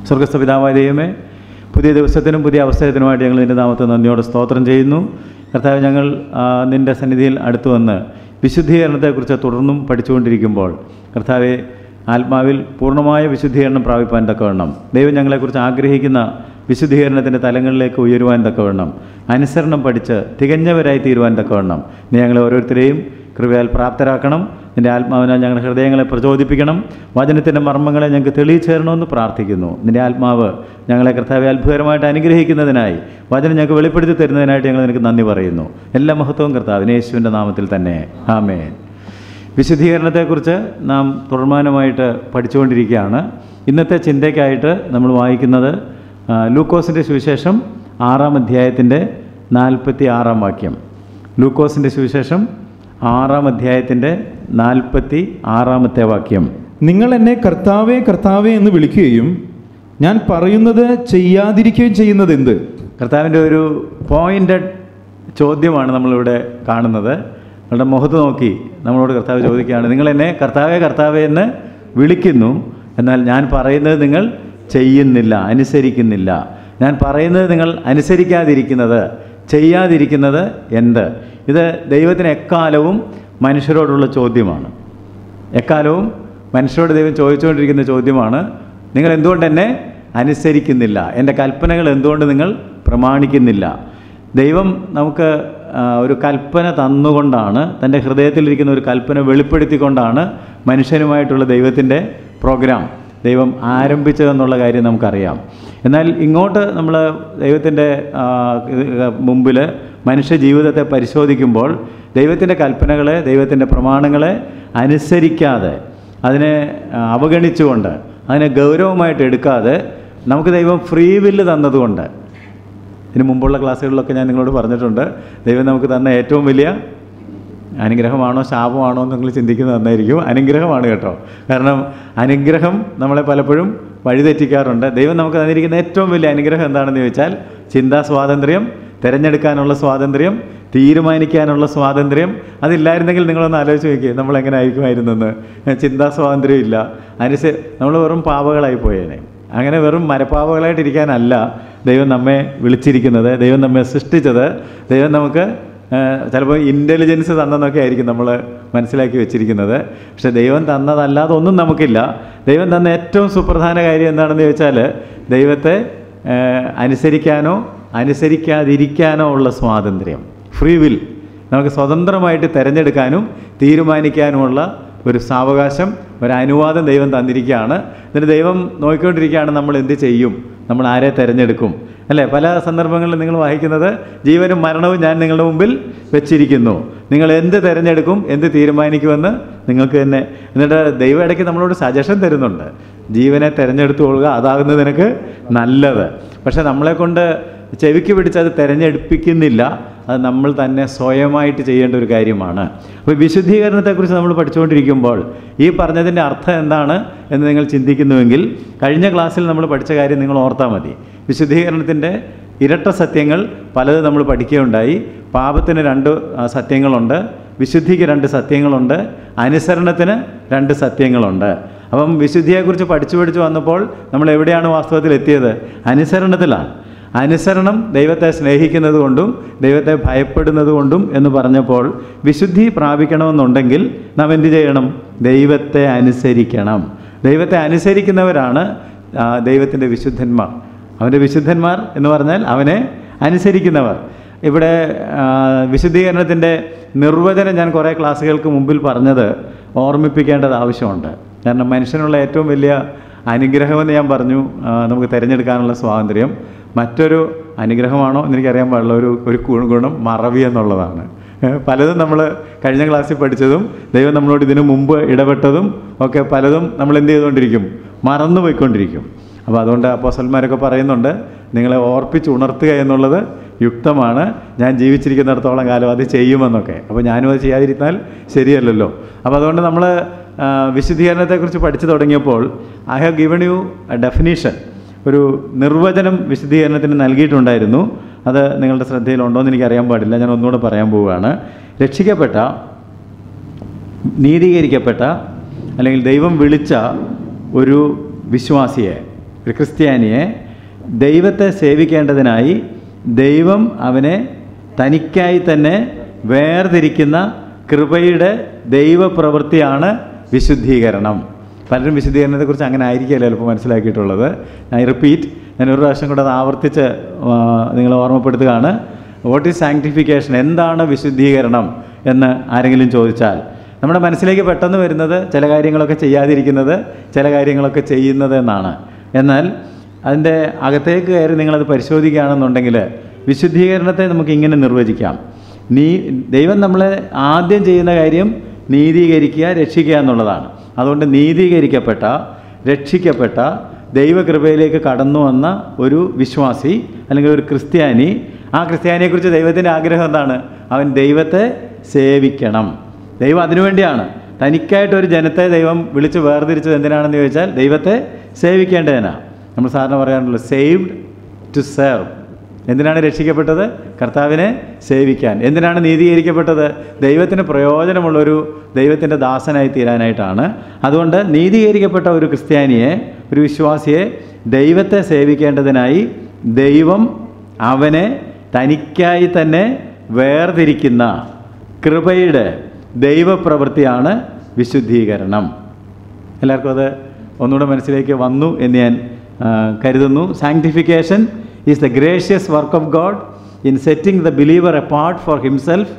സ്വർഗസ്ഥ പിതാവായ ദൈവമേ പുതിയ ദിവസത്തിനും പുതിയ അവസരത്തിനുമായിട്ട് ഞങ്ങൾ നിൻ്റെ നാമത്തെ നന്ദിയോടെ സ്തോത്രം ചെയ്യുന്നു കർത്താവ് ഞങ്ങൾ ആ, നിൻ്റെ സന്നിധിയിൽ അടുത്തു വന്ന് വിശുദ്ധീകരണത്തെക്കുറിച്ച് തുടർന്നും പഠിച്ചുകൊണ്ടിരിക്കുമ്പോൾ കർത്താവെ ആത്മാവിൽ പൂർണ്ണമായ വിശുദ്ധീകരണം പ്രാപിപ്പാൻ തക്കവണ്ണം ദൈവം ഞങ്ങളെക്കുറിച്ച് ആഗ്രഹിക്കുന്ന വിശുദ്ധീകരണത്തിൻ്റെ തലങ്ങളിലേക്ക് ഉയരുവാൻ തക്കവണ്ണം അനുസരണം പഠിച്ച് തികഞ്ഞവരായി തീരുവാൻ തക്കവണ്ണം നീ ഞങ്ങളെ ഓരോരുത്തരെയും കൃപയാൽ പ്രാപ്തരാക്കണം നിൻ്റെ ആത്മാവിനാൽ ഞങ്ങളുടെ ഹൃദയങ്ങളെ പ്രചോദിപ്പിക്കണം വചനത്തിൻ്റെ മർമ്മങ്ങളെ ഞങ്ങൾക്ക് തെളിയിച്ചു തരണമെന്ന് പ്രാർത്ഥിക്കുന്നു നിൻ്റെ ആത്മാവ് ഞങ്ങളെ കർത്താവെ അത്ഭുതകരമായിട്ട് അനുഗ്രഹിക്കുന്നതിനായി വചനം ഞങ്ങൾക്ക് വെളിപ്പെടുത്തി തരുന്നതിനായിട്ട് ഞങ്ങൾ നിനക്ക് നന്ദി പറയുന്നു എല്ലാ മഹത്വവും കർത്താവിന് യേശുവിൻ്റെ നാമത്തിൽ തന്നെ ആമേൻ വിശുദ്ധീകരണത്തെക്കുറിച്ച് നാം തുടർമാനമായിട്ട് പഠിച്ചുകൊണ്ടിരിക്കുകയാണ് ഇന്നത്തെ ചിന്തയ്ക്കായിട്ട് നമ്മൾ വായിക്കുന്നത് ആ, ലൂക്കോസിൻ്റെ സുവിശേഷം ആറാം അധ്യായത്തിൻ്റെ നാൽപ്പത്തി ആറാം വാക്യം ലൂക്കോസിൻ്റെ സുവിശേഷം ആറാം അധ്യായത്തിൻ്റെ നാൽപ്പത്തി ആറാമത്തെ വാക്യം നിങ്ങൾ എന്നെ കർത്താവേ കർത്താവേ എന്ന് വിളിക്കുകയും ഞാൻ പറയുന്നത് ചെയ്യാതിരിക്കുകയും ചെയ്യുന്നത് എന്ത് കർത്താവിൻ്റെ ഒരു പോയിൻ്റഡ് ചോദ്യമാണ് നമ്മളിവിടെ കാണുന്നത് നമ്മളുടെ മുഖത്ത് നോക്കി നമ്മളോട് കർത്താവ് ചോദിക്കുകയാണ് നിങ്ങൾ എന്നെ കർത്താവേ കർത്താവേ എന്ന് വിളിക്കുന്നു എന്നാൽ ഞാൻ പറയുന്നത് നിങ്ങൾ ചെയ്യുന്നില്ല അനുസരിക്കുന്നില്ല ഞാൻ പറയുന്നത് നിങ്ങൾ അനുസരിക്കാതിരിക്കുന്നത് ചെയ്യാതിരിക്കുന്നത് എന്ത് ഇത് ദൈവത്തിന് എക്കാലവും മനുഷ്യരോടുള്ള ചോദ്യമാണ് എക്കാലവും മനുഷ്യരോട് ദൈവം ചോദിച്ചുകൊണ്ടിരിക്കുന്ന ചോദ്യമാണ് നിങ്ങൾ എന്തുകൊണ്ട് എന്നെ അനുസരിക്കുന്നില്ല എൻ്റെ കൽപ്പനകൾ എന്തുകൊണ്ട് നിങ്ങൾ പ്രമാണിക്കുന്നില്ല ദൈവം നമുക്ക് ആ, ഒരു കൽപ്പന തന്നുകൊണ്ടാണ് തൻ്റെ ഹൃദയത്തിലിരിക്കുന്ന ഒരു കൽപ്പന വെളിപ്പെടുത്തിക്കൊണ്ടാണ് മനുഷ്യനുമായിട്ടുള്ള ദൈവത്തിൻ്റെ പ്രോഗ്രാം ദൈവം ആരംഭിച്ചതെന്നുള്ള കാര്യം നമുക്കറിയാം എന്നാൽ ഇങ്ങോട്ട് നമ്മൾ ദൈവത്തിൻ്റെ മുമ്പിൽ മനുഷ്യ ജീവിതത്തെ പരിശോധിക്കുമ്പോൾ ദൈവത്തിൻ്റെ കൽപ്പനകളെ ദൈവത്തിൻ്റെ പ്രമാണങ്ങളെ അനുസരിക്കാതെ അതിനെ ആ, അവഗണിച്ചുകൊണ്ട് അതിനെ ഗൗരവമായിട്ട് എടുക്കാതെ നമുക്ക് ദൈവം ഫ്രീ വില്ല് തന്നതുകൊണ്ട് ഇതിന് മുമ്പുള്ള ക്ലാസ്സുകളിലൊക്കെ ഞാൻ നിങ്ങളോട് പറഞ്ഞിട്ടുണ്ട് ദൈവം നമുക്ക് തന്ന ഏറ്റവും വലിയ അനുഗ്രഹമാണോ ശാപമാണോ എന്ന് നിങ്ങൾ ചിന്തിക്കുന്നത് നന്നായിരിക്കും അനുഗ്രഹമാണ് കേട്ടോ കാരണം അനുഗ്രഹം നമ്മളെ പലപ്പോഴും വഴിതെറ്റിക്കാറുണ്ട് ദൈവം നമുക്ക് തന്നിരിക്കുന്ന ഏറ്റവും വലിയ അനുഗ്രഹം എന്താണെന്ന് ചോദിച്ചാൽ ചിന്താ സ്വാതന്ത്ര്യം തിരഞ്ഞെടുക്കാനുള്ള സ്വാതന്ത്ര്യം തീരുമാനിക്കാനുള്ള സ്വാതന്ത്ര്യം അതില്ലായിരുന്നെങ്കിൽ നിങ്ങളൊന്ന് ആലോചിച്ച് നോക്കിയേ നമ്മൾ എങ്ങനെ ആയിരിക്കുമായിരുന്നെന്ന് ചിന്താ സ്വാതന്ത്ര്യം ഇല്ല അനുസ നമ്മൾ വെറും പാവകളായി പോയേനെ അങ്ങനെ വെറും മരപ്പാവകളായിട്ടിരിക്കാനല്ല ദൈവം നമ്മെ വിളിച്ചിരിക്കുന്നത് ദൈവം നമ്മെ സൃഷ്ടിച്ചത് ദൈവം നമുക്ക് ചിലപ്പോൾ ഇൻ്റലിജൻസ് തന്നെന്നൊക്കെ ആയിരിക്കും നമ്മൾ മനസ്സിലാക്കി വെച്ചിരിക്കുന്നത് പക്ഷെ ദൈവം തന്നതല്ലാതെ ഒന്നും നമുക്കില്ല ദൈവം തന്ന ഏറ്റവും സുപ്രധാന കാര്യം എന്താണെന്ന് ചോദിച്ചാൽ ദൈവത്തെ ആ, അനുസരിക്കാനോ അനുസരിക്കാതിരിക്കാനോ ഉള്ള സ്വാതന്ത്ര്യം ഫ്രീ വിൽ നമുക്ക് സ്വതന്ത്രമായിട്ട് തിരഞ്ഞെടുക്കാനും തീരുമാനിക്കാനുമുള്ള ഒരു സാവകാശം ഒരു അനുവാദം ദൈവം തന്നിരിക്കുകയാണ് എന്നിട്ട് ദൈവം നോക്കിക്കൊണ്ടിരിക്കുകയാണ് നമ്മൾ എന്ത് ചെയ്യും നമ്മൾ ആരെ തിരഞ്ഞെടുക്കും അല്ലേ പല സന്ദർഭങ്ങളിലും നിങ്ങൾ വായിക്കുന്നത് ജീവനും മരണവും ഞാൻ നിങ്ങളുടെ മുമ്പിൽ വെച്ചിരിക്കുന്നു നിങ്ങൾ എന്ത് തിരഞ്ഞെടുക്കും എന്ത് തീരുമാനിക്കുമെന്ന് നിങ്ങൾക്ക് തന്നെ എന്നിട്ട് ദൈവം ഇടയ്ക്ക് നമ്മളോട് സജഷൻ തരുന്നുണ്ട് ജീവനെ തിരഞ്ഞെടുത്തു കൊള്ളുക അതാകുന്നത് നിനക്ക് നല്ലത് പക്ഷെ നമ്മളെ കൊണ്ട് ചെവിക്ക് പിടിച്ച് അത് തിരഞ്ഞെടുപ്പിക്കുന്നില്ല അത് നമ്മൾ തന്നെ സ്വയമായിട്ട് ചെയ്യേണ്ട ഒരു കാര്യമാണ് അപ്പോൾ വിശുദ്ധീകരണത്തെക്കുറിച്ച് നമ്മൾ പഠിച്ചുകൊണ്ടിരിക്കുമ്പോൾ ഈ പറഞ്ഞതിൻ്റെ അർത്ഥം എന്താണ് എന്ന് നിങ്ങൾ ചിന്തിക്കുന്നുവെങ്കിൽ കഴിഞ്ഞ ക്ലാസ്സിൽ നമ്മൾ പഠിച്ച കാര്യം നിങ്ങൾ ഓർത്താൽ മതി വിശുദ്ധീകരണത്തിൻ്റെ ഇരട്ട സത്യങ്ങൾ പലത് നമ്മൾ പഠിക്കുകയുണ്ടായി പാപത്തിന് രണ്ട് ആ, സത്യങ്ങളുണ്ട് വിശുദ്ധിക്ക് രണ്ട് സത്യങ്ങളുണ്ട് അനുസരണത്തിന് രണ്ട് സത്യങ്ങളുണ്ട് അപ്പം വിശുദ്ധിയെക്കുറിച്ച് പഠിച്ചു പഠിച്ചു വന്നപ്പോൾ നമ്മൾ എവിടെയാണ് വാസ്തവത്തിൽ എത്തിയത് അനുസരണത്തിലാണ് അനുസരണം ദൈവത്തെ സ്നേഹിക്കുന്നത് കൊണ്ടും ദൈവത്തെ ഭയപ്പെടുന്നത് കൊണ്ടും എന്ന് പറഞ്ഞപ്പോൾ വിശുദ്ധി പ്രാപിക്കണമെന്നുണ്ടെങ്കിൽ നാം എന്ത് ചെയ്യണം ദൈവത്തെ അനുസരിക്കണം ദൈവത്തെ അനുസരിക്കുന്നവരാണ് ആ, ദൈവത്തിൻ്റെ വിശുദ്ധന്മാർ അവൻ്റെ വിശുദ്ധന്മാർ എന്ന് പറഞ്ഞാൽ അവനെ അനുസരിക്കുന്നവർ ഇവിടെ ആ, വിശുദ്ധീകരണത്തിൻ്റെ നിർവചനം ഞാൻ കുറേ ക്ലാസ്സുകൾക്ക് മുമ്പിൽ പറഞ്ഞത് ഓർമ്മിപ്പിക്കേണ്ടത് ആവശ്യമുണ്ട് കാരണം മനുഷ്യനുള്ള ഏറ്റവും വലിയ അനുഗ്രഹമെന്ന് ഞാൻ പറഞ്ഞു ആ, നമുക്ക് തിരഞ്ഞെടുക്കാനുള്ള സ്വാതന്ത്ര്യം മറ്റൊരു അനുഗ്രഹമാണോ എന്നെനിക്കറിയാൻ പാടില്ല ഒരു ഒരു ഗു- ഗുണം മറവി എന്നുള്ളതാണ് ഏ, പലതും നമ്മൾ കഴിഞ്ഞ ക്ലാസ്സിൽ പഠിച്ചതും ദൈവം നമ്മളോട് ഇതിനു മുമ്പ് ഇടപെട്ടതും ഒക്കെ പലതും നമ്മൾ എന്ത് ചെയ്തുകൊണ്ടിരിക്കും മറന്നു പോയിക്കൊണ്ടിരിക്കും അപ്പോൾ അതുകൊണ്ട് അപ്പോസന്മാരൊക്കെ പറയുന്നുണ്ട് നിങ്ങളെ ഓർപ്പിച്ച് ഉണർത്തുക എന്നുള്ളത് യുക്തമാണ് ഞാൻ ജീവിച്ചിരിക്കുന്നിടത്തോളം കാലം അത് ചെയ്യുമെന്നൊക്കെ അപ്പോൾ ഞാനും അത് ചെയ്യാതിരുന്നാൽ ശരിയല്ലല്ലോ അപ്പോൾ അതുകൊണ്ട് നമ്മൾ വിശുദ്ധീകരണത്തെക്കുറിച്ച് പഠിച്ചു തുടങ്ങിയപ്പോൾ I have given you a definition ഒരു നിർവചനം വിശുദ്ധീകരണത്തിന് നൽകിയിട്ടുണ്ടായിരുന്നു അത് നിങ്ങളുടെ ശ്രദ്ധയിലുണ്ടോ എന്ന് എനിക്കറിയാൻ പാടില്ല ഞാൻ ഒന്നുകൂടെ പറയാൻ പോവുകയാണ് രക്ഷിക്കപ്പെട്ട നീതീകരിക്കപ്പെട്ട അല്ലെങ്കിൽ ദൈവം വിളിച്ച ഒരു വിശ്വാസിയെ ഒരു ക്രിസ്ത്യാനിയെ ദൈവത്തെ സേവിക്കേണ്ടതിനായി ദൈവം അവനെ തനിക്കായി തന്നെ വേർതിരിക്കുന്ന കൃപയുടെ ദൈവപ്രവൃത്തിയാണ് വിശുദ്ധീകരണം പലരും വിശുദ്ധീകരണത്തെക്കുറിച്ച് അങ്ങനെ ആയിരിക്കില്ല ചിലപ്പോൾ മനസ്സിലാക്കിയിട്ടുള്ളത് ഐ റിപ്പീറ്റ് ഞാൻ ഒരു പ്രാവശ്യം കൂടെ അത് ആവർത്തിച്ച് ആ, നിങ്ങളെ ഓർമ്മപ്പെടുത്തുകയാണ് വാട്ട് ഈസ് സാങ്ക്ടിഫിക്കേഷൻ എന്താണ് വിശുദ്ധീകരണം എന്ന് ആരെങ്കിലും ചോദിച്ചാൽ നമ്മുടെ മനസ്സിലേക്ക് പെട്ടെന്ന് വരുന്നത് ചില കാര്യങ്ങളൊക്കെ ചെയ്യാതിരിക്കുന്നത് ചില കാര്യങ്ങളൊക്കെ ചെയ്യുന്നത് എന്നാണ് എന്നാൽ അതിൻ്റെ അകത്തേക്ക് കയറി നിങ്ങളത് പരിശോധിക്കുകയാണെന്നുണ്ടെങ്കിൽ വിശുദ്ധീകരണത്തെ നമുക്ക് ഇങ്ങനെ നിർവചിക്കാം നീ ദൈവം നമ്മളെ ആദ്യം ചെയ്യുന്ന കാര്യം നീതീകരിക്കുക രക്ഷിക്കുക എന്നുള്ളതാണ് അതുകൊണ്ട് നീതീകരിക്കപ്പെട്ട രക്ഷിക്കപ്പെട്ട ദൈവകൃപയിലേക്ക് കടന്നു വന്ന ഒരു വിശ്വാസി അല്ലെങ്കിൽ ഒരു ക്രിസ്ത്യാനി ആ ക്രിസ്ത്യാനിയെക്കുറിച്ച് ദൈവത്തിൻ്റെ ആഗ്രഹം എന്താണ് അവൻ ദൈവത്തെ സേവിക്കണം ദൈവം അതിനുവേണ്ടിയാണ് തനിക്കായിട്ട് ഒരു ജനത്തെ ദൈവം വിളിച്ച് വേർതിരിച്ചത് എന്തിനാണെന്ന് ചോദിച്ചാൽ ദൈവത്തെ സേവിക്കേണ്ടതിനാണ് നമ്മൾ സാറിന് പറയാറുള്ളൂ സേവ്ഡ് ടു സെർവ് എന്തിനാണ് രക്ഷിക്കപ്പെട്ടത് കർത്താവിനെ സേവിക്കാൻ എന്തിനാണ് നീതീകരിക്കപ്പെട്ടത് ദൈവത്തിന് പ്രയോജനമുള്ളൊരു ദൈവത്തിൻ്റെ ദാസനായി തീരാനായിട്ടാണ് അതുകൊണ്ട് നീതീകരിക്കപ്പെട്ട ഒരു ക്രിസ്ത്യാനിയെ ഒരു വിശ്വാസിയെ ദൈവത്തെ സേവിക്കേണ്ടതിനായി ദൈവം അവനെ തനിക്കായി തന്നെ വേർതിരിക്കുന്ന കൃപയുടെ ദൈവപ്രവൃത്തിയാണ് വിശുദ്ധീകരണം എല്ലാവർക്കും അത് ഒന്നുകൂടെ മനസ്സിലേക്ക് വന്നു എന്ന് ഞാൻ ആ, കരുതുന്നു sanctification is the gracious work of God in setting the believer apart for himself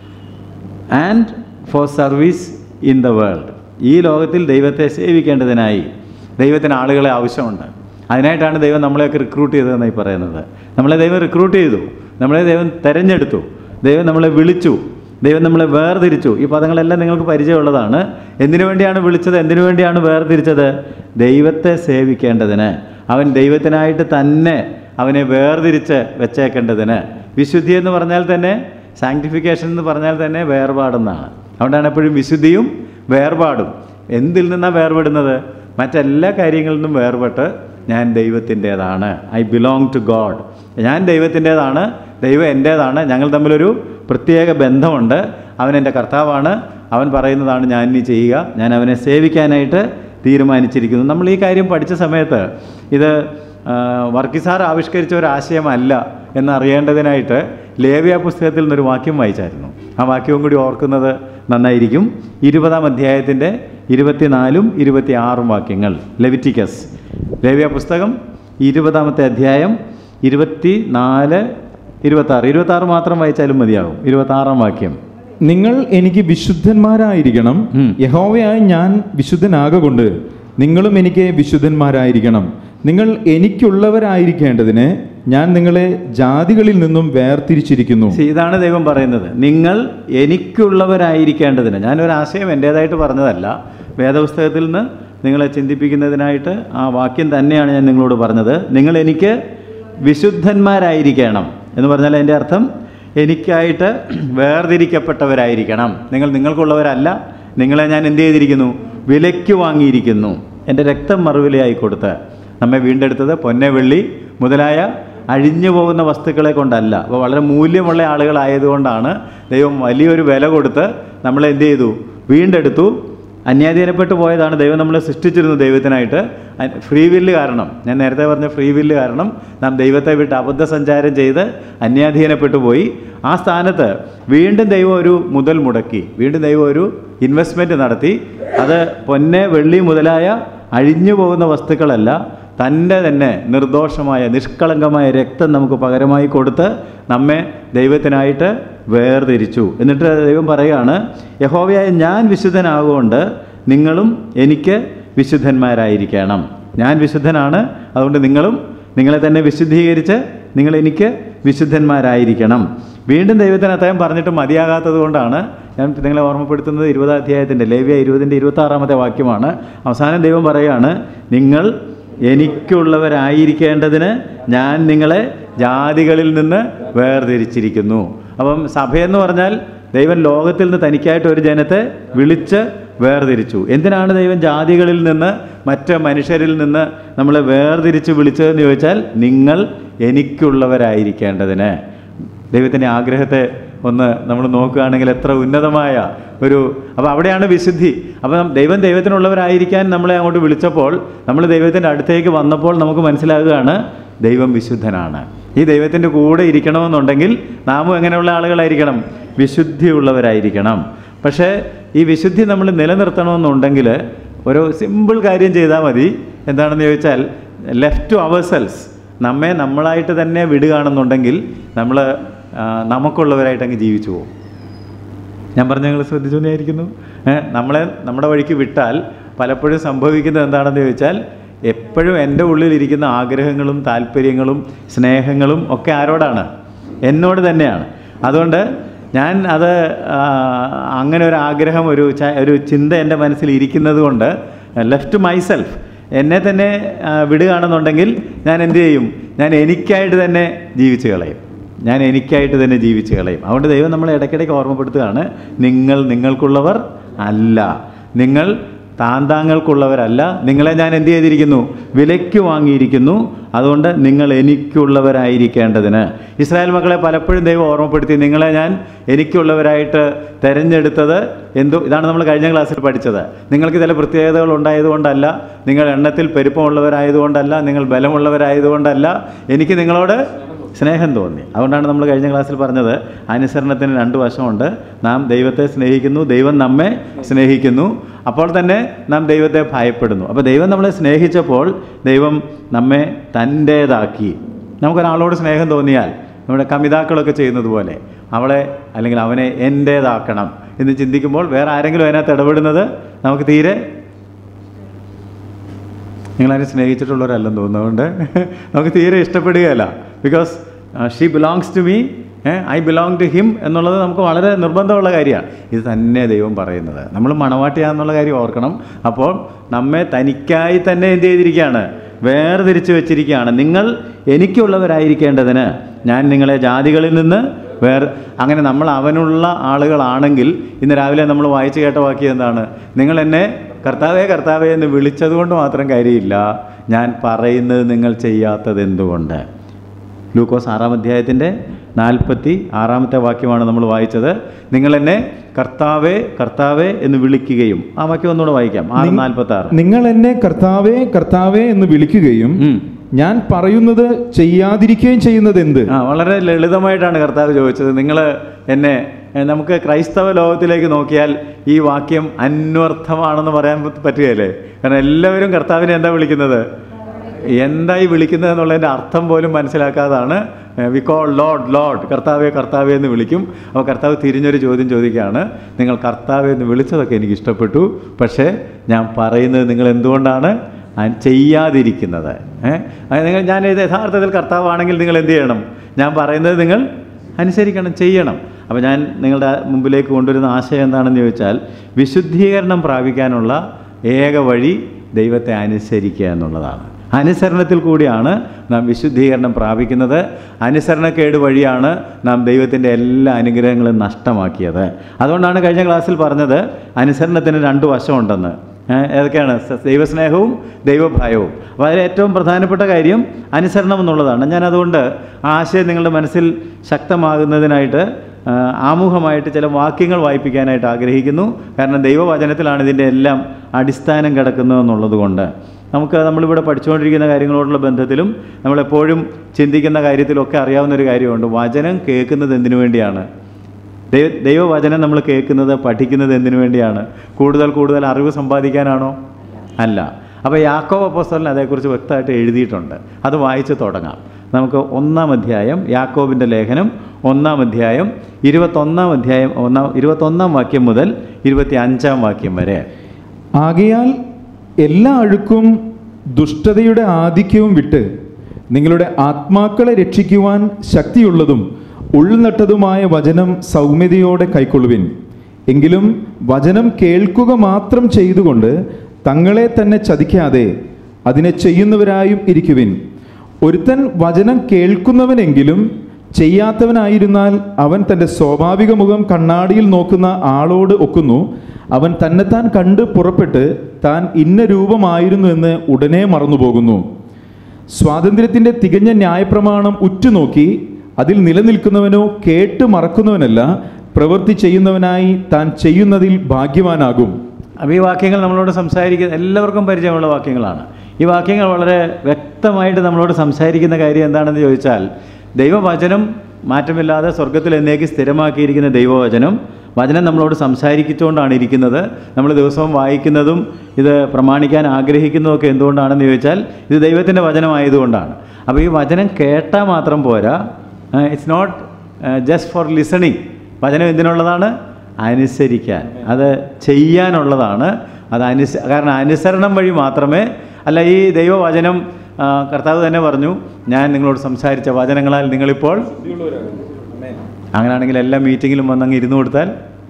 and for service in the world ഈ ലോകത്തിൽ ദൈവത്തെ സേവിക്കേണ്ടതിനായി ദൈവത്തിന് ആളുകളെ ആവശ്യമുണ്ട് അതിനായിട്ടാണ് ദൈവം നമ്മളെയൊക്കെ റിക്രൂട്ട് ചെയ്തതെന്നായി പറയുന്നത് നമ്മളെ ദൈവം റിക്രൂട്ട് ചെയ്തു നമ്മളെ ദൈവം തെരഞ്ഞെടുത്തു ദൈവം നമ്മളെ വിളിച്ചു ദൈവം നമ്മളെ വേർതിരിച്ചു ഈ പദങ്ങളെല്ലാം നിങ്ങൾക്ക് പരിചയമുള്ളതാണ് എന്തിനു വേണ്ടിയാണ് വിളിച്ചത് എന്തിനു വേണ്ടിയാണ് വേർതിരിച്ചത് ദൈവത്തെ സേവിക്കേണ്ടതിന് അവൻ ദൈവത്തിനായിട്ട് തന്നെ അവനെ വേർതിരിച്ച് വെച്ചേക്കേണ്ടതിന് വിശുദ്ധി എന്ന് പറഞ്ഞാൽ തന്നെ സാങ്ക്ടിഫിക്കേഷൻ എന്ന് പറഞ്ഞാൽ തന്നെ വേർപാടെന്നാണ് അതുകൊണ്ടാണ് എപ്പോഴും വിശുദ്ധിയും വേർപാടും എന്തിൽ നിന്നാണ് വേർപെടുന്നത് മറ്റെല്ലാ കാര്യങ്ങളിൽ നിന്നും വേർപെട്ട് ഞാൻ ദൈവത്തിൻ്റേതാണ് ഐ ബിലോങ് ടു ഗോഡ് ഞാൻ ദൈവത്തിൻ്റേതാണ് ദൈവം എൻ്റേതാണ് ഞങ്ങൾ തമ്മിലൊരു പ്രത്യേക ബന്ധമുണ്ട് അവൻ എൻ്റെ കർത്താവാണ് അവൻ പറയുന്നതാണ് ഞാൻ ഇനി ചെയ്യുക ഞാൻ അവനെ സേവിക്കാനായിട്ട് തീരുമാനിച്ചിരിക്കുന്നു നമ്മൾ ഈ കാര്യം പഠിച്ച സമയത്ത് ഇത് ആ, വർക്കിസാർ ആവിഷ്കരിച്ച ഒരു ആശയമല്ല എന്നറിയേണ്ടതിനായിട്ട് ലേവ്യ പുസ്തകത്തിൽ നിന്നൊരു വാക്യം വായിച്ചായിരുന്നു ആ വാക്യവും കൂടി ഓർക്കുന്നത് നന്നായിരിക്കും ഇരുപതാം അധ്യായത്തിൻ്റെ ഇരുപത്തിനാലും ഇരുപത്തി ആറും വാക്യങ്ങൾ ലെവിറ്റിക്കസ് ലേവ്യ പുസ്തകം ഇരുപതാമത്തെ അധ്യായം ഇരുപത്തി നാല് ഇരുപത്താറ് ഇരുപത്താറ് മാത്രം വായിച്ചാലും മതിയാകും ഇരുപത്താറാം വാക്യം നിങ്ങൾ എനിക്ക് വിശുദ്ധന്മാരായിരിക്കണം ഉം. യഹോവയായ ഞാൻ വിശുദ്ധനാകൊണ്ട് നിങ്ങളും എനിക്ക് വിശുദ്ധന്മാരായിരിക്കണം നിങ്ങൾ എനിക്കുള്ളവരായിരിക്കേണ്ടതിന് ഞാൻ നിങ്ങളെ ജാതികളിൽ നിന്നും വേർതിരിച്ചിരിക്കുന്നു See, ഇതാണ് ദൈവം പറയുന്നത് നിങ്ങൾ എനിക്കുള്ളവരായിരിക്കേണ്ടതിന് ഞാനൊരു ആശയം എൻ്റേതായിട്ട് പറഞ്ഞതല്ല വേദപുസ്തകത്തിൽ നിന്ന് നിങ്ങളെ ചിന്തിപ്പിക്കുന്നതിനായിട്ട് ആ വാക്യം തന്നെയാണ് ഞാൻ നിങ്ങളോട് പറഞ്ഞത് നിങ്ങൾ എനിക്ക് വിശുദ്ധന്മാരായിരിക്കണം എന്ന് പറഞ്ഞാൽ അതിൻ്റെ അർത്ഥം എനിക്കായിട്ട് വേർതിരിക്കപ്പെട്ടവരായിരിക്കണം നിങ്ങൾ നിങ്ങൾക്കുള്ളവരല്ല നിങ്ങളെ ഞാൻ എന്ത് ചെയ്തിരിക്കുന്നു വിലയ്ക്ക് വാങ്ങിയിരിക്കുന്നു എൻ്റെ രക്തം മറുവിലയായി കൊടുത്ത് നമ്മെ വീണ്ടെടുത്തത് പൊന്നെ വെള്ളി മുതലായ അഴിഞ്ഞു പോകുന്ന വസ്തുക്കളെ കൊണ്ടല്ല അപ്പോൾ വളരെ മൂല്യമുള്ള ആളുകളായതുകൊണ്ടാണ് ദൈവം വലിയൊരു വില കൊടുത്ത് നമ്മളെ എന്ത് ചെയ്തു വീണ്ടെടുത്തു അന്യാധീനപ്പെട്ടു പോയതാണ് ദൈവം നമ്മളെ സൃഷ്ടിച്ചിരുന്നു ദൈവത്തിനായിട്ട് അ- ഫ്രീ വില്ല് കാരണം ഞാൻ നേരത്തെ പറഞ്ഞ ഫ്രീ വില്ല് കാരണം നാം ദൈവത്തെ വിട്ട് അബദ്ധ സഞ്ചാരം ചെയ്ത് അന്യാധീനപ്പെട്ടു പോയി ആ സ്ഥാനത്ത് വീണ്ടും ദൈവം ഒരു മുതൽ മുടക്കി വീണ്ടും ദൈവം ഒരു ഇൻവെസ്റ്റ്മെൻറ്റ് നടത്തി അത് പൊന്നെ വെള്ളി മുതലായ അഴിഞ്ഞു പോകുന്ന വസ്തുക്കളല്ല തൻ്റെ തന്നെ നിർദോഷമായ നിഷ്കളങ്കമായ രക്തം നമുക്ക് പകരമായി കൊടുത്ത് നമ്മെ ദൈവത്തിനായിട്ട് വേർതിരിച്ചു എന്നിട്ട് ദൈവം പറയുകയാണ് യഹോവയായ ഞാൻ വിശുദ്ധനാകൊണ്ട് നിങ്ങളും എനിക്ക് വിശുദ്ധന്മാരായിരിക്കണം ഞാൻ വിശുദ്ധനാണ് അതുകൊണ്ട് നിങ്ങളും നിങ്ങളെ തന്നെ വിശുദ്ധീകരിച്ച് നിങ്ങൾ എനിക്ക് വിശുദ്ധന്മാരായിരിക്കണം വീണ്ടും ദൈവത്തിന് അദ്ദേഹം പറഞ്ഞിട്ട് മതിയാകാത്തത് കൊണ്ടാണ് ഞാൻ നിങ്ങളെ ഓർമ്മപ്പെടുത്തുന്നത് ഇരുപതാം അധ്യായത്തിൻ്റെ ലേവ്യ ഇരുപതിൻ്റെ ഇരുപത്താറാമത്തെ വാക്യമാണ് അവസാനം ദൈവം പറയുകയാണ് നിങ്ങൾ എനിക്കുള്ളവരായിരിക്കേണ്ടതിന് ഞാൻ നിങ്ങളെ ജാതികളിൽ നിന്ന് വേർതിരിച്ചിരിക്കുന്നു അപ്പം സഭയെന്ന് പറഞ്ഞാൽ ദൈവം ലോകത്തിൽ നിന്ന് തനിക്കായിട്ട് ഒരു ജനത്തെ വിളിച്ച് വേർതിരിച്ചു എന്തിനാണ് ദൈവം ജാതികളിൽ നിന്ന് മറ്റ് മനുഷ്യരിൽ നിന്ന് നമ്മളെ വേർതിരിച്ച് വിളിച്ചതെന്ന് ചോദിച്ചാൽ നിങ്ങൾ എനിക്കുള്ളവരായിരിക്കേണ്ടതിന് ദൈവത്തിൻ്റെ ആഗ്രഹത്തെ ഒന്ന് നമ്മൾ നോക്കുകയാണെങ്കിൽ എത്ര ഉന്നതമായ ഒരു അപ്പോൾ അവിടെയാണ് വിശുദ്ധി അപ്പം ദൈവം ദൈവത്തിനുള്ളവരായിരിക്കാൻ നമ്മളെ അങ്ങോട്ട് വിളിച്ചപ്പോൾ നമ്മൾ ദൈവത്തിൻ്റെ അടുത്തേക്ക് വന്നപ്പോൾ നമുക്ക് മനസ്സിലാകുകയാണ് ദൈവം വിശുദ്ധനാണ് ഈ ദൈവത്തിൻ്റെ കൂടെ ഇരിക്കണമെന്നുണ്ടെങ്കിൽ നാമും എങ്ങനെയുള്ള ആളുകളായിരിക്കണം വിശുദ്ധിയുള്ളവരായിരിക്കണം പക്ഷേ ഈ വിശുദ്ധി നമ്മൾ നിലനിർത്തണമെന്നുണ്ടെങ്കിൽ ഒരു സിമ്പിൾ കാര്യം ചെയ്താൽ മതി എന്താണെന്ന് ചോദിച്ചാൽ ലെഫ്റ്റ് ടു അവർ സെൽസ് നമ്മെ നമ്മളായിട്ട് തന്നെ വിടുകയാണെന്നുണ്ടെങ്കിൽ നമ്മൾ നമുക്കുള്ളവരായിട്ട് അങ്ങ് ജീവിച്ചു പോകും ഞാൻ പറഞ്ഞ നിങ്ങൾ ശ്രദ്ധിച്ചു തന്നെയായിരിക്കുന്നു ഏഹ് നമ്മളെ നമ്മുടെ വഴിക്ക് വിട്ടാൽ പലപ്പോഴും സംഭവിക്കുന്നത് എന്താണെന്ന് ചോദിച്ചാൽ എപ്പോഴും എൻ്റെ ഉള്ളിലിരിക്കുന്ന ആഗ്രഹങ്ങളും താല്പര്യങ്ങളും സ്നേഹങ്ങളും ഒക്കെ ആരോടാണ് എന്നോട് തന്നെയാണ് അതുകൊണ്ട് ഞാൻ അത് ആ, അങ്ങനെ ഒരു ആഗ്രഹം ഒരു ച- ഒരു ചിന്ത എൻ്റെ മനസ്സിൽ ഇരിക്കുന്നത് കൊണ്ട് ലെഫ്റ്റ് മൈസെൽഫ് എന്നെ തന്നെ ആ, വിടുകയാണെന്നുണ്ടെങ്കിൽ ഞാൻ എന്ത് ചെയ്യും ഞാൻ എനിക്കായിട്ട് തന്നെ ജീവിച്ച് കളയും ഞാൻ എനിക്കായിട്ട് തന്നെ ജീവിച്ച് കളയും അതുകൊണ്ട് ദൈവം നമ്മളെ ഇടയ്ക്കിടയ്ക്ക് ഓർമ്മപ്പെടുത്തുകയാണ് നിങ്ങൾ നിങ്ങൾക്കുള്ളവർ അല്ല നിങ്ങൾ താന്താങ്ങൾക്കുള്ളവരല്ല നിങ്ങളെ ഞാൻ എന്ത് ചെയ്തിരിക്കുന്നു വിലയ്ക്ക് വാങ്ങിയിരിക്കുന്നു അതുകൊണ്ട് നിങ്ങൾ എനിക്കുള്ളവരായിരിക്കേണ്ടതിന് ഇസ്രായേൽ മക്കളെ പലപ്പോഴും ദൈവം ഓർമ്മപ്പെടുത്തി നിങ്ങളെ ഞാൻ എനിക്കുള്ളവരായിട്ട് തിരഞ്ഞെടുത്തത് എന്തോ ഇതാണ് നമ്മൾ കഴിഞ്ഞ ക്ലാസ്സിൽ പഠിച്ചത് നിങ്ങൾക്ക് ചില പ്രത്യേകതകൾ ഉണ്ടായതുകൊണ്ടല്ല നിങ്ങൾ എണ്ണത്തിൽ പെരുപ്പമുള്ളവരായതുകൊണ്ടല്ല നിങ്ങൾ ബലമുള്ളവരായതുകൊണ്ടല്ല എനിക്ക് നിങ്ങളോട് സ്നേഹം തോന്നി അതുകൊണ്ടാണ് നമ്മൾ കഴിഞ്ഞ ക്ലാസ്സിൽ പറഞ്ഞത് അനുസരണത്തിന് രണ്ട് വശമുണ്ട് നാം ദൈവത്തെ സ്നേഹിക്കുന്നു ദൈവം നമ്മെ സ്നേഹിക്കുന്നു അപ്പോൾ തന്നെ നാം ദൈവത്തെ ഭയപ്പെടുന്നു അപ്പോൾ ദൈവം നമ്മളെ സ്നേഹിച്ചപ്പോൾ ദൈവം നമ്മെ തൻ്റേതാക്കി നമുക്കൊരാളോട് സ്നേഹം തോന്നിയാൽ നമ്മുടെ കമിതാക്കളൊക്കെ ചെയ്യുന്നത് പോലെ അവളെ അല്ലെങ്കിൽ അവനെ എൻ്റേതാക്കണം എന്ന് ചിന്തിക്കുമ്പോൾ വേറെ ആരെങ്കിലും അതിനകത്ത് ഇടപെടുന്നത് നമുക്ക് തീരെ നിങ്ങളതിനെ സ്നേഹിച്ചിട്ടുള്ളവരല്ലെന്ന് തോന്നുന്നു അതുകൊണ്ട് നമുക്ക് തീരെ ഇഷ്ടപ്പെടുകയല്ല because she belongs to me I belong to him എന്നുള്ളത് നമുക്ക് വളരെ നിർബന്ധമുള്ള കാര്യമാണ് ഇത് തന്നെ ദൈവം പറയുന്നത് നമ്മൾ മണവാട്ടിയാന്നുള്ള കാര്യം ഓർക്കണം അപ്പോൾ നമ്മെ തനിക്കായി തന്നെ എന്ത് ചെയ്തിരിക്കുകയാണ് വേർതിരിച്ച് വെച്ചിരിക്കുകയാണ് നിങ്ങൾ എനിക്കുള്ളവരായിരിക്കേണ്ടതിന് ഞാൻ നിങ്ങളെ ജാതികളിൽ നിന്ന് വേറെ അങ്ങനെ നമ്മൾ അവനുള്ള ആളുകളാണെങ്കിൽ ഇന്ന് രാവിലെ നമ്മൾ വായിച്ചു കേട്ട വാക്യം എന്താണ് നിങ്ങൾ എന്നെ കർത്താവേ കർത്താവേ എന്ന് വിളിച്ചത് കൊണ്ട് മാത്രം കാര്യമില്ല ഞാൻ പറയുന്നത് നിങ്ങൾ ചെയ്യാത്തത് എന്തുകൊണ്ട് ലൂക്കോസ് ആറാം അധ്യായത്തിൻ്റെ നാൽപ്പത്തി ആറാമത്തെ വാക്യമാണ് നമ്മൾ വായിച്ചത് നിങ്ങൾ എന്നെ കർത്താവേ കർത്താവേ എന്ന് വിളിക്കുകയും ആ വാക്യം ഒന്നുകൂടെ വായിക്കാം ആറ് നിങ്ങ- നാൽപ്പത്തി ആറ് നിങ്ങൾ എന്നെ കർത്താവേ കർത്താവേ എന്ന് വിളിക്കുകയും ഉം. ഞാൻ പറയുന്നത് ചെയ്യാതിരിക്കുകയും ചെയ്യുന്നത് എന്ത് ആ വളരെ ലളിതമായിട്ടാണ് കർത്താവ് ചോദിച്ചത് നിങ്ങൾ എന്നെ ഏ, നമുക്ക് ക്രൈസ്തവ ലോകത്തിലേക്ക് നോക്കിയാൽ ഈ വാക്യം അന്വർത്ഥമാണെന്ന് പറയാൻ പറ്റുകയല്ലേ കാരണം എല്ലാവരും കർത്താവിനെ എന്താ വിളിക്കുന്നത് എന്തായി വിളിക്കുന്നത് എന്നുള്ളതിൻ്റെ അർത്ഥം പോലും മനസ്സിലാക്കാതാണ് വി കോൾ ലോഡ് ലോഡ് കർത്താവെ കർത്താവെ എന്ന് വിളിക്കും അപ്പോൾ കർത്താവ് തിരിഞ്ഞൊരു ചോദ്യം ചോദിക്കുകയാണ് നിങ്ങൾ കർത്താവെ എന്ന് വിളിച്ചതൊക്കെ എനിക്ക് ഇഷ്ടപ്പെട്ടു പക്ഷേ ഞാൻ പറയുന്നത് നിങ്ങൾ എന്തുകൊണ്ടാണ് അൻ- ചെയ്യാതിരിക്കുന്നത് ഏഹ് അത് നിങ്ങൾ ഞാൻ ഇത് യഥാർത്ഥത്തിൽ കർത്താവാണെങ്കിൽ നിങ്ങൾ എന്ത് ചെയ്യണം ഞാൻ പറയുന്നത് നിങ്ങൾ അനുസരിക്കണം ചെയ്യണം അപ്പോൾ ഞാൻ നിങ്ങളുടെ മുമ്പിലേക്ക് കൊണ്ടുവരുന്ന ആശയം എന്താണെന്ന് ചോദിച്ചാൽ വിശുദ്ധീകരണം പ്രാപിക്കാനുള്ള ഏക വഴി ദൈവത്തെ അനുസരിക്കുക എന്നുള്ളതാണ് അനുസരണത്തിൽ കൂടിയാണ് നാം വിശുദ്ധീകരണം പ്രാപിക്കുന്നത് അനുസരണക്കേട് വഴിയാണ് നാം ദൈവത്തിൻ്റെ എല്ലാ അനുഗ്രഹങ്ങളും നഷ്ടമാക്കിയത് അതുകൊണ്ടാണ് കഴിഞ്ഞ ക്ലാസ്സിൽ പറഞ്ഞത് അനുസരണത്തിന് രണ്ട് വശമുണ്ടെന്ന് ഏഹ് ഏതൊക്കെയാണ് സ- ദൈവസ്നേഹവും ദൈവഭയവും അപ്പോൾ അതിൽ ഏറ്റവും പ്രധാനപ്പെട്ട കാര്യം അനുസരണം എന്നുള്ളതാണ് ഞാൻ അതുകൊണ്ട് ആ ആശയം നിങ്ങളുടെ മനസ്സിൽ ശക്തമാകുന്നതിനായിട്ട് ആ, ആമുഖമായിട്ട് ചില വാക്യങ്ങൾ വായിപ്പിക്കാനായിട്ട് ആഗ്രഹിക്കുന്നു കാരണം ദൈവവചനത്തിലാണ് ഇതിൻ്റെ എല്ലാം അടിസ്ഥാനം കിടക്കുന്നത് എന്നുള്ളത് കൊണ്ട് നമുക്ക് നമ്മളിവിടെ പഠിച്ചുകൊണ്ടിരിക്കുന്ന കാര്യങ്ങളോടുള്ള ബന്ധത്തിലും നമ്മളെപ്പോഴും ചിന്തിക്കുന്ന കാര്യത്തിലൊക്കെ അറിയാവുന്ന ഒരു കാര്യമുണ്ട് വചനം കേൾക്കുന്നത് എന്തിനു വേണ്ടിയാണ് ദൈവ ദൈവവചനം നമ്മൾ കേൾക്കുന്നത് പഠിക്കുന്നത് എന്തിനു വേണ്ടിയാണ് കൂടുതൽ കൂടുതൽ അറിവ് സമ്പാദിക്കാനാണോ അല്ല അപ്പോൾ യാക്കോബ് അപ്പോസ്തലൻ അതേക്കുറിച്ച് വ്യക്തമായിട്ട് എഴുതിയിട്ടുണ്ട് അത് വായിച്ച് തുടങ്ങാം നമുക്ക് ഒന്നാം അധ്യായം യാക്കോബിൻ്റെ ലേഖനം ഒന്നാം അധ്യായം ഇരുപത്തൊന്നാം അധ്യായം ഒന്നാം ഇരുപത്തൊന്നാം വാക്യം മുതൽ ഇരുപത്തി അഞ്ചാം വാക്യം വരെ ആകയാൽ എല്ലാ അഴുക്കും ദുഷ്ടതയുടെ ആധിക്യവും വിട്ട് നിങ്ങളുടെ ആത്മാക്കളെ രക്ഷിക്കുവാൻ ശക്തിയുള്ളതും ഉൾനട്ടതുമായ വചനം സൗമ്യതയോടെ കൈക്കൊള്ളുവിൻ എങ്കിലും വചനം കേൾക്കുക മാത്രം ചെയ്തുകൊണ്ട് തങ്ങളെ തന്നെ ചതിക്കാതെ അതിനെ ചെയ്യുന്നവരായും ഇരിക്കുവിൻ ഒരുത്തൻ വചനം കേൾക്കുന്നവനെങ്കിലും ചെയ്യാത്തവനായിരുന്നാൽ അവൻ തൻ്റെ സ്വാഭാവിക മുഖം കണ്ണാടിയിൽ നോക്കുന്ന ആളോട് ഒക്കുന്നു അവൻ തന്നെത്താൻ കണ്ട് പുറപ്പെട്ട് താൻ ഇന്ന രൂപമായിരുന്നു എന്ന് ഉടനെ മറന്നുപോകുന്നു സ്വാതന്ത്ര്യത്തിൻ്റെ തികഞ്ഞ ന്യായപ്രമാണം ഉറ്റുനോക്കി അതിൽ നിലനിൽക്കുന്നവനോ കേട്ട് മറക്കുന്നവനല്ല പ്രവൃത്തി ചെയ്യുന്നവനായി താൻ ചെയ്യുന്നതിൽ ഭാഗ്യവാനാകും അപ്പോൾ ഈ വാക്യങ്ങൾ നമ്മളോട് സംസാരിക്കുന്ന എല്ലാവർക്കും പരിചയമുള്ള വാക്യങ്ങളാണ് ഈ വാക്യങ്ങൾ വളരെ വ്യക്തമായിട്ട് നമ്മളോട് സംസാരിക്കുന്ന കാര്യം എന്താണെന്ന് ചോദിച്ചാൽ ദൈവവചനം മാറ്റമില്ലാതെ സ്വർഗത്തിൽ എന്നേക്ക് സ്ഥിരമാക്കിയിരിക്കുന്ന ദൈവവചനം വചനം നമ്മളോട് സംസാരിച്ചുകൊണ്ടാണ് ഇരിക്കുന്നത് നമ്മൾ ദിവസവും വായിക്കുന്നതും ഇത് പ്രമാണിക്കാൻ ആഗ്രഹിക്കുന്നതൊക്കെ എന്തുകൊണ്ടാണെന്ന് ചോദിച്ചാൽ ഇത് ദൈവത്തിൻ്റെ വചനമായതുകൊണ്ടാണ് അപ്പോൾ ഈ വചനം കേട്ടാൽ മാത്രം പോരാ it's not just for listening വചനം എന്തിനുള്ളതാണ് അനുസരിക്കാൻ അത് ചെയ്യാനുള്ളതാണ് അത് അനുസ കാരണം അനുസരണം വഴി മാത്രമേ അല്ല ഈ ദൈവവചനം ആ, കർത്താവ് തന്നെ പറഞ്ഞു ഞാൻ നിങ്ങളോട് സംസാരിച്ച വചനങ്ങളാൽ നിങ്ങളിപ്പോൾ അങ്ങനെയാണെങ്കിൽ എല്ലാ മീറ്റിങ്ങിലും വന്നങ്ങ് ഇരുന്ന് കൊടുത്താൽ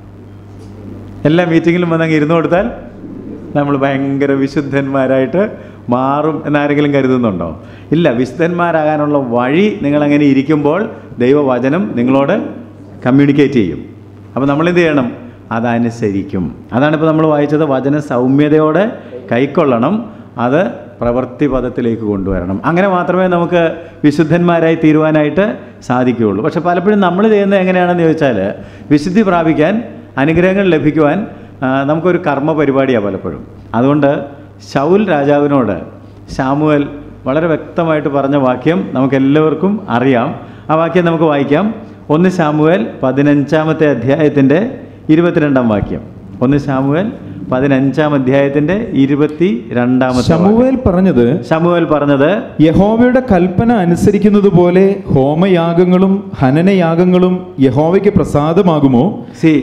എല്ലാ മീറ്റിങ്ങിലും വന്നങ്ങ് ഇരുന്ന് കൊടുത്താൽ നമ്മൾ ഭയങ്കര വിശുദ്ധന്മാരായിട്ട് മാറും എന്നാരെങ്കിലും കരുതുന്നുണ്ടോ ഇല്ല വിശുദ്ധന്മാരാകാനുള്ള വഴി നിങ്ങളങ്ങനെ ഇരിക്കുമ്പോൾ ദൈവവചനം നിങ്ങളോട് കമ്മ്യൂണിക്കേറ്റ് ചെയ്യും അപ്പോൾ നമ്മളെന്ത് ചെയ്യണം അതനുസരിക്കും അതാണിപ്പോൾ നമ്മൾ വായിച്ചത് വചന സൗമ്യതയോടെ കൈക്കൊള്ളണം അത് പ്രവൃത്തി പദത്തിലേക്ക് കൊണ്ടുവരണം അങ്ങനെ മാത്രമേ നമുക്ക് വിശുദ്ധന്മാരായി തീരുവാനായിട്ട് സാധിക്കുകയുള്ളൂ പക്ഷെ പലപ്പോഴും നമ്മൾ ചെയ്യുന്നത് എങ്ങനെയാണെന്ന് ചോദിച്ചാൽ വിശുദ്ധി പ്രാപിക്കാൻ അനുഗ്രഹങ്ങൾ ലഭിക്കുവാൻ ആ, നമുക്കൊരു കർമ്മ പരിപാടിയാണ് പലപ്പോഴും അതുകൊണ്ട് ശൗൽ രാജാവിനോട് ശാമുവൽ വളരെ വ്യക്തമായിട്ട് പറഞ്ഞ വാക്യം നമുക്കെല്ലാവർക്കും അറിയാം ആ വാക്യം നമുക്ക് വായിക്കാം ഒന്ന് ശാമുവൽ പതിനഞ്ചാമത്തെ അധ്യായത്തിൻ്റെ ഇരുപത്തിരണ്ടാം വാക്യം ഒന്ന് ശാമുവൽ പതിനഞ്ചാം അധ്യായത്തിൻ്റെ ഇരുപത്തി രണ്ടാമത്തെ വാക്യം. ശമുവേൽ പറഞ്ഞത് ശമുവേൽ പറഞ്ഞത് യഹോവയുടെ കൽപ്പന അനുസരിക്കുന്നത് പോലെ ഹോമയാഗങ്ങളും ഹനനയാഗങ്ങളും യഹോവയ്ക്ക് പ്രസാദമാകുമോ സി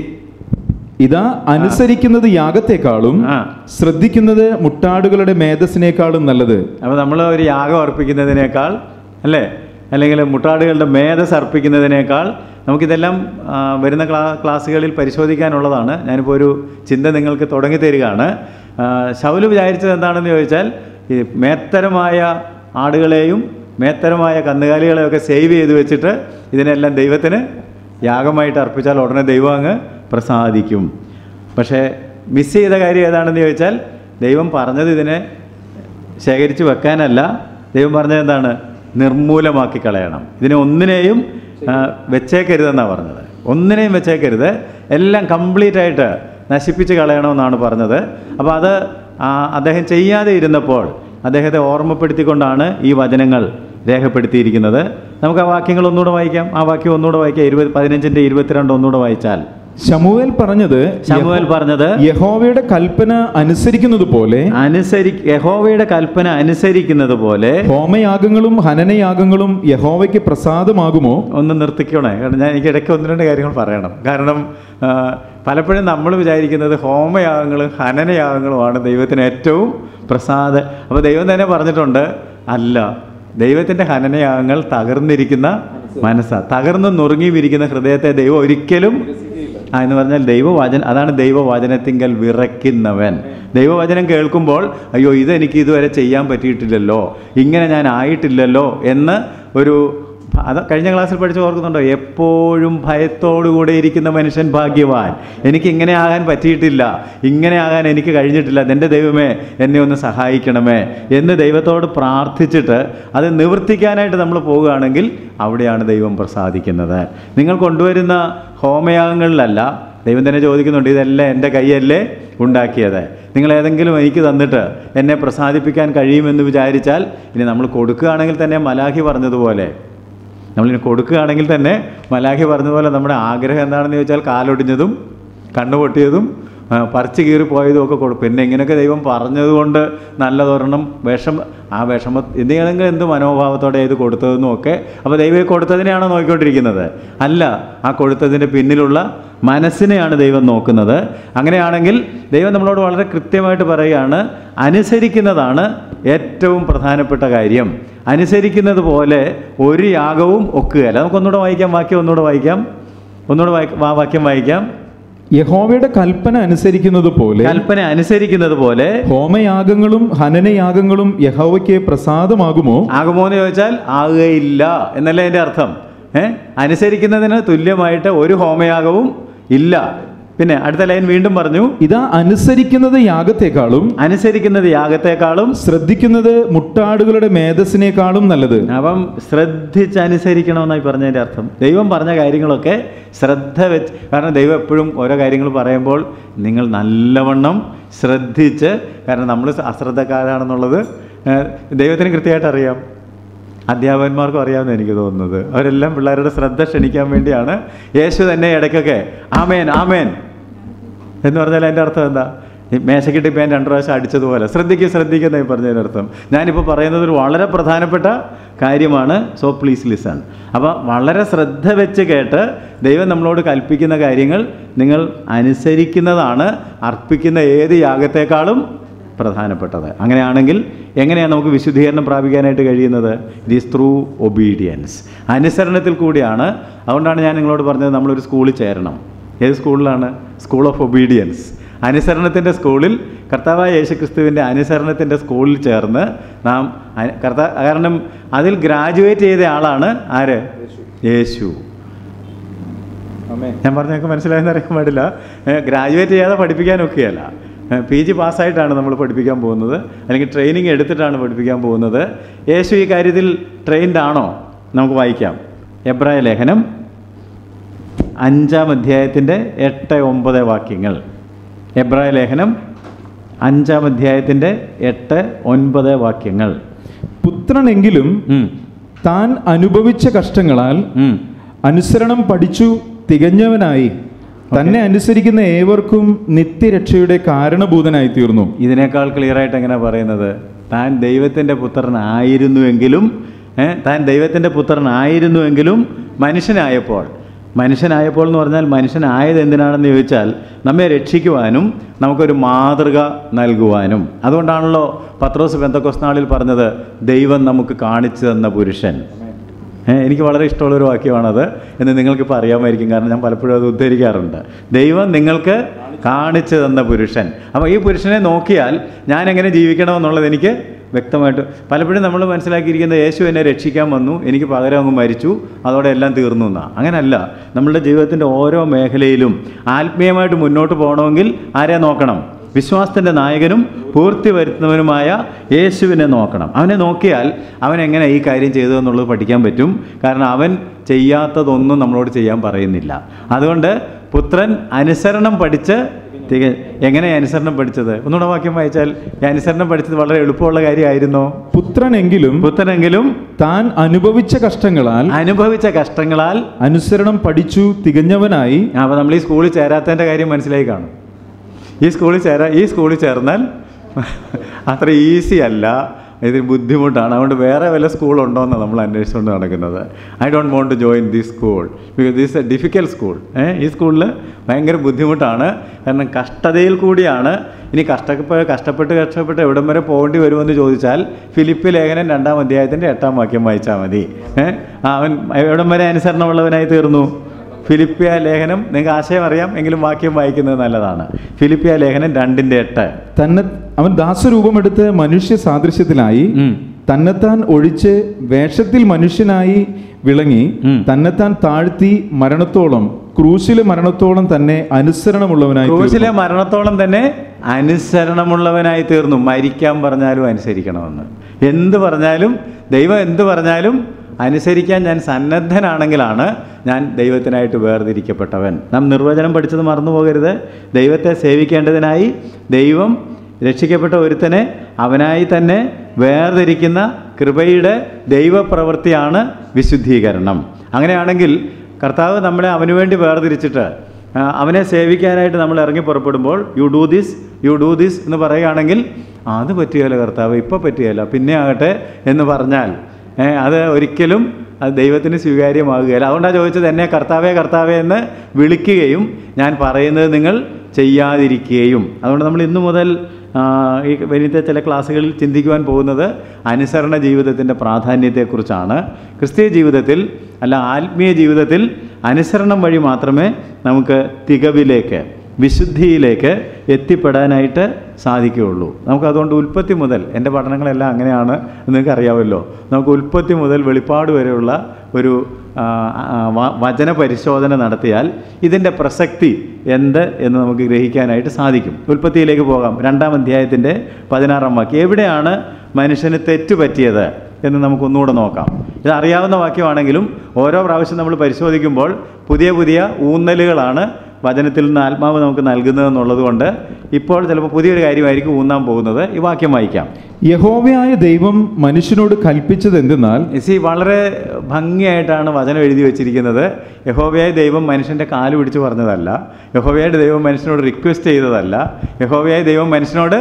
ഇതാ അനുസരിക്കുന്നത് യാഗത്തെക്കാളും ആ ശ്രദ്ധിക്കുന്നത് മുട്ടാടുകളുടെ മേധസ്സിനേക്കാളും നല്ലത് അപ്പോൾ നമ്മൾ ഒരു യാഗം അർപ്പിക്കുന്നതിനേക്കാൾ അല്ലേ അല്ലെങ്കിൽ മുട്ടാടുകളുടെ മേധസ് അർപ്പിക്കുന്നതിനേക്കാൾ നമുക്കിതെല്ലാം ആ, വരുന്ന ക്ലാ ക്ലാസ്സുകളിൽ പരിശോധിക്കാനുള്ളതാണ് ഞാനിപ്പോൾ ഒരു ചിന്ത നിങ്ങൾക്ക് തുടങ്ങി തരികയാണ് ആ, ശൗല് വിചാരിച്ചത് എന്താണെന്ന് ചോദിച്ചാൽ ഈ മേത്തരമായ ആടുകളെയും മേത്തരമായ കന്നുകാലികളെയൊക്കെ സേവ് ചെയ്ത് വെച്ചിട്ട് ഇതിനെല്ലാം ദൈവത്തിന് യാഗമായിട്ട് അർപ്പിച്ചാൽ ഉടനെ ദൈവം അങ്ങ് പ്രസാദിക്കും പക്ഷേ മിസ് ചെയ്ത കാര്യം ഏതാണെന്ന് ചോദിച്ചാൽ ദൈവം പറഞ്ഞത് ഇതിനെ ശേഖരിച്ച് വെക്കാനല്ല ദൈവം പറഞ്ഞത് എന്താണ് നിർമൂലമാക്കി കളയണം ഇതിനെ ഒന്നിനെയും ആ, വെച്ചേക്കരുതെന്നാണ് പറഞ്ഞത് ഒന്നിനെയും വെച്ചേക്കരുത് എല്ലാം കംപ്ലീറ്റ് ആയിട്ട് നശിപ്പിച്ച് കളയണമെന്നാണ് പറഞ്ഞത് അപ്പോൾ അത് ആ, അദ്ദേഹം ചെയ്യാതെ ഇരുന്നപ്പോൾ അദ്ദേഹത്തെ ഓർമ്മപ്പെടുത്തിക്കൊണ്ടാണ് ഈ വചനങ്ങൾ രേഖപ്പെടുത്തിയിരിക്കുന്നത് നമുക്ക് ആ വാക്യങ്ങൾ ഒന്നുകൂടെ വായിക്കാം ആ വാക്യം ഒന്നുകൂടെ വായിക്കാം ഇരുപത് പതിനഞ്ചിൻ്റെ ഇരുപത്തിരണ്ട് ഒന്നുകൂടെ വായിച്ചാൽ ശമുവേൽ പറഞ്ഞത് ശമുവേൽ പറഞ്ഞത് യഹോവയുടെ കൽപ്പന അനുസരിക്കുന്നത് പോലെ അനുസരി യഹോവയുടെ കൽപ്പന അനുസരിക്കുന്നത് പോലെ ഹോമയാഗങ്ങളും ഹനനയാഗങ്ങളും യഹോവയ്ക്ക് പ്രസാദമാകുമോ ഒന്ന് നിർത്തിക്കണേ കാരണം ഞാൻ എനിക്ക് ഇടയ്ക്ക് ഒന്ന് രണ്ട് കാര്യങ്ങൾ പറയണം കാരണം ആ, പലപ്പോഴും നമ്മൾ വിചാരിക്കുന്നത് ഹോമയാഗങ്ങളും ഹനനയാഗങ്ങളുമാണ് ദൈവത്തിന് ഏറ്റവും പ്രസാദ അപ്പോൾ ദൈവം തന്നെ പറഞ്ഞിട്ടുണ്ട് അല്ല ദൈവത്തിൻ്റെ ഹനനയാഗങ്ങൾ തകർന്നിരിക്കുന്ന മനസ്സാണ് തകർന്ന് നുറുങ്ങിയിരിക്കുന്ന ഹൃദയത്തെ ദൈവം ഒരിക്കലും ആ എന്ന് പറഞ്ഞാൽ ദൈവവചന അതാണ് ദൈവവചനത്തിങ്കൽ വിറയ്ക്കുന്നവൻ ദൈവവചനം കേൾക്കുമ്പോൾ അയ്യോ ഇതെനിക്ക് ഇതുവരെ ചെയ്യാൻ പറ്റിയിട്ടില്ലല്ലോ ഇങ്ങനെ ഞാൻ ആയിട്ടില്ലല്ലോ എന്ന് ഒരു അത് കഴിഞ്ഞ ക്ലാസ്സിൽ പഠിച്ച് ഓർക്കുന്നുണ്ടോ എപ്പോഴും ഭയത്തോടുകൂടെ ഇരിക്കുന്ന മനുഷ്യൻ ഭാഗ്യവാൻ എനിക്ക് ഇങ്ങനെ ആകാൻ പറ്റിയിട്ടില്ല ഇങ്ങനെ ആകാൻ എനിക്ക് കഴിഞ്ഞിട്ടില്ല എൻ്റെ ദൈവമേ എന്നെ ഒന്ന് സഹായിക്കണമേ എന്ന് ദൈവത്തോട് പ്രാർത്ഥിച്ചിട്ട് അത് നിവർത്തിക്കാനായിട്ട് നമ്മൾ പോവുകയാണെങ്കിൽ അവിടെയാണ് ദൈവം പ്രസാദിക്കുന്നത് നിങ്ങൾ കൊണ്ടുവരുന്ന ഹോമയാഗങ്ങളിലല്ല ദൈവം തന്നെ ചോദിക്കുന്നുണ്ട് ഇതെല്ലാം എൻ്റെ കൈയല്ലേ ഉണ്ടാക്കിയത് നിങ്ങൾ ഏതെങ്കിലും എനിക്ക് തന്നിട്ട് എന്നെ പ്രസാദിപ്പിക്കാൻ കഴിയുമെന്ന് വിചാരിച്ചാൽ ഇനി നമ്മൾ കൊടുക്കുകയാണെങ്കിൽ തന്നെ മലാഹി പറഞ്ഞതുപോലെ നമ്മളിനി കൊടുക്കുകയാണെങ്കിൽ തന്നെ മലാഖി പറഞ്ഞതുപോലെ നമ്മുടെ ആഗ്രഹം എന്താണെന്ന് ചോദിച്ചാൽ കാലൊടിഞ്ഞതും കണ്ണുപൊട്ടിയതും ആ, പറിച്ചു കീറി പോയതും ഒക്കെ കൊടുക്കും പിന്നെ ഇങ്ങനെയൊക്കെ ദൈവം പറഞ്ഞതുകൊണ്ട് നല്ലതൊരെണ്ണം വിഷം ആ വിഷമ എന്തെങ്കിലും എന്ത് മനോഭാവത്തോടെ ഇത് കൊടുത്തതെന്നും ഒക്കെ അപ്പോൾ ദൈവം ഈ കൊടുത്തതിനെയാണോ നോക്കിക്കൊണ്ടിരിക്കുന്നത് അല്ല ആ കൊടുത്തതിൻ്റെ പിന്നിലുള്ള മനസ്സിനെയാണ് ദൈവം നോക്കുന്നത് അങ്ങനെയാണെങ്കിൽ ദൈവം നമ്മളോട് വളരെ കൃത്യമായിട്ട് പറയുകയാണ് അനുസരിക്കുന്നതാണ് ഏറ്റവും പ്രധാനപ്പെട്ട കാര്യം അനുസരിക്കുന്നത് പോലെ ഒരു യാഗവും ഒക്കുകയല്ല നമുക്കൊന്നുകൂടെ വായിക്കാം വാക്യം ഒന്നുകൂടെ വായിക്കാം ഒന്നുകൂടെ വായിക്ക ആ വാക്യം വായിക്കാം യഹോവയുടെ കൽപ്പന അനുസരിക്കുന്നത് പോലെ കൽപ്പന അനുസരിക്കുന്നത് പോലെ ഹോമയാഗങ്ങളും ഹനനയാഗങ്ങളും യഹോവയ്ക്ക് പ്രസാദമാകുമോ ആകുമോ എന്ന് ചോദിച്ചാൽ ആകുകയില്ല എന്നല്ലേ അതിൻ്റെ അർത്ഥം ഏ അനുസരിക്കുന്നതിന് തുല്യമായിട്ട് ഒരു ഹോമയാഗവും ഇല്ല പിന്നെ അടുത്ത ലൈൻ വീണ്ടും പറഞ്ഞു ഇതാ അനുസരിക്കുന്നത് യാഗത്തെക്കാളും അനുസരിക്കുന്നത് യാഗത്തെക്കാളും ശ്രദ്ധിക്കുന്നത് മുട്ടാടുകളുടെ മേധസ്സിനേക്കാളും നല്ലത് അപ്പം ശ്രദ്ധിച്ച് അനുസരിക്കണമെന്നായി പറഞ്ഞതിൻ്റെ അർത്ഥം ദൈവം പറഞ്ഞ കാര്യങ്ങളൊക്കെ ശ്രദ്ധ വെച്ച് കാരണം ദൈവം എപ്പോഴും ഓരോ കാര്യങ്ങൾ പറയുമ്പോൾ നിങ്ങൾ നല്ലവണ്ണം ശ്രദ്ധിച്ച് കാരണം നമ്മൾ അശ്രദ്ധക്കാരാണെന്നുള്ളത് ഏഹ്, ദൈവത്തിന് കൃത്യമായിട്ട് അറിയാം അധ്യാപകന്മാർക്കും അറിയാമെന്ന് എനിക്ക് തോന്നുന്നത് അവരെല്ലാം പിള്ളേരുടെ ശ്രദ്ധ ക്ഷണിക്കാൻ വേണ്ടിയാണ് യേശു തന്നെ ഇടയ്ക്കൊക്കെ ആമേൻ ആമേൻ എന്ന് പറഞ്ഞാൽ അതിൻ്റെ അർത്ഥം എന്താ ഈ മേശക്കിട്ട് ഇപ്പം ഞാൻ രണ്ട് പ്രാവശ്യം അടിച്ചതുപോലെ ശ്രദ്ധിക്കുക ശ്രദ്ധിക്കുന്നതായി പറഞ്ഞതിൻ്റെ അർത്ഥം ഞാനിപ്പോൾ പറയുന്നത് ഒരു വളരെ പ്രധാനപ്പെട്ട കാര്യമാണ് സോ പ്ലീസ് ലിസൺ അപ്പോൾ വളരെ ശ്രദ്ധ വെച്ച് കേട്ട് ദൈവം നമ്മളോട് കൽപ്പിക്കുന്ന കാര്യങ്ങൾ നിങ്ങൾ അനുസരിക്കുന്നതാണ് അർപ്പിക്കുന്ന ഏത് യാഗത്തെക്കാളും പ്രധാനപ്പെട്ടത് അങ്ങനെയാണെങ്കിൽ എങ്ങനെയാണ് നമുക്ക് വിശുദ്ധീകരണം പ്രാപിക്കാനായിട്ട് കഴിയുന്നത് ഇറ്റ് ഈസ് ത്രൂ ഒബീഡിയൻസ് അനുസരണത്തിൽ കൂടിയാണ് അതുകൊണ്ടാണ് ഞാൻ നിങ്ങളോട് പറഞ്ഞത് നമ്മളൊരു സ്കൂളിൽ ചേരണം ഏത് സ്കൂളിലാണ് സ്കൂൾ ഓഫ് ഒബീഡിയൻസ് അനുസരണത്തിൻ്റെ സ്കൂളിൽ കർത്താവായ യേശുക്രിസ്തുവിൻ്റെ അനുസരണത്തിൻ്റെ സ്കൂളിൽ ചേർന്ന് നാം അ- കർത്താ കാരണം അതിൽ ഗ്രാജുവേറ്റ് ചെയ്ത ആളാണ് ആര് യേശു ഞാൻ പറഞ്ഞൊക്കെ മനസ്സിലായെന്ന് അറിയാൻ പാടില്ല ഗ്രാജുവേറ്റ് ചെയ്യാതെ പഠിപ്പിക്കാനൊക്കെയല്ല പി ജി പാസ്സായിട്ടാണ് നമ്മൾ പഠിപ്പിക്കാൻ പോകുന്നത് അല്ലെങ്കിൽ ട്രെയിനിങ് എടുത്തിട്ടാണ് പഠിപ്പിക്കാൻ പോകുന്നത് യേശു ഈ കാര്യത്തിൽ ട്രെയിൻഡ് ആണോ നമുക്ക് വായിക്കാം എബ്രായ ലേഖനം അഞ്ചാം അധ്യായത്തിൻ്റെ എട്ട് ഒമ്പത് വാക്യങ്ങൾ എബ്രായ ലേഖനം അഞ്ചാം അധ്യായത്തിൻ്റെ എട്ട് ഒൻപത് വാക്യങ്ങൾ പുത്രനെങ്കിലും ഉം, താൻ അനുഭവിച്ച കഷ്ടങ്ങളാൽ ഉം. അനുസരണം പഠിച്ചു തികഞ്ഞവനായി തന്നെ അനുസരിക്കുന്ന ഏവർക്കും നിത്യരക്ഷയുടെ കാരണഭൂതനായി തീർന്നു ഇതിനേക്കാൾ ക്ലിയർ ആയിട്ട് എങ്ങനെയാണ് പറയുന്നത് താൻ ദൈവത്തിൻ്റെ പുത്രനായിരുന്നുവെങ്കിലും ഏ, താൻ ദൈവത്തിൻ്റെ പുത്രനായിരുന്നുവെങ്കിലും മനുഷ്യനായപ്പോൾ മനുഷ്യനായപ്പോൾ എന്ന് പറഞ്ഞാൽ മനുഷ്യനായത് എന്തിനാണെന്ന് ചോദിച്ചാൽ നമ്മെ രക്ഷിക്കുവാനും നമുക്കൊരു മാതൃക നൽകുവാനും അതുകൊണ്ടാണല്ലോ പത്രോസ് ബന്ധക്കോസ് നാളിൽ പറഞ്ഞത് ദൈവം നമുക്ക് കാണിച്ചു തന്ന പുരുഷൻ ഏ, എനിക്ക് വളരെ ഇഷ്ടമുള്ളൊരു വാക്യമാണത് എന്ന് നിങ്ങൾക്കിപ്പോൾ അറിയാമായിരിക്കും കാരണം ഞാൻ പലപ്പോഴും അത് ഉദ്ധരിക്കാറുണ്ട് ദൈവം നിങ്ങൾക്ക് കാണിച്ചു തന്ന പുരുഷൻ അപ്പോൾ ഈ പുരുഷനെ നോക്കിയാൽ ഞാൻ എങ്ങനെ ജീവിക്കണമെന്നുള്ളത് എനിക്ക് വ്യക്തമായിട്ട് പലപ്പോഴും നമ്മൾ മനസ്സിലാക്കിയിരിക്കുന്നത് യേശു എന്നെ രക്ഷിക്കാൻ വന്നു എനിക്ക് പകരം അങ്ങ് മരിച്ചു അതോടെ എല്ലാം തീർന്നു എന്നാണ് അങ്ങനല്ല നമ്മളുടെ ജീവിതത്തിൻ്റെ ഓരോ മേഖലയിലും ആത്മീയമായിട്ട് മുന്നോട്ട് പോകണമെങ്കിൽ ആരെ നോക്കണം വിശ്വാസത്തിൻ്റെ നായകനും പൂർത്തി വരുത്തുന്നവനുമായ യേശുവിനെ നോക്കണം അവനെ നോക്കിയാൽ അവൻ എങ്ങനെ ഈ കാര്യം ചെയ്തു എന്നുള്ളത് പഠിക്കാൻ പറ്റും കാരണം അവൻ ചെയ്യാത്തതൊന്നും നമ്മളോട് ചെയ്യാൻ പറയുന്നില്ല അതുകൊണ്ട് പുത്രൻ അനുസരണം പഠിച്ച് തിക എങ്ങനെ അനുസരണം പഠിച്ചത് ഒന്നുകൂടെ വാക്യം വായിച്ചാൽ ഈ അനുസരണം പഠിച്ചത് വളരെ എളുപ്പമുള്ള കാര്യമായിരുന്നോ പുത്രനെങ്കിലും പുത്രനെങ്കിലും താൻ അനുഭവിച്ച കഷ്ടങ്ങളാൽ അനുഭവിച്ച കഷ്ടങ്ങളാൽ അനുസരണം പഠിച്ചു തികഞ്ഞവനായി അപ്പോൾ നമ്മൾ ഈ സ്കൂളിൽ ചേരാത്തതിൻ്റെ കാര്യം മനസ്സിലായി കാണും ഈ സ്കൂളിൽ ചേരാ ഈ സ്കൂളിൽ ചേർന്നാൽ അത്ര ഈസി അല്ല ഇതിന് ബുദ്ധിമുട്ടാണ് അതുകൊണ്ട് വേറെ വല്ല സ്കൂളുണ്ടോ എന്നാണ് നമ്മൾ അന്വേഷിച്ചുകൊണ്ട് നടക്കുന്നത് I don't want to join this school because this a difficult school ഈ സ്കൂളിൽ ഭയങ്കര ബുദ്ധിമുട്ടാണ് കാരണം കഷ്ടതയിൽ കൂടിയാണ് ഇനി കഷ്ടപ്പെട്ട് കഷ്ടപ്പെട്ട് കഷ്ടപ്പെട്ട് എവിടം വരെ പോകേണ്ടി വരുമെന്ന് ചോദിച്ചാൽ ഫിലിപ്പ് ലേഖനം രണ്ടാം അധ്യായത്തിൻ്റെ എട്ടാം വാക്യം വായിച്ചാൽ മതി ഏഹ് അവൻ എവിടം വരെ അനുസരണമുള്ളവനായി തീർന്നു ഫിലിപ്പിയ ലേഖനം നിങ്ങൾക്ക് ആശയം അറിയാം എങ്കിലും വാക്യം വായിക്കുന്നത് നല്ലതാണ് ഫിലിപ്പിയ ലേഖനം രണ്ടിൻ്റെ എട്ട് തന്നെ അവൻ ദാസരൂപമെടുത്ത് മനുഷ്യ സാദൃശ്യത്തിലായി ഉം. തന്നെത്താൻ ഒഴിച്ച് വേഷത്തിൽ മനുഷ്യനായി വിളങ്ങി ഉം. തന്നെത്താൻ താഴ്ത്തി മരണത്തോളം ക്രൂശിലെ മരണത്തോളം തന്നെ അനുസരണമുള്ളവനായി തീർന്നു. ക്രൂശിലെ മരണത്തോളം തന്നെ അനുസരണമുള്ളവനായി തീർന്നു മരിക്കാൻ പറഞ്ഞാലും അനുസരിക്കണമെന്ന് എന്ത് പറഞ്ഞാലും ദൈവം എന്ത് പറഞ്ഞാലും അനുസരിക്കാൻ ഞാൻ സന്നദ്ധനാണെങ്കിലാണ് ഞാൻ ദൈവത്തിനായിട്ട് വേർതിരിക്കപ്പെട്ടവൻ നാം നിർവചനം പഠിച്ചത് മറന്നു പോകരുത് ദൈവത്തെ സേവിക്കേണ്ടതിനായി ദൈവം രക്ഷിക്കപ്പെട്ട ഒരുത്തനെ അവനായി തന്നെ വേർതിരിക്കുന്ന കൃപയുടെ ദൈവപ്രവൃത്തിയാണ് വിശുദ്ധീകരണം അങ്ങനെയാണെങ്കിൽ കർത്താവ് നമ്മളെ അവന് വേണ്ടി വേർതിരിച്ചിട്ട് ആ, അവനെ സേവിക്കാനായിട്ട് നമ്മൾ ഇറങ്ങി പുറപ്പെടുമ്പോൾ you do this you do this എന്ന് പറയുകയാണെങ്കിൽ "ആ, അത് പറ്റുകയില്ല കർത്താവ് ഇപ്പോൾ പറ്റുകയില്ല പിന്നെ ആകട്ടെ എന്ന് പറഞ്ഞാൽ ഏ, അത് ഒരിക്കലും അത് ദൈവത്തിന് സ്വീകാര്യമാകുകയില്ല അതുകൊണ്ടാണ് ചോദിച്ചത് എന്നെ കർത്താവേ കർത്താവേ എന്ന് വിളിക്കുകയും ഞാൻ പറയുന്നത് നിങ്ങൾ ചെയ്യാതിരിക്കുകയും അതുകൊണ്ട് നമ്മൾ ഇന്നു മുതൽ ആ, ഈ വലിയ ചില ക്ലാസ്സുകളിൽ ചിന്തിക്കുവാൻ പോകുന്നത് അനുസരണ ജീവിതത്തിൻ്റെ പ്രാധാന്യത്തെക്കുറിച്ചാണ് ക്രിസ്തീയ ജീവിതത്തിൽ അല്ല ആത്മീയ ജീവിതത്തിൽ അനുസരണം വഴി മാത്രമേ നമുക്ക് തികവിലേക്ക് വിശുദ്ധിയിലേക്ക് എത്തിപ്പെടാനായിട്ട് സാധിക്കുകയുള്ളൂ നമുക്ക് അതുകൊണ്ട് ഉൽപ്പത്തി മുതൽ എൻ്റെ പഠനങ്ങളെല്ലാം അങ്ങനെയാണ് എന്ന് നിങ്ങൾക്ക് അറിയാമല്ലോ നമുക്ക് ഉൽപ്പത്തി മുതൽ വെളിപ്പാട് വരെയുള്ള ഒരു ആ, ആ, വ- വചന പരിശോധന നടത്തിയാൽ ഇതിൻ്റെ പ്രസക്തി എന്ത് എന്ന് നമുക്ക് ഗ്രഹിക്കാനായിട്ട് സാധിക്കും ഉൽപ്പത്തിയിലേക്ക് പോകാം രണ്ടാം അധ്യായത്തിൻ്റെ പതിനാറാം വാക്യം എവിടെയാണ് മനുഷ്യന് തെറ്റ് പറ്റിയത് എന്ന് നമുക്കൊന്നുകൂടെ നോക്കാം ഇത് അറിയാവുന്ന വാക്യമാണെങ്കിലും ഓരോ പ്രാവശ്യം നമ്മൾ പരിശോധിക്കുമ്പോൾ പുതിയ പുതിയ ഊന്നലുകളാണ് വചനത്തിൽ നിന്ന് ആത്മാവ് നമുക്ക് നൽകുന്നതെന്നുള്ളത് കൊണ്ട് ഇപ്പോൾ ചിലപ്പോൾ പുതിയൊരു കാര്യമായിരിക്കും ഊന്നാൻ പോകുന്നത് ഈ വാക്യം വായിക്കാം യഹോവയായ ദൈവം മനുഷ്യനോട് കൽപ്പിച്ചത് എന്തെന്നാൽ സി വളരെ ഭംഗിയായിട്ടാണ് വചനം എഴുതി വെച്ചിരിക്കുന്നത് യഹോവയായ ദൈവം മനുഷ്യൻ്റെ കാല് പിടിച്ച് പറഞ്ഞതല്ല യഹോവയായ ദൈവം മനുഷ്യനോട് റിക്വസ്റ്റ് ചെയ്തതല്ല യഹോവയായ ദൈവം മനുഷ്യനോട്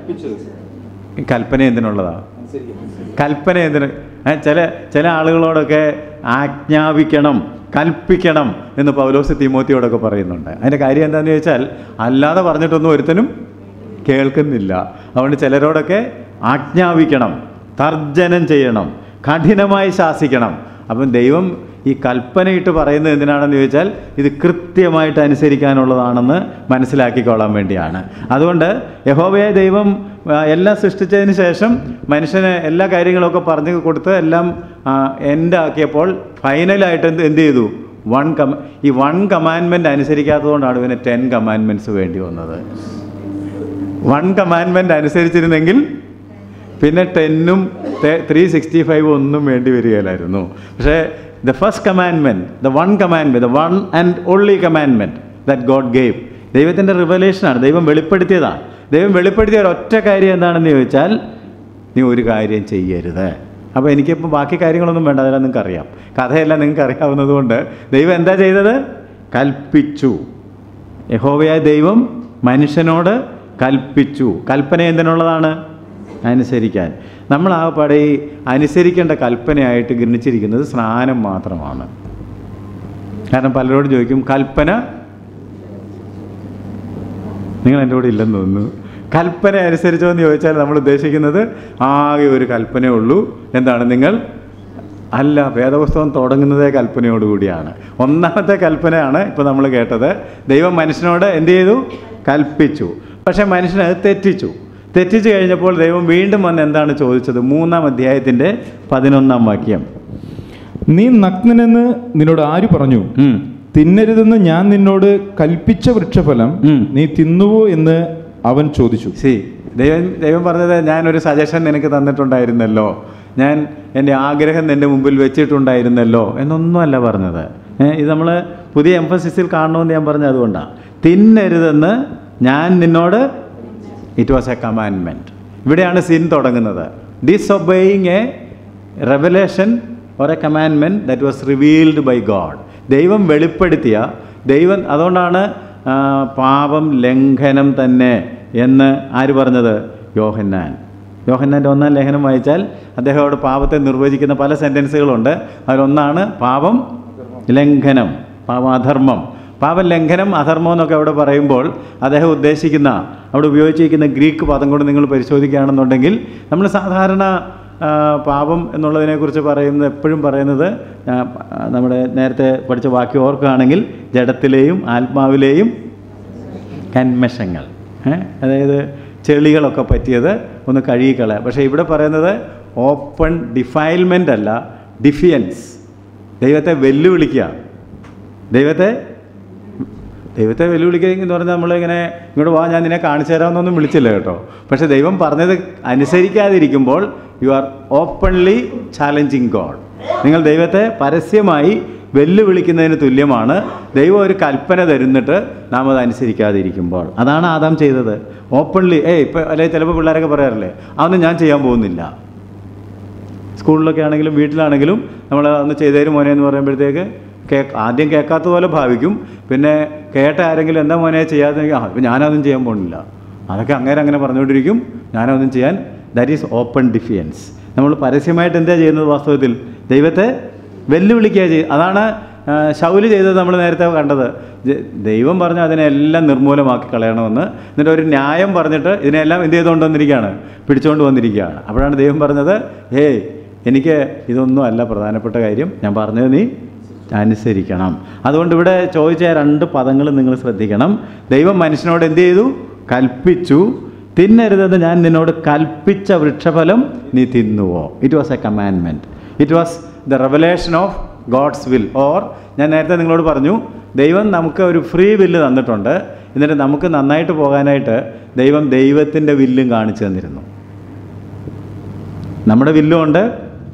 ഈ കൽപ്പന എന്തിനുള്ളതാണ് കൽപ്പന എന്തിന് ഏ, ചില ചില ആളുകളോടൊക്കെ ആജ്ഞാപിക്കണം കൽപ്പിക്കണം എന്ന് പൗലോസ് തിമോത്തിയോടൊക്കെ പറയുന്നുണ്ട് അതിൻ്റെ കാര്യം എന്താണെന്ന് ചോദിച്ചാൽ അല്ലാതെ പറഞ്ഞിട്ടൊന്നും ഒരുത്തനും കേൾക്കുന്നില്ല അതുകൊണ്ട് ചിലരോടൊക്കെ ആജ്ഞാപിക്കണം തർജനം ചെയ്യണം കഠിനമായി ശാസിക്കണം അപ്പം ദൈവം ഈ കൽപ്പനയിട്ട് പറയുന്നത് എന്തിനാണെന്ന് ചോദിച്ചാൽ ഇത് കൃത്യമായിട്ട് അനുസരിക്കാനുള്ളതാണെന്ന് മനസ്സിലാക്കിക്കൊള്ളാൻ വേണ്ടിയാണ് അതുകൊണ്ട് യഹോവയെ ദൈവം ആ, എല്ലാം സൃഷ്ടിച്ചതിന് ശേഷം മനുഷ്യന് എല്ലാ കാര്യങ്ങളൊക്കെ പറഞ്ഞു കൊടുത്ത് എല്ലാം എൻഡ് ആക്കിയപ്പോൾ ഫൈനലായിട്ട് എന്ത് എന്ത് ചെയ്തു വൺ കമ ഈ വൺ കമാൻമെൻ്റ് അനുസരിക്കാത്തതുകൊണ്ടാണ് ഇവന് ടെൻ കമാൻമെൻറ്റ്സ് വേണ്ടി വന്നത് വൺ കമാൻമെൻ്റ് അനുസരിച്ചിരുന്നെങ്കിൽ പിന്നെ ടെന്നും ത്രീ സിക്സ്റ്റി ഫൈവ് ഒന്നും വേണ്ടി വരികയില്ലായിരുന്നു പക്ഷേ the first commandment the one commandment the one and only commandment that God gave ദൈവത്തിൻ്റെ റിവലേഷനാണ് ദൈവം വെളിപ്പെടുത്തിയതാണ് ദൈവം വെളിപ്പെടുത്തിയ ഒരൊറ്റ കാര്യം എന്താണെന്ന് ചോദിച്ചാൽ നീ ഒരു കാര്യം ചെയ്യരുത് അപ്പോൾ എനിക്കിപ്പോൾ ബാക്കി കാര്യങ്ങളൊന്നും വേണ്ട അതെല്ലാം നിങ്ങൾക്ക് അറിയാം കഥയെല്ലാം നിങ്ങൾക്ക് അറിയാവുന്നതുകൊണ്ട് ദൈവം എന്താ ചെയ്തത് കൽപ്പിച്ചു യഹോവയായ ദൈവം മനുഷ്യനോട് കൽപ്പിച്ചു കൽപ്പന എന്തിനുള്ളതാണ് അനുസരിക്കാൻ നമ്മൾ ആ പട ഈ അനുസരിക്കേണ്ട കൽപ്പനയായിട്ട് ഗണിച്ചിരിക്കുന്നത് സ്നാനം മാത്രമാണ് കാരണം പലരോടും ചോദിക്കും കൽപ്പന നിങ്ങൾ എൻ്റെ കൂടെ ഇല്ലെന്ന് തോന്നുന്നു കൽപ്പന അനുസരിച്ചോ എന്ന് ചോദിച്ചാൽ നമ്മൾ ഉദ്ദേശിക്കുന്നത് ആകെ ഒരു കൽപ്പനയേ ഉള്ളൂ എന്താണ് നിങ്ങൾ അല്ല വേദപുസ്തകം തുടങ്ങുന്നതേ കൽപ്പനയോടുകൂടിയാണ് ഒന്നാമത്തെ കൽപ്പനയാണ് ഇപ്പോൾ നമ്മൾ കേട്ടത് ദൈവം മനുഷ്യനോട് എന്ത് ചെയ്തു കൽപ്പിച്ചു പക്ഷേ മനുഷ്യനത് തെറ്റിച്ചു തെറ്റിച്ചു കഴിഞ്ഞപ്പോൾ ദൈവം വീണ്ടും വന്ന് എന്താണ് ചോദിച്ചത് മൂന്നാം അധ്യായത്തിൻ്റെ പതിനൊന്നാം വാക്യം നീ നഗ്നനെന്ന് നിന്നോട് ആര് പറഞ്ഞു ഉം. തിന്നരുതെന്ന് ഞാൻ നിന്നോട് കൽപ്പിച്ച വൃക്ഷഫലം ഉം. നീ തിന്നുവോ എന്ന് അവൻ ചോദിച്ചു സി ദൈവം ദൈവം പറഞ്ഞത് ഞാനൊരു സജഷൻ നിനക്ക് തന്നിട്ടുണ്ടായിരുന്നല്ലോ ഞാൻ എൻ്റെ ആഗ്രഹം നിൻ്റെ മുമ്പിൽ വെച്ചിട്ടുണ്ടായിരുന്നല്ലോ എന്നൊന്നുമല്ല പറഞ്ഞത് ഏ, ഇത് നമ്മൾ പുതിയ എംഫസിസിൽ കാണണമെന്ന് ഞാൻ പറഞ്ഞത് അതുകൊണ്ടാണ് തിന്നരുതെന്ന് ഞാൻ നിന്നോട് ഇറ്റ് വാസ് എ കമാൻമെൻറ്റ് ഇവിടെയാണ് സിൻ തുടങ്ങുന്നത് disobeying a revelation or a commandment that was revealed by God ദൈവം വെളിപ്പെടുത്തിയ ദൈവം അതുകൊണ്ടാണ് ആ, പാപം ലംഘനം തന്നെ എന്ന് ആര് പറഞ്ഞത് യോഹന്നാൻ യോഹന്നാൻ്റെ ഒന്നാം ലേഖനം വായിച്ചാൽ അദ്ദേഹം അവിടെ പാപത്തെ നിർവചിക്കുന്ന പല സെൻറ്റൻസുകളുണ്ട് അതിലൊന്നാണ് പാപം ലംഘനം പാപം അധർമ്മം പാപം ലംഘനം അധർമ്മം എന്നൊക്കെ അവിടെ പറയുമ്പോൾ അദ്ദേഹം ഉദ്ദേശിക്കുന്ന അവിടെ ഉപയോഗിച്ചിരിക്കുന്ന ഗ്രീക്ക് പദം കൊണ്ട് നിങ്ങൾ പരിശോധിക്കുകയാണെന്നുണ്ടെങ്കിൽ നമ്മൾ സാധാരണ ആ, പാപം എന്നുള്ളതിനെക്കുറിച്ച് പറയുന്നത് എപ്പോഴും പറയുന്നത് ആ, നമ്മുടെ നേരത്തെ പഠിച്ച വാക്യം ഓർക്കുകയാണെങ്കിൽ ജഡത്തിലെയും ആത്മാവിലെയും കന്മഷങ്ങൾ ഏ? അതായത് ചെളികളൊക്കെ പറ്റിയത് ഒന്ന് കഴുകിക്കളയാം പക്ഷേ ഇവിടെ പറയുന്നത് ഓപ്പൺ ഡിഫൈൽമെൻ്റ് അല്ല ഡിഫിയൻസ് ദൈവത്തെ വെല്ലുവിളിക്കുക ദൈവത്തെ ദൈവത്തെ വെല്ലുവിളിക്കുക എന്ന് പറഞ്ഞാൽ നമ്മളിങ്ങനെ ഇങ്ങോട്ട് വാ ഞാൻ നിന്നെ കാണിച്ചു തരാമെന്നൊന്നും വിളിച്ചില്ല കേട്ടോ പക്ഷേ ദൈവം പറഞ്ഞത് അനുസരിക്കാതിരിക്കുമ്പോൾ you are openly challenging God നിങ്ങൾ ദൈവത്തെ പരസ്യമായി വെല്ലുവിളിക്കുന്നതിന് തുല്യമാണ് ദൈവം ഒരു കൽപ്പന തരുന്നിട്ട് നാം അത് അനുസരിക്കാതിരിക്കുമ്പോൾ അതാണ് ആദാം ചെയ്തത് ഓപ്പൺലി ഏയ് ഇപ്പം അല്ലെങ്കിൽ ചിലപ്പോൾ പിള്ളേരൊക്കെ പറയാറില്ലേ അതൊന്നും ഞാൻ ചെയ്യാൻ പോകുന്നില്ല സ്കൂളിലൊക്കെ ആണെങ്കിലും വീട്ടിലാണെങ്കിലും നമ്മൾ അന്ന് ചെയ്തേരും മോനെ എന്ന് പറയുമ്പോഴത്തേക്ക് കേ ആദ്യം കേൾക്കാത്ത പോലെ ഭാവിക്കും പിന്നെ കേട്ട ആരെങ്കിലും എന്താ മോനെ ചെയ്യാതെ ആ ഇപ്പം ഞാനതൊന്നും ചെയ്യാൻ പോകുന്നില്ല അതൊക്കെ അങ്ങനെ അങ്ങനെ പറഞ്ഞുകൊണ്ടിരിക്കും ഞാനതൊന്നും ചെയ്യാൻ ദാറ്റ് ഈസ് ഓപ്പൺ ഡിഫിയൻസ് നമ്മൾ പരസ്യമായിട്ട് എന്താ ചെയ്യുന്നത് വാസ്തവത്തിൽ ദൈവത്തെ വെല്ലുവിളിക്കുക ചെയ്യും അതാണ് ആ, ശൗല് ചെയ്തത് നമ്മൾ നേരത്തെ കണ്ടത് ജ- ദൈവം പറഞ്ഞു അതിനെല്ലാം നിർമൂലമാക്കി കളയണമെന്ന് എന്നിട്ട് ഒരു ന്യായം പറഞ്ഞിട്ട് ഇതിനെല്ലാം എന്ത് ചെയ്തുകൊണ്ട് വന്നിരിക്കുകയാണ് പിടിച്ചുകൊണ്ട് വന്നിരിക്കുകയാണ് അപ്പോഴാണ് ദൈവം പറഞ്ഞത് ഹേയ് എനിക്ക് ഇതൊന്നും അല്ല പ്രധാനപ്പെട്ട കാര്യം ഞാൻ പറഞ്ഞത് നീ അനുസരിക്കണം അതുകൊണ്ട് ഇവിടെ ചോദിച്ച ആ രണ്ട് പദങ്ങൾ നിങ്ങൾ ശ്രദ്ധിക്കണം ദൈവം മനുഷ്യനോട് എന്ത് ചെയ്തു കൽപ്പിച്ചു തിന്നരുതെന്ന് ഞാൻ നിന്നോട് കൽപ്പിച്ച വൃക്ഷഫലം നീ തിന്നുവോ it was a commandment it was the revelation of God's will or ഞാൻ നേരത്തെ നിങ്ങളോട് പറഞ്ഞു ദൈവം നമുക്ക് ഒരു ഫ്രീ വില്ല് തന്നിട്ടുണ്ട് എന്നിട്ട് നമുക്ക് നന്നായിട്ട് പോകാനായിട്ട് ദൈവം ദൈവത്തിൻ്റെ വില്ലും കാണിച്ചു തന്നിരുന്നു നമ്മുടെ വില്ലും ഉണ്ട്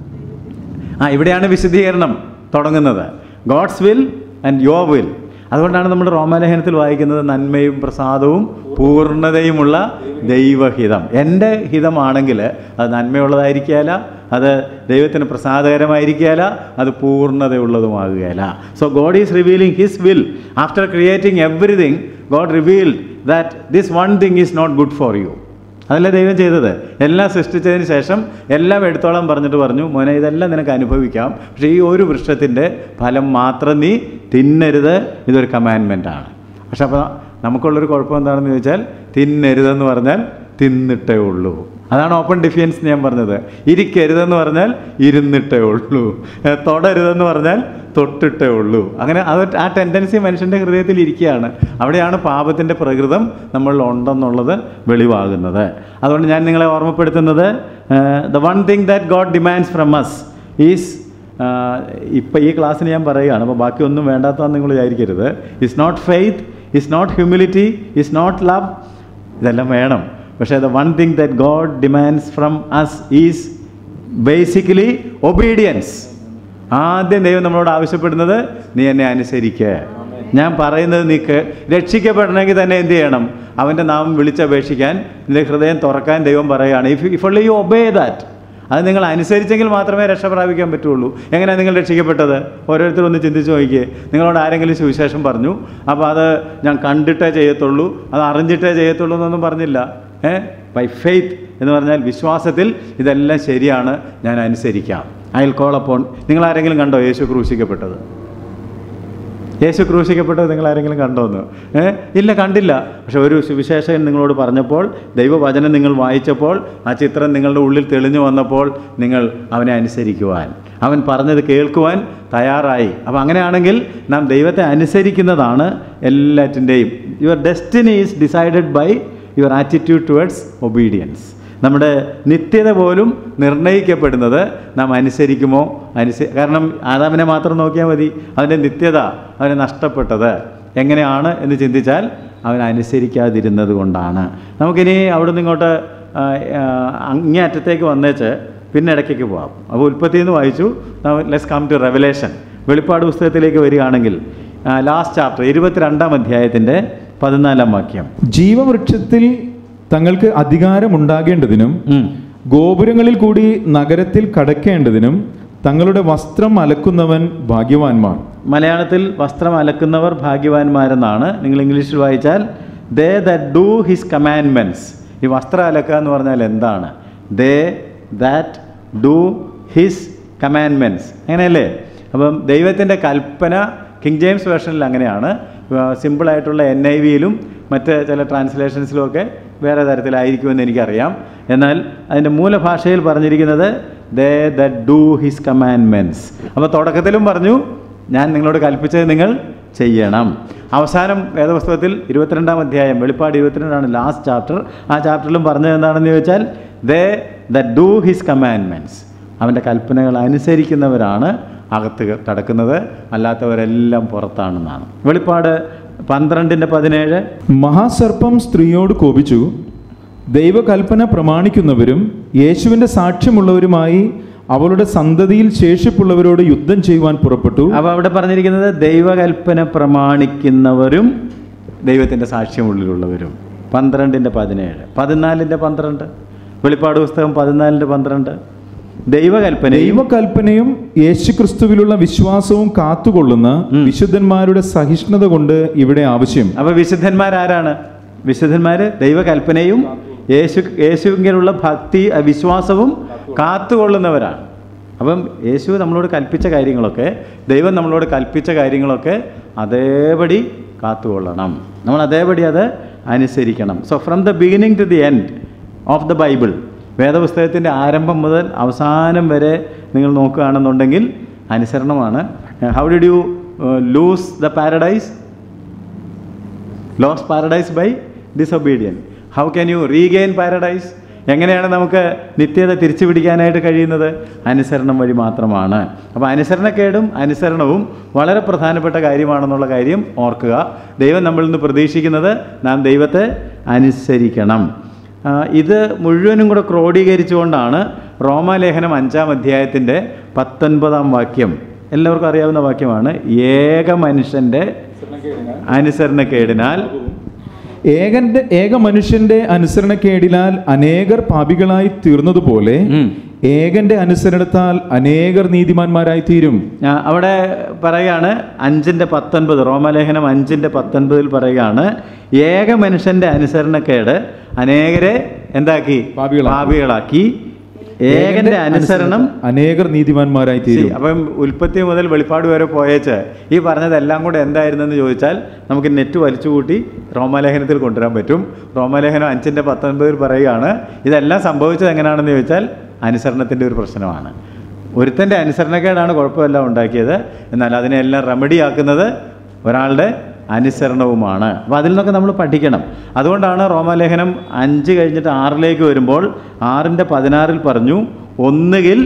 ആ ഇവിടെയാണ് വിശദീകരണം തുടങ്ങുന്നത് God's will and your will അതുകൊണ്ടാണ് നമ്മൾ റോമാലേഖനത്തിൽ വായിക്കുന്നത് നന്മയും പ്രസാദവും പൂർണ്ണതയുമുള്ള ദൈവഹിതം എൻ്റെ ഹിതമാണെങ്കിൽ അത് നന്മയുള്ളതായിരിക്കുകയില്ല അത് ദൈവത്തിന് പ്രസാദകരമായിരിക്കുകയില്ല അത് പൂർണ്ണതയുള്ളതുമാകുകയില്ല so God is revealing his will after creating everything God revealed that this one thing is not good for you അതല്ലേ ദൈവം ചെയ്തത് എല്ലാം സൃഷ്ടിച്ചതിന് ശേഷം എല്ലാം എടുത്തോളം പറഞ്ഞിട്ട് പറഞ്ഞു മോനെ ഇതെല്ലാം നിനക്ക് അനുഭവിക്കാം പക്ഷേ ഈ ഒരു വൃക്ഷത്തിൻ്റെ ഫലം മാത്രം നീ തിന്നരുത് ഇതൊരു കമാൻഡ്മെൻ്റ് ആണ് പക്ഷെ അപ്പോൾ നമുക്കുള്ളൊരു കുഴപ്പം എന്താണെന്ന് ചോദിച്ചാൽ തിന്നരുതെന്ന് പറഞ്ഞാൽ തിന്നിട്ടേ ഉള്ളൂ അതാണ് ഓപ്പൺ ഡിഫിയൻസ് ഞാൻ പറഞ്ഞത് ഇരിക്കരുതെന്ന് പറഞ്ഞാൽ ഇരുന്നിട്ടേ ഉള്ളൂ ഏ, തൊടരുതെന്ന് പറഞ്ഞാൽ തൊട്ടിട്ടേ ഉള്ളൂ അങ്ങനെ അത് ആ ടെൻഡൻസി മനുഷ്യൻ്റെ ഹൃദയത്തിൽ ഇരിക്കുകയാണ് അവിടെയാണ് പാപത്തിൻ്റെ പ്രകൃതം നമ്മളിൽ ഉണ്ടെന്നുള്ളത് വെളിവാകുന്നത് അതുകൊണ്ട് ഞാൻ നിങ്ങളെ ഓർമ്മപ്പെടുത്തുന്നത് the one thing that God demands from us is ഇപ്പം ഈ ക്ലാസ്സിന് ഞാൻ പറയുകയാണ് അപ്പോൾ ബാക്കിയൊന്നും വേണ്ടാത്തതെന്ന് നിങ്ങൾ വിചാരിക്കരുത് is not faith is not humility is not love ഇതെല്ലാം വേണം പക്ഷേ the one thing that God demands from us is basically obedience ആദ്യം ദൈവം നമ്മളോട് ആവശ്യപ്പെടുന്നത് നീ എന്നെ അനുസരിക്കുക ഞാൻ പറയുന്നത് നീക്ക് രക്ഷിക്കപ്പെടണമെങ്കിൽ തന്നെ എന്ത് ചെയ്യണം അവൻ്റെ നാമം വിളിച്ചപേക്ഷിക്കാൻ നിന്റെ ഹൃദയം തുറക്കാൻ ദൈവം പറയുകയാണ് if if only you obey that അത് നിങ്ങൾ അനുസരിച്ചെങ്കിൽ മാത്രമേ രക്ഷ പ്രാപിക്കാൻ പറ്റുള്ളൂ എങ്ങനെയാണ് നിങ്ങൾ രക്ഷിക്കപ്പെട്ടത് ഓരോരുത്തരും ഒന്ന് ചിന്തിച്ച് നോക്കിയേ നിങ്ങളോട് ആരെങ്കിലും സുവിശേഷം പറഞ്ഞു അപ്പോൾ അത് ഞാൻ കണ്ടിട്ടേ ചെയ്യത്തുള്ളൂ അത് അറിഞ്ഞിട്ടേ ചെയ്യത്തുള്ളൂ എന്നൊന്നും പറഞ്ഞില്ല ഏ ബൈ ഫെയ്ത്ത് എന്ന് പറഞ്ഞാൽ വിശ്വാസത്തിൽ ഇതെല്ലാം ശരിയാണ് ഞാൻ അനുസരിക്കാം അയൽ കോളപ്പോൾ നിങ്ങൾ ആരെങ്കിലും കണ്ടോ യേശു ക്രൂശിക്കപ്പെട്ടത് യേശു ക്രൂശിക്കപ്പെട്ടത് നിങ്ങൾ ആരെങ്കിലും കണ്ടോന്ന് ഏ ഇല്ല കണ്ടില്ല പക്ഷെ ഒരു സുവിശേഷകൻ നിങ്ങളോട് പറഞ്ഞപ്പോൾ ദൈവവചനം നിങ്ങൾ വായിച്ചപ്പോൾ ആ ചിത്രം നിങ്ങളുടെ ഉള്ളിൽ തെളിഞ്ഞു വന്നപ്പോൾ നിങ്ങൾ അവനെ അനുസരിക്കുവാൻ അവൻ പറഞ്ഞത് കേൾക്കുവാൻ തയ്യാറായി അപ്പോൾ അങ്ങനെയാണെങ്കിൽ നാം ദൈവത്തെ അനുസരിക്കുന്നതാണ് എല്ലാറ്റിൻ്റെയും your destiny is decided by your attitude towards obedience നമ്മുടെ നിത്യത പോലും നിർണ്ണയിക്കപ്പെടുന്നത് നാം അനുസരിക്കുമോ അനുസ കാരണം ആദാമിനെ മാത്രം നോക്കിയാൽ മതി അവൻ്റെ നിത്യത അവന് നഷ്ടപ്പെട്ടത് എങ്ങനെയാണ് എന്ന് ചിന്തിച്ചാൽ അവൻ അനുസരിക്കാതിരുന്നത് കൊണ്ടാണ് നമുക്കിനി അവിടെ നിന്ന് ഇങ്ങോട്ട് ആ, ആ, അങ്ങേ അറ്റത്തേക്ക് വന്നേച്ച് പിന്നെ ഇടയ്ക്കേക്ക് പോകാം അപ്പോൾ ഉൽപ്പത്തി എന്ന് വായിച്ചു ലെസ് കം ടു റെവലേഷൻ വെളിപ്പാട് പുസ്തകത്തിലേക്ക് വരികയാണെങ്കിൽ ലാസ്റ്റ് ചാപ്റ്റർ ഇരുപത്തിരണ്ടാം അധ്യായത്തിൻ്റെ പതിനാലാം വാക്യം ജീവവൃക്ഷത്തിൽ തങ്ങൾക്ക് അധികാരമുണ്ടാകേണ്ടതിനും ഉം. ഗോപുരങ്ങളിൽ കൂടി നഗരത്തിൽ കടക്കേണ്ടതിനും തങ്ങളുടെ വസ്ത്രം അലക്കുന്നവൻ ഭാഗ്യവാന്മാർ മലയാളത്തിൽ വസ്ത്രം അലക്കുന്നവർ ഭാഗ്യവാന്മാരെന്നാണ് നിങ്ങൾ ഇംഗ്ലീഷിൽ വായിച്ചാൽ they that do his commandments ഈ വസ്ത്രം അലക്കുക എന്ന് പറഞ്ഞാൽ എന്താണ് they that do his commandments അങ്ങനെയല്ലേ അപ്പം ദൈവത്തിൻ്റെ കൽപ്പന കിങ് ജെയിംസ് വേർഷനിൽ അങ്ങനെയാണ് സിമ്പിളായിട്ടുള്ള എൻ ഐ വിയിലും മറ്റ് ചില ട്രാൻസ്ലേഷൻസിലും ഒക്കെ വേറെ തരത്തിലായിരിക്കുമെന്ന് എനിക്കറിയാം എന്നാൽ അതിൻ്റെ മൂലഭാഷയിൽ പറഞ്ഞിരിക്കുന്നത് they that do his commandments അപ്പോൾ തുടക്കത്തിലും പറഞ്ഞു ഞാൻ നിങ്ങളോട് കൽപ്പിച്ചത് നിങ്ങൾ ചെയ്യണം അവസാനം വേദപുസ്തകത്തിൽ ഇരുപത്തിരണ്ടാം അധ്യായം വെളിപ്പാട് ഇരുപത്തിരണ്ടാണ് ലാസ്റ്റ് ചാപ്റ്റർ ആ ചാപ്റ്ററിലും പറഞ്ഞത് എന്താണെന്ന് ചോദിച്ചാൽ they that do his commandments അവൻ്റെ കൽപ്പനകൾ അനുസരിക്കുന്നവരാണ് അകത്ത് കടക്കുന്നത് അല്ലാത്തവരെല്ലാം പുറത്താണെന്നാണ് വെളിപ്പാട് പന്ത്രണ്ടിൻ്റെ പതിനേഴ് മഹാസർപ്പം സ്ത്രീയോട് കോപിച്ചു ദൈവകൽപ്പന പ്രമാണിക്കുന്നവരും യേശുവിന്റെ സാക്ഷ്യമുള്ളവരുമായി അവളുടെ സന്തതിയിൽ ശേഷിപ്പുള്ളവരോട് യുദ്ധം ചെയ്യുവാൻ പുറപ്പെട്ടു അപ്പോൾ അവിടെ പറഞ്ഞിരിക്കുന്നത് ദൈവകൽപ്പന പ്രമാണിക്കുന്നവരും ദൈവത്തിൻ്റെ സാക്ഷ്യമുള്ളിലുള്ളവരും പന്ത്രണ്ടിൻ്റെ പതിനേഴ് പതിനാലിൻ്റെ പന്ത്രണ്ട് വെളിപ്പാട് പുസ്തകം പതിനാലിൻ്റെ പന്ത്രണ്ട് ദൈവകൽപ്പനയും ദൈവകൽപ്പനയും യേശുക്രിസ്തുവിലുള്ള വിശ്വാസവും കാത്തുകൊള്ളുന്ന ഉം. വിശുദ്ധന്മാരുടെ സഹിഷ്ണുത കൊണ്ട് ഇവിടെ ആവശ്യം അപ്പോൾ വിശുദ്ധന്മാരാരാണ് വിശുദ്ധന്മാർ ദൈവകൽപ്പനയും യേശു യേശുവിലുള്ള ഭക്തി അഹ് വിശ്വാസവും കാത്തുകൊള്ളുന്നവരാണ് അപ്പം യേശു നമ്മളോട് കൽപ്പിച്ച കാര്യങ്ങളൊക്കെ ദൈവം നമ്മളോട് കൽപ്പിച്ച കാര്യങ്ങളൊക്കെ അതേപടി കാത്തുകൊള്ളണം നമ്മൾ അതേപടി അത് അനുസരിക്കണം so from the beginning to the end of the Bible വേദപുസ്തകത്തിൻ്റെ ആരംഭം മുതൽ അവസാനം വരെ നിങ്ങൾ നോക്കുകയാണെന്നുണ്ടെങ്കിൽ അനുസരണമാണ് how did you lose the paradise lost paradise by disobedience how can you regain paradise എങ്ങനെയാണ് നമുക്ക് നിത്യത തിരിച്ചു പിടിക്കാനായിട്ട് കഴിയുന്നത് അനുസരണം വഴി മാത്രമാണ് അപ്പോൾ അനുസരണക്കേടും അനുസരണവും വളരെ പ്രധാനപ്പെട്ട കാര്യമാണെന്നുള്ള കാര്യം ഓർക്കുക ദൈവം നമ്മളിൽ നിന്ന് പ്രതീക്ഷിക്കുന്നത് നാം ദൈവത്തെ അനുസരിക്കണം ആ, ഇത് മുഴുവനും കൂടെ ക്രോഡീകരിച്ചുകൊണ്ടാണ് റോമാലേഖനം അഞ്ചാം അധ്യായത്തിൻ്റെ പത്തൊൻപതാം വാക്യം എല്ലാവർക്കും അറിയാവുന്ന വാക്യമാണ് ഏക മനുഷ്യൻ്റെ അനുസരണക്കേടിനാൽ ഏകന്റെ ഏക മനുഷ്യന്റെ അനുസരണക്കേടിനാൽ അനേകർ പാപികളായി തീർന്നതുപോലെ ഉം. ഏകന്റെ അനുസരണത്താൽ അനേകർ നീതിമാന്മാരായി തീരും ആ, അവിടെ പറയുകയാണ് അഞ്ചിൻ്റെ പത്തൊൻപത് റോമലേഖനം അഞ്ചിൻ്റെ പത്തൊൻപതിൽ പറയുകയാണ് ഏക മനുഷ്യൻ്റെ അനുസരണക്കേട് അനേകരെ എന്താക്കി പാപികളാക്കി. പാപികളാക്കി ഏകന്റെ അനുസരണം അനേകർ നീതിമാന്മാരായി തീരും ശരി, അപ്പം ഉൽപ്പത്തി മുതൽ വെളിപ്പാട് വരെ പോയേച്ച് ഈ പറഞ്ഞതെല്ലാം കൂടെ എന്തായിരുന്നെന്ന് ചോദിച്ചാൽ നമുക്ക് നെറ്റ് വലിച്ചുകൂട്ടി റോമാലേഖനത്തിൽ കൊണ്ടുവരാൻ പറ്റും റോമാലേഖനം അഞ്ചിൻ്റെ പത്തൊൻപതിൽ പറയുകയാണ് ഇതെല്ലാം സംഭവിച്ചത് എങ്ങനെയാണെന്ന് ചോദിച്ചാൽ അനുസരണത്തിൻ്റെ ഒരു പ്രശ്നമാണ് ഒരുത്തൻ്റെ അനുസരണക്കേടാണ് കുഴപ്പമെല്ലാം ഉണ്ടാക്കിയത് എന്നാൽ അതിനെല്ലാം റെമഡിയാക്കുന്നത് ഒരാളുടെ അനുസരണവുമാണ് അപ്പോൾ അതിൽ നിന്നൊക്കെ നമ്മൾ പഠിക്കണം അതുകൊണ്ടാണ് റോമാലേഖനം അഞ്ച് കഴിഞ്ഞിട്ട് ആറിലേക്ക് വരുമ്പോൾ ആറിൻ്റെ പതിനാറിൽ പറഞ്ഞു ഒന്നുകിൽ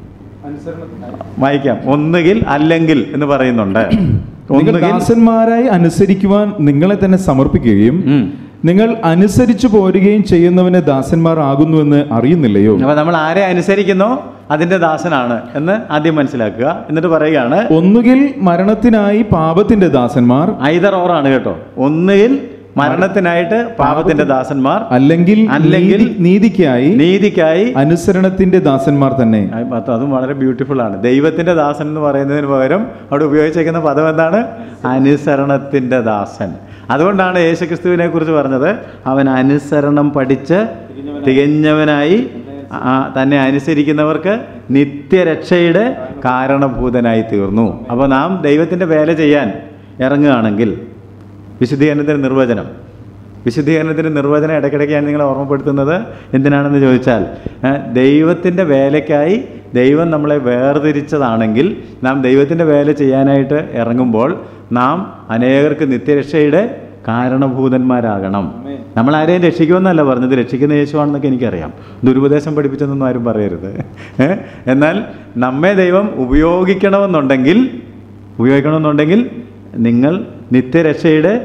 വായിക്കാം ഒന്നുകിൽ അല്ലെങ്കിൽ എന്ന് പറയുന്നുണ്ട് നിങ്ങൾ ഒന്നുകിൽ ദാസന്മാരായി അനുസരിക്കുവാൻ നിങ്ങളെ തന്നെ സമർപ്പിക്കുകയും ഉം. നിങ്ങൾ അനുസരിച്ചു പോരുകയും ചെയ്യുന്നവന് ദാസന്മാർ ആകുന്നുവെന്ന് അറിയുന്നില്ലയോ അപ്പൊ നമ്മൾ ആരെ അനുസരിക്കുന്നോ അതിന്റെ ദാസനാണ് എന്ന് ആദ്യം മനസ്സിലാക്കുക എന്നിട്ട് പറയുകയാണ് ഒന്നുകിൽ മരണത്തിനായി പാപത്തിന്റെ ദാസന്മാർ ഐതർ ഓറാണ് കേട്ടോ ഒന്നുകിൽ മരണത്തിനായിട്ട് പാപത്തിന്റെ ദാസന്മാർ അല്ലെങ്കിൽ അല്ലെങ്കിൽ നീതി- നീതിക്കായി നീതിക്കായി അനുസരണത്തിന്റെ ദാസന്മാർ തന്നെ ആ, അത് അതും വളരെ ബ്യൂട്ടിഫുൾ ആണ് ദൈവത്തിന്റെ ദാസൻ എന്ന് പറയുന്നതിന് പകരം അവിടെ ഉപയോഗിച്ചേക്കുന്ന പദം എന്താണ് അനുസരണത്തിന്റെ ദാസൻ അതുകൊണ്ടാണ് യേശുക്രിസ്തുവിനെ കുറിച്ച് പറഞ്ഞത് അവൻ അനുസരണം പഠിച്ച് തികഞ്ഞവനായി ആ, തന്നെ അനുസരിക്കുന്നവർക്ക് നിത്യരക്ഷയുടെ കാരണഭൂതനായി തീർന്നു അപ്പോൾ നാം ദൈവത്തിൻ്റെ വേല ചെയ്യാൻ ഇറങ്ങുകയാണെങ്കിൽ വിശുദ്ധീകരണത്തിൻ്റെ നിർവചനം വിശുദ്ധീകരണത്തിൻ്റെ നിർവചനം ഇടയ്ക്കിടയ്ക്ക് ഞാൻ നിങ്ങളെ ഓർമ്മപ്പെടുത്തുന്നത് എന്തിനാണെന്ന് ചോദിച്ചാൽ ദൈവത്തിൻ്റെ വേലയ്ക്കായി ദൈവം നമ്മളെ വേർതിരിച്ചതാണെങ്കിൽ നാം ദൈവത്തിൻ്റെ വേല ചെയ്യാനായിട്ട് ഇറങ്ങുമ്പോൾ നാം അനേകർക്ക് നിത്യരക്ഷയുടെ കാരണഭൂതന്മാരാകണം നമ്മൾ ആരെയും രക്ഷിക്കുമെന്നല്ല പറഞ്ഞത് രക്ഷിക്കുന്ന യേശുവാണെന്നൊക്കെ എനിക്കറിയാം ദുരുപദേശം പഠിപ്പിച്ചെന്നൊന്നും ആരും പറയരുത് ഏ? എന്നാൽ നമ്മെ ദൈവം ഉപയോഗിക്കണമെന്നുണ്ടെങ്കിൽ ഉപയോഗിക്കണമെന്നുണ്ടെങ്കിൽ നിങ്ങൾ നിത്യരക്ഷയുടെ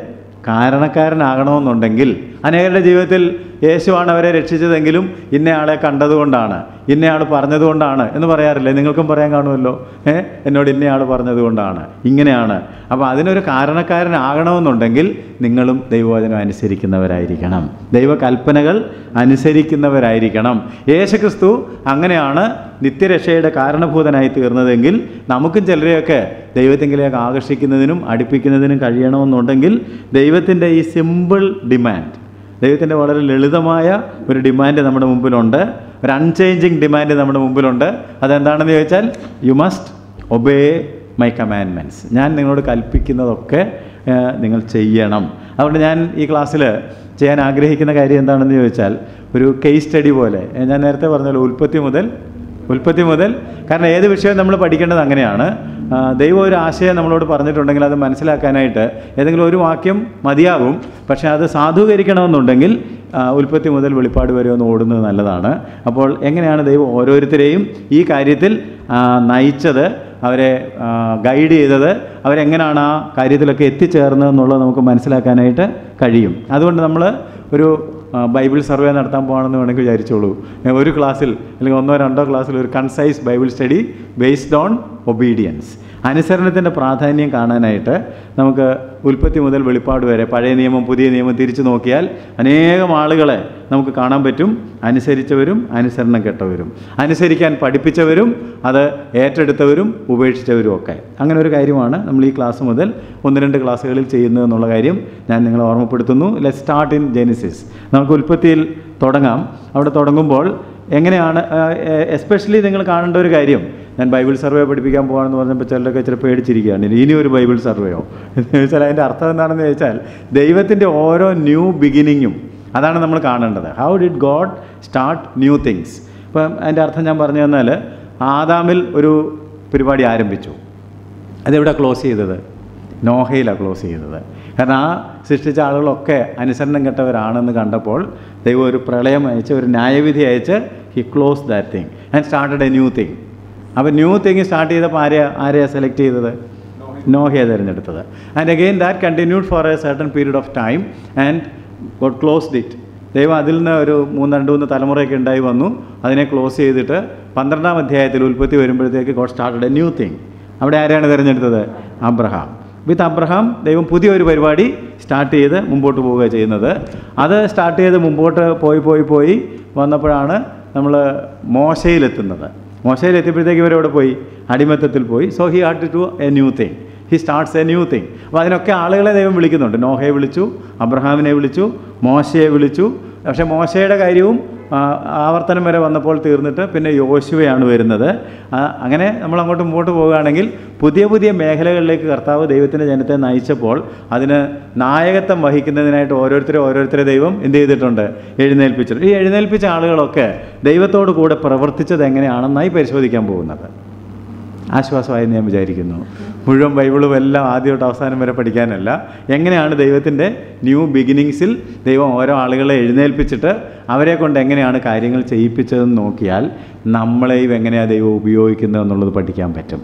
കാരണക്കാരനാകണമെന്നുണ്ടെങ്കിൽ അനേകരുടെ ജീവിതത്തിൽ യേശുവാണ് അവരെ രക്ഷിച്ചതെങ്കിലും ഇന്നയാളെ കണ്ടതുകൊണ്ടാണ് ഇന്നയാൾ പറഞ്ഞതുകൊണ്ടാണ് എന്ന് പറയാറില്ലേ നിങ്ങൾക്കും പറയാൻ കാണുമല്ലോ ഏ എന്നോട് ഇന്നയാൾ പറഞ്ഞതുകൊണ്ടാണ് ഇങ്ങനെയാണ് അപ്പോൾ അതിനൊരു കാരണക്കാരനാകണമെന്നുണ്ടെങ്കിൽ നിങ്ങളും ദൈവവചനം അനുസരിക്കുന്നവരായിരിക്കണം ദൈവകൽപ്പനകൾ അനുസരിക്കുന്നവരായിരിക്കണം യേശുക്രിസ്തു അങ്ങനെയാണ് നിത്യരക്ഷയുടെ കാരണഭൂതനായി തീർന്നതെങ്കിൽ നമുക്കും ചിലരെയൊക്കെ ദൈവത്തെങ്കിലേക്ക് ആകർഷിക്കുന്നതിനും അടുപ്പിക്കുന്നതിനും കഴിയണമെന്നുണ്ടെങ്കിൽ ദൈവത്തിൻ്റെ ഈ സിമ്പിൾ ഡിമാൻഡ് ദൈവത്തിൻ്റെ വളരെ ലളിതമായ ഒരു ഡിമാൻഡ് നമ്മുടെ മുമ്പിലുണ്ട് ഒരു അൺചേഞ്ചിങ് ഡിമാൻഡ് നമ്മുടെ മുമ്പിലുണ്ട് അതെന്താണെന്ന് ചോദിച്ചാൽ you must obey my commandments ഞാൻ നിങ്ങളോട് കൽപ്പിക്കുന്നതൊക്കെ ആ, നിങ്ങൾ ചെയ്യണം അതുകൊണ്ട് ഞാൻ ഈ ക്ലാസ്സിൽ ചെയ്യാൻ ആഗ്രഹിക്കുന്ന കാര്യം എന്താണെന്ന് ചോദിച്ചാൽ ഒരു കേസ് സ്റ്റഡി പോലെ ഏ, ഞാൻ നേരത്തെ പറഞ്ഞല്ലോ ഉൽപ്പത്തി മുതൽ ഉൽപ്പത്തി മുതൽ കാരണം ഏത് വിഷയം നമ്മൾ പഠിക്കേണ്ടത് അങ്ങനെയാണ് ആ, ദൈവം ഒരു ആശയം നമ്മളോട് പറഞ്ഞിട്ടുണ്ടെങ്കിൽ അത് മനസ്സിലാക്കാനായിട്ട് ഏതെങ്കിലും ഒരു വാക്യം മതിയാകും പക്ഷേ അത് സാധൂകരിക്കണമെന്നുണ്ടെങ്കിൽ ആ, ഉൽപ്പത്തി മുതൽ വെളിപ്പാട് വരെ ഒന്ന് ഓടുന്നത് നല്ലതാണ് അപ്പോൾ എങ്ങനെയാണ് ദൈവം ഓരോരുത്തരെയും ഈ കാര്യത്തിൽ ആ, നയിച്ചത് അവരെ ആ, ഗൈഡ് ചെയ്തത് അവരെങ്ങനെയാണ് ആ കാര്യത്തിലൊക്കെ എത്തിച്ചേർന്നതെന്നുള്ളത് നമുക്ക് മനസ്സിലാക്കാനായിട്ട് കഴിയും അതുകൊണ്ട് നമ്മൾ ഒരു ആ, ബൈബിൾ സർവേ നടത്താൻ പോകണമെന്ന് വേണമെങ്കിൽ വിചാരിച്ചോളൂ ഏ, ഒരു ക്ലാസ്സിൽ അല്ലെങ്കിൽ ഒന്നോ രണ്ടോ ക്ലാസ്സിൽ ഒരു concise Bible study based on obedience അനുസരണത്തിൻ്റെ പ്രാധാന്യം കാണാനായിട്ട് നമുക്ക് ഉൽപ്പത്തി മുതൽ വെളിപ്പാട് വരെ പഴയ നിയമം പുതിയ നിയമം തിരിച്ചു നോക്കിയാൽ അനേകം ആളുകളെ നമുക്ക് കാണാൻ പറ്റും അനുസരിച്ചവരും അനുസരണം കെട്ടവരും അനുസരിക്കാൻ പഠിപ്പിച്ചവരും അത് ഏറ്റെടുത്തവരും ഉപേക്ഷിച്ചവരും ഒക്കെ അങ്ങനെ ഒരു കാര്യമാണ് നമ്മൾ ഈ ക്ലാസ് മുതൽ ഒന്ന് രണ്ട് ക്ലാസ്സുകളിൽ ചെയ്യുന്നത് എന്നുള്ള കാര്യം ഞാൻ നിങ്ങളെ ഓർമ്മപ്പെടുത്തുന്നു ലെറ്റ് സ്റ്റാർട്ട് ഇൻ ജെനിസിസ് നമുക്ക് ഉൽപ്പത്തിയിൽ തുടങ്ങാം അവിടെ തുടങ്ങുമ്പോൾ എങ്ങനെയാണ് എസ്പെഷ്യലി നിങ്ങൾ കാണേണ്ട ഒരു കാര്യം ഞാൻ ബൈബിൾ സർവേ പഠിപ്പിക്കാൻ പോകാമെന്ന് പറഞ്ഞപ്പോൾ ചിലരൊക്കെ ഇച്ചിരി പേടിച്ചിരിക്കുകയാണ് ഇനി ഇനി ഒരു ബൈബിൾ സർവേയോ എന്ന് ചോദിച്ചാൽ അതിൻ്റെ അർത്ഥം എന്താണെന്ന് ചോദിച്ചാൽ ദൈവത്തിൻ്റെ ഓരോ ന്യൂ ബിഗിനിങ്ങും അതാണ് നമ്മൾ കാണേണ്ടത് how did God start new things ഇപ്പം അതിൻ്റെ അർത്ഥം ഞാൻ പറഞ്ഞു തന്നാൽ ആദാമിൽ ഒരു പരിപാടി ആരംഭിച്ചു അതെവിടെ ക്ലോസ് ചെയ്തത് നോഹയിലാണ് ക്ലോസ് ചെയ്തത് കാരണം ആ സൃഷ്ടിച്ച ആളുകളൊക്കെ അനുസരണം കെട്ടവരാണെന്ന് കണ്ടപ്പോൾ ദൈവം ഒരു പ്രളയം അയച്ച് ഒരു ന്യായവിധി അയച്ച് he close that thing and started a new thing അപ്പോൾ ന്യൂ തിങ് സ്റ്റാർട്ട് ചെയ്തപ്പോൾ ആരെയാ ആരെയാ സെലക്ട് ചെയ്തത് നോഹയെ തിരഞ്ഞെടുത്തത് and again that continued for a certain period of time and God closed it ദൈവം അതിൽ നിന്ന് ഒരു മൂന്ന് രണ്ട് മൂന്ന് തലമുറയൊക്കെ ഉണ്ടായി വന്നു അതിനെ ക്ലോസ് ചെയ്തിട്ട് പന്ത്രണ്ടാം അധ്യായത്തിൽ ഉൽപ്പത്തി വരുമ്പോഴത്തേക്ക് God started a new thing അവിടെ ആരെയാണ് തിരഞ്ഞെടുത്തത് അബ്രഹാം വിത്ത് അബ്രഹാം ദൈവം പുതിയൊരു പരിപാടി സ്റ്റാർട്ട് ചെയ്ത് മുമ്പോട്ട് പോവുക ചെയ്യുന്നത് അത് സ്റ്റാർട്ട് ചെയ്ത് മുമ്പോട്ട് പോയി പോയി പോയി വന്നപ്പോഴാണ് നമ്മൾ മോശയിലെത്തുന്നത് മോശയിലെത്തിയപ്പോഴത്തേക്ക് ഇവരവിടെ പോയി അടിമത്തത്തിൽ പോയി so he had to a new thing he starts a new thing അപ്പോൾ അതിനൊക്കെ ആളുകളെ ദൈവം വിളിക്കുന്നുണ്ട് നോഹയെ വിളിച്ചു അബ്രഹാമിനെ വിളിച്ചു മോശയെ വിളിച്ചു പക്ഷേ മോശയുടെ കാര്യവും ആ, ആവർത്തനം വരെ വന്നപ്പോൾ തീർന്നിട്ട് പിന്നെ യോശുവയാണ് വരുന്നത് ആ, അങ്ങനെ നമ്മൾ അങ്ങോട്ട് മുമ്പോട്ട് പോവുകയാണെങ്കിൽ പുതിയ പുതിയ മേഖലകളിലേക്ക് കർത്താവ് ദൈവത്തിൻ്റെ ജനത്തെ നയിച്ചപ്പോൾ അതിന് നായകത്വം വഹിക്കുന്നതിനായിട്ട് ഓരോരുത്തരെ ഓരോരുത്തരെ ദൈവം എന്ത് ചെയ്തിട്ടുണ്ട് എഴുന്നേൽപ്പിച്ചിട്ടുണ്ട് ഈ എഴുന്നേൽപ്പിച്ച ആളുകളൊക്കെ ദൈവത്തോട് കൂടെ പ്രവർത്തിച്ചത് എങ്ങനെയാണെന്നായി പരിശോധിക്കാൻ പോകുന്നത് ആശ്വാസമായി ഞാൻ വിചാരിക്കുന്നു മുഴുവൻ ബൈബിളും എല്ലാം ആദ്യം തൊട്ട് അവസാനം വരെ പഠിക്കാനല്ല എങ്ങനെയാണ് ദൈവത്തിൻ്റെ ന്യൂ ബിഗിനിങ്സിൽ ദൈവം ഓരോ ആളുകളെ എഴുന്നേൽപ്പിച്ചിട്ട് അവരെ കൊണ്ട് എങ്ങനെയാണ് കാര്യങ്ങൾ ചെയ്യിപ്പിച്ചതെന്ന് നോക്കിയാൽ നമ്മളെയും എങ്ങനെയാണ് ദൈവം ഉപയോഗിക്കുന്നത് എന്നുള്ളത് പഠിക്കാൻ പറ്റും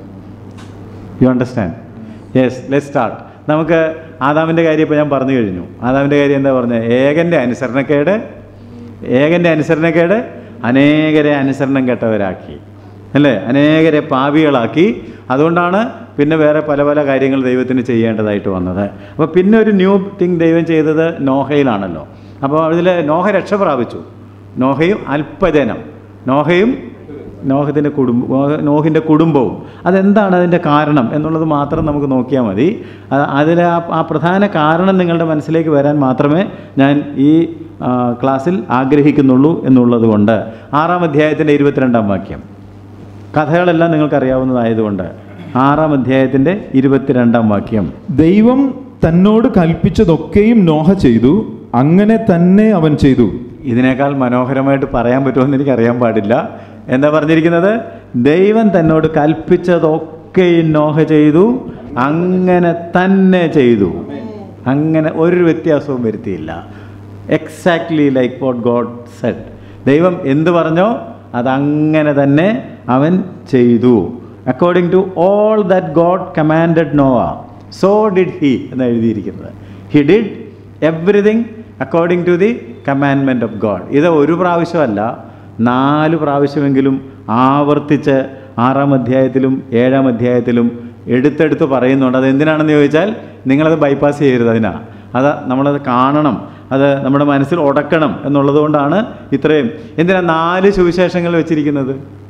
you understand yes let start നമുക്ക് ആദാമിൻ്റെ കാര്യം ഇപ്പോൾ ഞാൻ പറഞ്ഞു കഴിഞ്ഞു ആദാമിൻ്റെ കാര്യം എന്താ പറഞ്ഞത് ഏകൻ്റെ അനുസരണക്കേട് ഏകൻ്റെ അനുസരണക്കേട് അനേകരെ അനുസരണം കെട്ടവരാക്കി അല്ലേ അനേകരെ പാപികളാക്കി അതുകൊണ്ടാണ് പിന്നെ വേറെ പല പല കാര്യങ്ങൾ ദൈവത്തിന് ചെയ്യേണ്ടതായിട്ട് വന്നത് അപ്പോൾ പിന്നെ ഒരു ന്യൂ തിങ് ദൈവം ചെയ്തത് നോഹയിലാണല്ലോ അപ്പോൾ അതിൽ നോഹ രക്ഷ പ്രാപിച്ചു നോഹയും അല്പജനം നോഹയും നോഹത്തിൻ്റെ കുടുംബം നോഹിൻ്റെ കുടുംബവും അതെന്താണ് അതിൻ്റെ കാരണം എന്നുള്ളത് മാത്രം നമുക്ക് നോക്കിയാൽ മതി അതിൽ ആ ആ പ്രധാന കാരണം നിങ്ങളുടെ മനസ്സിലേക്ക് വരാൻ മാത്രമേ ഞാൻ ഈ ആ, ക്ലാസ്സിൽ ആഗ്രഹിക്കുന്നുള്ളൂ എന്നുള്ളത് കൊണ്ട് ആറാം അധ്യായത്തിൻ്റെ ഇരുപത്തിരണ്ടാം വാക്യം കഥകളെല്ലാം നിങ്ങൾക്കറിയാവുന്നതായതുകൊണ്ട് ആറാം അധ്യായത്തിൻ്റെ ഇരുപത്തിരണ്ടാം വാക്യം ദൈവം തന്നോട് കൽപ്പിച്ചതൊക്കെയും നോഹ ചെയ്തു അങ്ങനെ തന്നെ അവൻ ചെയ്തു ഇതിനേക്കാൾ മനോഹരമായിട്ട് പറയാൻ പറ്റുമെന്ന് എനിക്കറിയാൻ പാടില്ല എന്താ പറഞ്ഞിരിക്കുന്നത് ദൈവം തന്നോട് കൽപ്പിച്ചതൊക്കെയും നോഹ ചെയ്തു അങ്ങനെ തന്നെ ചെയ്തു അങ്ങനെ ഒരു വ്യത്യാസവും വരുത്തിയില്ല exactly like what God said ദൈവം എന്ത് പറഞ്ഞോ അതങ്ങനെ തന്നെ അവൻ ചെയ്തു according to all that God commanded Noah so did he എന്ന് എഴുതിയിരിക്കുന്നത് he did everything according to the commandment of God ഇത് ഒരു പ്രാവശ്യമല്ല നാല് പ്രാവശ്യമെങ്കിലും ആവർത്തിച്ച് ആറാം അധ്യായത്തിലും ഏഴാം അധ്യായത്തിലും എടുത്തെടുത്ത് പറയുന്നുണ്ട് അത് എന്തിനാണെന്ന് ചോദിച്ചാൽ നിങ്ങളത് ബൈപ്പാസ് ചെയ്യരുത് അതിനാ അത് നമ്മളത് കാണണം അത് നമ്മുടെ മനസ്സിൽ ഉടക്കണം എന്നുള്ളത് കൊണ്ടാണ് ഇത്രയും എന്തിനാ നാല് സുവിശേഷങ്ങൾ വെച്ചിരിക്കുന്നത്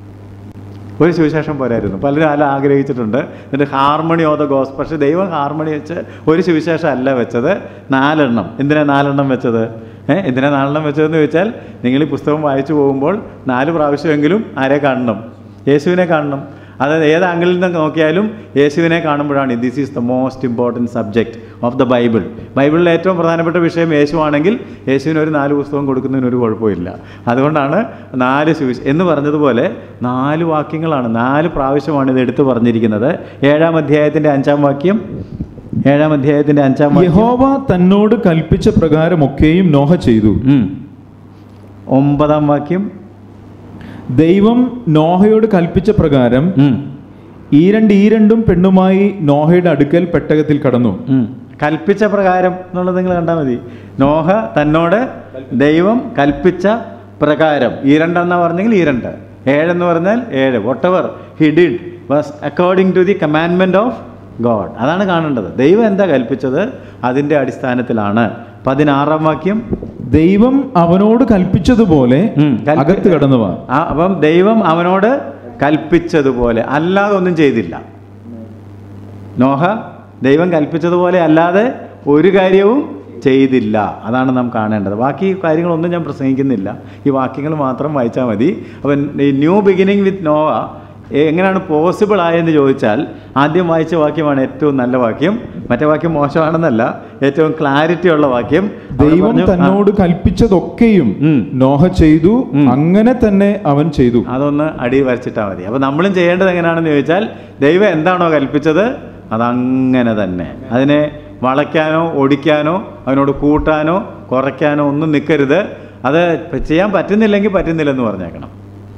ഒരു സുവിശേഷം പോരായിരുന്നു പലരും അല്ല ആഗ്രഹിച്ചിട്ടുണ്ട് എന്നിട്ട് ഹാർമണി ഓഫ് ദ ഗോസ് പക്ഷേ ദൈവം ഹാർമണി വെച്ച് ഒരു സുവിശേഷം അല്ല വെച്ചത് നാലെണ്ണം എന്തിനാ നാലെണ്ണം വെച്ചത് ഏഹ് എന്തിനാ നാലെണ്ണം വെച്ചതെന്ന് ചോദിച്ചാൽ നിങ്ങൾ ഈ പുസ്തകം വായിച്ചു പോകുമ്പോൾ നാല് പ്രാവശ്യമെങ്കിലും ആരെ കാണണം യേശുവിനെ കാണണം അത് ഏത് ആംഗിളിൽ നിന്ന് നോക്കിയാലും യേശുവിനെ കാണുമ്പോഴാണ് this is the most important subject of the Bible ബൈബിളിലെ ഏറ്റവും പ്രധാനപ്പെട്ട വിഷയം യേശു ആണെങ്കിൽ യേശുവിന് ഒരു നാല് പുസ്തകം കൊടുക്കുന്നതിന് ഒരു കുഴപ്പമില്ല അതുകൊണ്ടാണ് നാല് സുവിശ എന്ന് പറഞ്ഞതുപോലെ നാല് വാക്യങ്ങളാണ് നാല് പ്രാവശ്യമാണ് ഇത് എടുത്തു പറഞ്ഞിരിക്കുന്നത് ഏഴാം അധ്യായത്തിൻ്റെ അഞ്ചാം വാക്യം ഏഴാം അധ്യായത്തിൻ്റെ അഞ്ചാം വാക്യം യഹോവ തന്നോട് കൽപ്പിച്ച പ്രകാരമൊക്കെയും നോഹ ചെയ്തു ഉം. ഒമ്പതാം വാക്യം ദൈവം നോഹയോട് കൽപ്പിച്ച പ്രകാരം ഉം. ഈരണ്ട് ഈരണ്ടും പെണ്ണുമായി നോഹയുടെ അടുക്കൽ പെട്ടകത്തിൽ കടന്നു ഉം. കൽപ്പിച്ച പ്രകാരം എന്നുള്ളത് നിങ്ങൾ കണ്ടാൽ മതി നോഹ തന്നോട് ദൈവം കൽപ്പിച്ച പ്രകാരം ഈ രണ്ടെന്നാ പറഞ്ഞെങ്കിൽ ഈ രണ്ട് ഏഴെന്ന് പറഞ്ഞാൽ ഏഴ് whatever he did was according to the commandment of God അതാണ് കാണേണ്ടത് ദൈവം എന്താ കൽപ്പിച്ചത് അതിൻ്റെ അടിസ്ഥാനത്തിലാണ് പതിനാറാം വാക്യം ദൈവം അവനോട് കൽപ്പിച്ചതുപോലെ ഉം, കൽപ്പി- അകത്ത് കടന്നു വാ ആ അപ്പം ദൈവം അവനോട് കൽപ്പിച്ചതുപോലെ അല്ലാതെ ഒന്നും ചെയ്തില്ല നോഹ ദൈവം കൽപ്പിച്ചതുപോലെ അല്ലാതെ ഒരു കാര്യവും ചെയ്തില്ല അതാണ് നാം കാണേണ്ടത് ബാക്കി കാര്യങ്ങളൊന്നും ഞാൻ പ്രസംഗിക്കുന്നില്ല ഈ വാക്യങ്ങൾ മാത്രം വായിച്ചാൽ മതി അപ്പം ഈ ന്യൂ ബിഗിനിങ് വിത്ത് നോവ എങ്ങനെയാണ് പോസിബിൾ ആയെന്ന് ചോദിച്ചാൽ ആദ്യം വായിച്ച വാക്യമാണ് ഏറ്റവും നല്ല വാക്യം മറ്റേ വാക്യം മോശമാണെന്നല്ല ഏറ്റവും ക്ലാരിറ്റി ഉള്ള വാക്യം അവിടെ ദൈവം പറഞ്ഞു, ആ, തന്നോട് കൽപ്പിച്ചതൊക്കെയും ഉം. നോഹ ചെയ്തു ഉം. അങ്ങനെ തന്നെ അവൻ ചെയ്തു അതൊന്ന് അടി വരച്ചിട്ടാൽ മതി അപ്പോൾ നമ്മളും ചെയ്യേണ്ടത് എങ്ങനെയാണെന്ന് ചോദിച്ചാൽ ദൈവം എന്താണോ കൽപ്പിച്ചത് അതങ്ങനെ തന്നെ അതിനെ വളയ്ക്കാനോ ഒടിക്കാനോ അതിനോട് കൂട്ടാനോ കുറയ്ക്കാനോ ഒന്നും നിൽക്കരുത് അത് ചെയ്യാൻ പറ്റുന്നില്ലെങ്കിൽ പറ്റുന്നില്ലെന്ന് പറഞ്ഞേക്കണം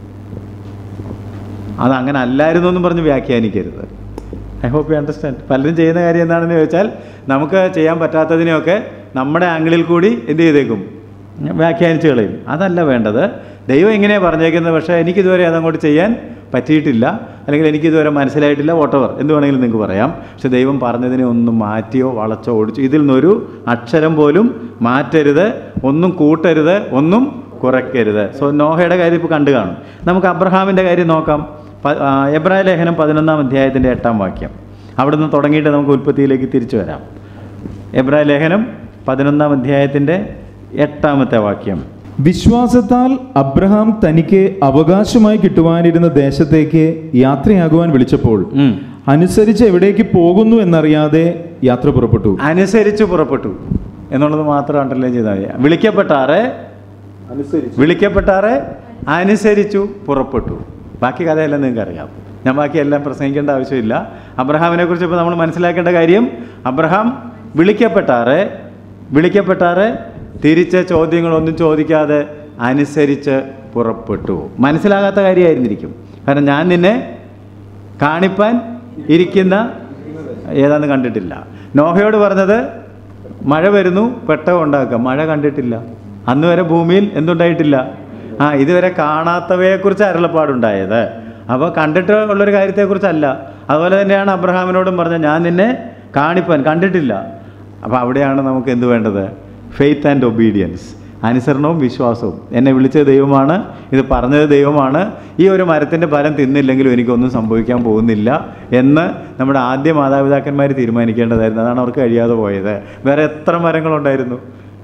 അത് അങ്ങനെ അല്ലായിരുന്നു എന്നും പറഞ്ഞ് വ്യാഖ്യാനിക്കരുത് ഐ ഹോപ്പ് യു അണ്ടർസ്റ്റാൻഡ് പലരും ചെയ്യുന്ന കാര്യം എന്താണെന്ന് ചോദിച്ചാൽ നമുക്ക് ചെയ്യാൻ പറ്റാത്തതിനെയൊക്കെ നമ്മുടെ ആംഗിളിൽ കൂടി എന്ത് ചെയ്തേക്കും വ്യാഖ്യാനിച്ച് കളയും അതല്ല വേണ്ടത് ദൈവം ഇങ്ങനെയാണ് പറഞ്ഞേക്കുന്നത് പക്ഷേ എനിക്കിതുവരെ അതങ്ങോട്ട് ചെയ്യാൻ പറ്റിയിട്ടില്ല അല്ലെങ്കിൽ എനിക്കിതുവരെ മനസ്സിലായിട്ടില്ല വോട്ടവർ എന്ത് വേണമെങ്കിലും നിങ്ങൾക്ക് പറയാം പക്ഷെ ദൈവം പറഞ്ഞതിനെ ഒന്നും മാറ്റിയോ വളച്ചോ ഒടിച്ചോ ഇതിൽ നിന്നൊരു അക്ഷരം പോലും മാറ്റരുത് ഒന്നും കൂട്ടരുത് ഒന്നും കുറയ്ക്കരുത് സോ നോഹയുടെ കാര്യം ഇപ്പോൾ കണ്ടു കാണും നമുക്ക് അബ്രഹാമിൻ്റെ കാര്യം നോക്കാം പ- ആ, എബ്രായ ലേഖനം പതിനൊന്നാം അധ്യായത്തിൻ്റെ എട്ടാം വാക്യം അവിടുന്ന് തുടങ്ങിയിട്ട് നമുക്ക് ഉൽപ്പത്തിയിലേക്ക് തിരിച്ചു വരാം എബ്രായ ലേഖനം പതിനൊന്നാം അധ്യായത്തിൻ്റെ എട്ടാമത്തെ വാക്യം വിശ്വാസത്താൽ അബ്രഹാം തനിക്ക് അവകാശമായി കിട്ടുവാനിരുന്ന ദേശത്തേക്ക് യാത്രയാകുവാൻ വിളിച്ചപ്പോൾ ഉം. അനുസരിച്ച് എവിടേക്ക് പോകുന്നു എന്നറിയാതെ യാത്ര പുറപ്പെട്ടു അനുസരിച്ച് പുറപ്പെട്ടു എന്നുള്ളത് മാത്രം അണ്ടർലൈൻ ചെയ്താൽ മതി വിളിക്കപ്പെട്ടാറെ വിളിക്കപ്പെട്ടാറെ അനുസരിച്ചു പുറപ്പെട്ടു ബാക്കി കഥയെല്ലാം നിങ്ങൾക്ക് അറിയാം ഞാൻ ബാക്കി എല്ലാം പ്രസംഗിക്കേണ്ട ആവശ്യമില്ല അബ്രഹാമിനെ കുറിച്ച് ഇപ്പോൾ നമ്മൾ മനസ്സിലാക്കേണ്ട കാര്യം അബ്രഹാം വിളിക്കപ്പെട്ടാറെ വിളിക്കപ്പെട്ടാറെ തിരിച്ച ചോദ്യങ്ങളൊന്നും ചോദിക്കാതെ അനുസരിച്ച് പുറപ്പെട്ടു മനസ്സിലാകാത്ത കാര്യമായിരുന്നിരിക്കും കാരണം ഞാൻ നിന്നെ കാണിപ്പാൻ ഇരിക്കുന്ന ഏതാന്ന് കണ്ടിട്ടില്ല നോഹയോട് പറഞ്ഞത് മഴ വരുന്നു പെട്ടകം ഉണ്ടാക്കുക മഴ കണ്ടിട്ടില്ല അന്ന് വരെ ഭൂമിയിൽ എന്തുണ്ടായിട്ടില്ല ആ ഇതുവരെ കാണാത്തവയെക്കുറിച്ച് അരുളപ്പാടുണ്ടായത് അപ്പോൾ കണ്ടിട്ട് ഉള്ളൊരു കാര്യത്തെക്കുറിച്ചല്ല അതുപോലെ തന്നെയാണ് അബ്രഹാമിനോടും പറഞ്ഞത് ഞാൻ നിന്നെ കാണിപ്പാൻ കണ്ടിട്ടില്ല അപ്പോൾ അവിടെയാണ് നമുക്ക് എന്ത് വേണ്ടത് ഫെയ്ത്ത് ആൻഡ് ഒബീഡിയൻസ് അനുസരണവും വിശ്വാസവും എന്നെ വിളിച്ചത് ദൈവമാണ് ഇത് പറഞ്ഞത് ദൈവമാണ് ഈ ഒരു മരത്തിൻ്റെ ഫലം തിന്നില്ലെങ്കിലും എനിക്കൊന്നും സംഭവിക്കാൻ പോകുന്നില്ല എന്ന് നമ്മുടെ ആദ്യ മാതാപിതാക്കന്മാർ തീരുമാനിക്കേണ്ടതായിരുന്നു അതാണ് അവർക്ക് കഴിയാതെ പോയത് വേറെ എത്ര മരങ്ങളുണ്ടായിരുന്നു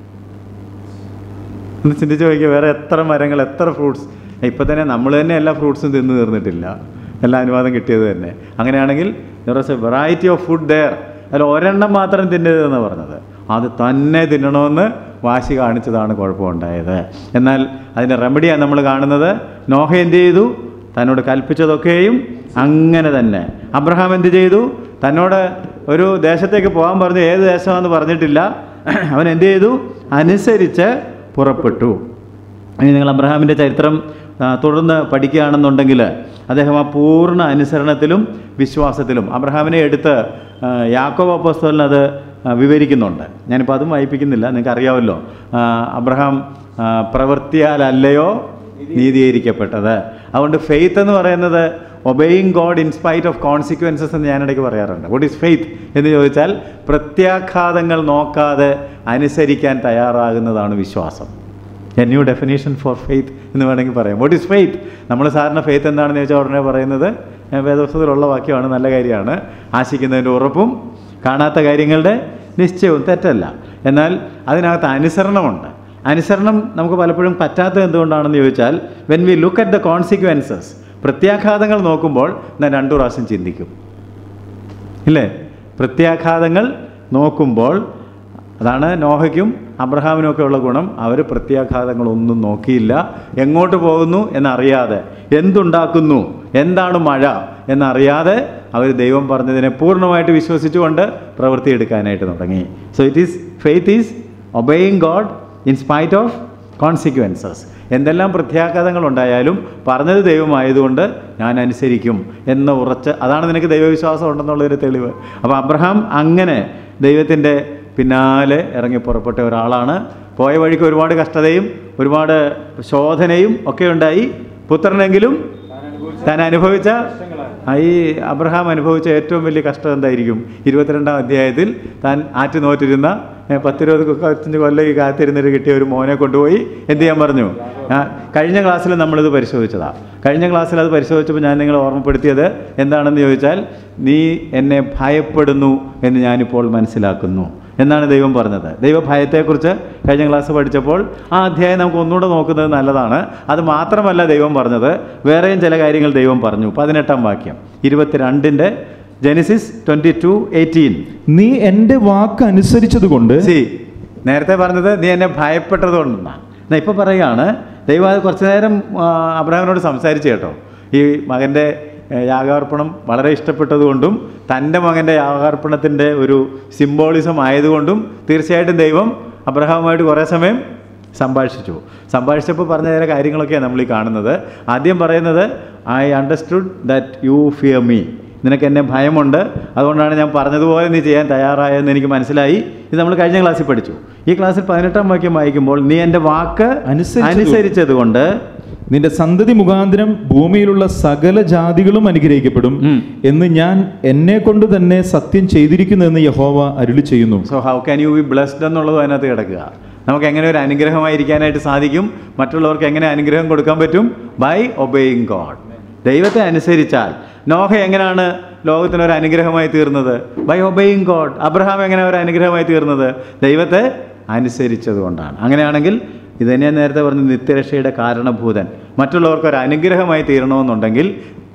ഒന്ന് ചിന്തിച്ച് നോക്കിയാൽ വേറെ എത്ര മരങ്ങൾ എത്ര ഫ്രൂട്ട്സ് ഇപ്പം തന്നെ നമ്മൾ തന്നെ എല്ലാ ഫ്രൂട്ട്സും തിന്ന് തീർന്നിട്ടില്ല എല്ലാ അനുവാദം കിട്ടിയത് തന്നെ അങ്ങനെയാണെങ്കിൽ there was a variety of food there അതിൽ ഒരെണ്ണം മാത്രം തിന്നരുതെന്ന് പറഞ്ഞത് അത് തന്നെ തിന്നണമെന്ന് വാശി കാണിച്ചതാണ് കുഴപ്പമുണ്ടായത് എന്നാൽ അതിൻ്റെ റെമഡിയാണ് നമ്മൾ കാണുന്നത് നോഹ എന്ത് ചെയ്തു തന്നോട് കൽപ്പിച്ചതൊക്കെയും അങ്ങനെ തന്നെ അബ്രഹാം എന്ത് ചെയ്തു തന്നോട് ഒരു ദേശത്തേക്ക് പോകാൻ പറഞ്ഞു ഏത് ദേശമാണെന്ന് പറഞ്ഞിട്ടില്ല അവൻ എന്ത് ചെയ്തു അനുസരിച്ച് പുറപ്പെട്ടു ഇനി നിങ്ങൾ അബ്രഹാമിൻ്റെ ചരിത്രം ആ, തുടർന്ന് പഠിക്കുകയാണെന്നുണ്ടെങ്കിൽ അദ്ദേഹം ആ പൂർണ്ണ അനുസരണത്തിലും വിശ്വാസത്തിലും അബ്രഹാമിനെ എടുത്ത് ആ, യാക്കോബ് അപ്പോസ്തലൻ അത് ആ, വിവരിക്കുന്നുണ്ട് ഞാനിപ്പോൾ അതും വായിപ്പിക്കുന്നില്ല നിങ്ങൾക്ക് അറിയാമല്ലോ ആ, അബ്രഹാം ആ, പ്രവൃത്തിയാലല്ലയോ നീതീകരിക്കപ്പെട്ടത് അതുകൊണ്ട് ഫെയ്ത്ത് എന്ന് പറയുന്നത് obeying God in spite of consequences എന്ന് ഞാനിടയ്ക്ക് പറയാറുണ്ട് വോട്ട് ഈസ് ഫെയ്ത്ത് എന്ന് ചോദിച്ചാൽ പ്രത്യാഘാതങ്ങൾ നോക്കാതെ അനുസരിക്കാൻ തയ്യാറാകുന്നതാണ് വിശ്വാസം a new definition for faith എന്ന് വേണമെങ്കിൽ പറയാം വോട്ട് ഈസ് ഫെയ്ത്ത് നമ്മൾ സാധാരണ ഫെയ്ത്ത് എന്താണെന്ന് ചോദിച്ചാൽ ഉടനെ പറയുന്നത് ഏ, വേദപുസ്തകത്തിലുള്ള വാക്യമാണ് നല്ല കാര്യമാണ് ആശിക്കുന്നതിൻ്റെ ഉറപ്പും കാണാത്ത കാര്യങ്ങളുടെ നിശ്ചയവും തെറ്റല്ല എന്നാൽ അതിനകത്ത് അനുസരണമുണ്ട് അനുസരണം നമുക്ക് പലപ്പോഴും പറ്റാത്തത് എന്തുകൊണ്ടാണെന്ന് ചോദിച്ചാൽ when we look at the consequences പ്രത്യാഘാതങ്ങൾ നോക്കുമ്പോൾ ഞാൻ രണ്ടു പ്രാവശ്യം ചിന്തിക്കും ഇല്ലേ പ്രത്യാഘാതങ്ങൾ നോക്കുമ്പോൾ അതാണ് നോഹയ്ക്കും അബ്രഹാമിനും ഒക്കെ ഉള്ള ഗുണം അവർ പ്രത്യാഘാതങ്ങളൊന്നും നോക്കിയില്ല എങ്ങോട്ട് പോകുന്നു എന്നറിയാതെ എന്തുണ്ടാക്കുന്നു എന്താണ് മഴ എന്നറിയാതെ അവർ ദൈവം പറഞ്ഞതിനെ പൂർണ്ണമായിട്ട് വിശ്വസിച്ചുകൊണ്ട് പ്രവൃത്തിയെടുക്കാനായിട്ട് തുടങ്ങി so it is faith is obeying God in spite of consequences എന്തെല്ലാം പ്രത്യാഘാതങ്ങൾ ഉണ്ടായാലും പറഞ്ഞത് ദൈവമായതുകൊണ്ട് ഞാൻ അനുസരിക്കും എന്ന ഉറച്ച് അതാണ് നിനക്ക് ദൈവവിശ്വാസം ഉണ്ടെന്നുള്ളൊരു തെളിവ് അപ്പോൾ അബ്രഹാം അങ്ങനെ ദൈവത്തിൻ്റെ പിന്നാലെ ഇറങ്ങി പുറപ്പെട്ട ഒരാളാണ് പോയ വഴിക്ക് ഒരുപാട് കഷ്ടതയും ഒരുപാട് ശോധനയും ഒക്കെ ഉണ്ടായി പുത്രനെങ്കിലും താൻ അനുഭവിച്ച ആ ഈ അബ്രഹാം അനുഭവിച്ച ഏറ്റവും വലിയ കഷ്ടം എന്തായിരിക്കും ഇരുപത്തിരണ്ടാം അധ്യായത്തിൽ താൻ ആറ്റു നോറ്റിരുന്ന ഏ, പത്തിരുപത് പത്തഞ്ച് കൊല്ലം ഈ കാത്തിരുന്നിട്ട് കിട്ടിയ ഒരു മോനെ കൊണ്ടുപോയി എന്ത് ചെയ്യാൻ പറഞ്ഞു ആ, കഴിഞ്ഞ ക്ലാസ്സിൽ നമ്മളിത് പരിശോധിച്ചതാണ് കഴിഞ്ഞ ക്ലാസ്സിൽ അത് പരിശോധിച്ചപ്പോൾ ഞാൻ നിങ്ങളെ ഓർമ്മപ്പെടുത്തിയത് എന്താണെന്ന് ചോദിച്ചാൽ നീ എന്നെ ഭയപ്പെടുന്നു എന്ന് ഞാനിപ്പോൾ മനസ്സിലാക്കുന്നു എന്നാണ് ദൈവം പറഞ്ഞത് ദൈവഭയത്തെക്കുറിച്ച് കഴിഞ്ഞ ക്ലാസ് പഠിച്ചപ്പോൾ ആ അധ്യായം നമുക്ക് ഒന്നുകൂടെ നോക്കുന്നത് നല്ലതാണ് അത് മാത്രമല്ല ദൈവം പറഞ്ഞത് വേറെയും ചില കാര്യങ്ങൾ ദൈവം പറഞ്ഞു പതിനെട്ടാം വാക്യം ഇരുപത്തിരണ്ടിൻ്റെ ജെനിസിസ് ട്വൻറ്റി ടു എയ്റ്റീൻ നീ എൻ്റെ വാക്ക് അനുസരിച്ചതുകൊണ്ട് സി നേരത്തെ പറഞ്ഞത് നീ എന്നെ ഭയപ്പെട്ടത് കൊണ്ടെന്നാണ് എന്നാൽ ഇപ്പോൾ പറയുകയാണ് ദൈവം അത് കുറച്ച് നേരം ആ, അബ്രഹാമിനോട് സംസാരിച്ചു കേട്ടോ ഈ മകൻ്റെ ഏഹ്, യാഗാർപ്പണം വളരെ ഇഷ്ടപ്പെട്ടതുകൊണ്ടും തൻ്റെ മകൻ്റെ യാഗാർപ്പണത്തിൻ്റെ ഒരു സിംബോളിസം ആയതുകൊണ്ടും തീർച്ചയായിട്ടും ദൈവം അബ്രഹാമുമായിട്ട് കുറേ സമയം സംഭാഷിച്ചു സംഭാഷിച്ചപ്പോൾ പറഞ്ഞ ചില കാര്യങ്ങളൊക്കെയാണ് നമ്മൾ ഈ കാണുന്നത് ആദ്യം പറയുന്നത് I understood that you fear me നിനക്ക് എന്നെ ഭയമുണ്ട് അതുകൊണ്ടാണ് ഞാൻ പറഞ്ഞതുപോലെ നീ ചെയ്യാൻ തയ്യാറായെന്ന് എനിക്ക് മനസ്സിലായി ഇത് നമ്മൾ കഴിഞ്ഞ ക്ലാസ്സിൽ പഠിച്ചു ഈ ക്ലാസ്സിൽ പതിനെട്ടാം വാക്യം വായിക്കുമ്പോൾ നീ എൻ്റെ വാക്ക് അനുസരിച്ചത് അനുസരിച്ചത് കൊണ്ട് നിന്റെ സന്തതി മുഖാന്തരം ഭൂമിയിലുള്ള സകല ജാതികളും അനുഗ്രഹിക്കപ്പെടും ഉം. എന്ന് ഞാൻ എന്നെ കൊണ്ട് തന്നെ സത്യം ചെയ്തിരിക്കുന്നു എന്ന് യഹോവ അരുളി ചെയ്യുന്നു so how can you be blessed എന്നുള്ളതും അതിനകത്ത് കിടക്കുക നമുക്ക് എങ്ങനെ ഒരു അനുഗ്രഹമായിരിക്കാനായിട്ട് സാധിക്കും മറ്റുള്ളവർക്ക് എങ്ങനെ അനുഗ്രഹം കൊടുക്കാൻ പറ്റും ബൈ ഒബേയിങ് ഗോഡ് ദൈവത്തെ അനുസരിച്ചാൽ നോഹ എങ്ങനെയാണ് ലോകത്തിന് ഒരു അനുഗ്രഹമായി തീർന്നത് ബൈ ഒബേയിങ് ഗോഡ് അബ്രഹാം എങ്ങനെ ഒരു അനുഗ്രഹമായി തീർന്നത് ദൈവത്തെ അനുസരിച്ചത് കൊണ്ടാണ് അങ്ങനെയാണെങ്കിൽ ഇത് തന്നെ ഞാൻ നേരത്തെ പറഞ്ഞ നിത്യരക്ഷയുടെ കാരണഭൂതൻ മറ്റുള്ളവർക്ക് ഒരു അനുഗ്രഹമായി തീരണമെന്നുണ്ടെങ്കിൽ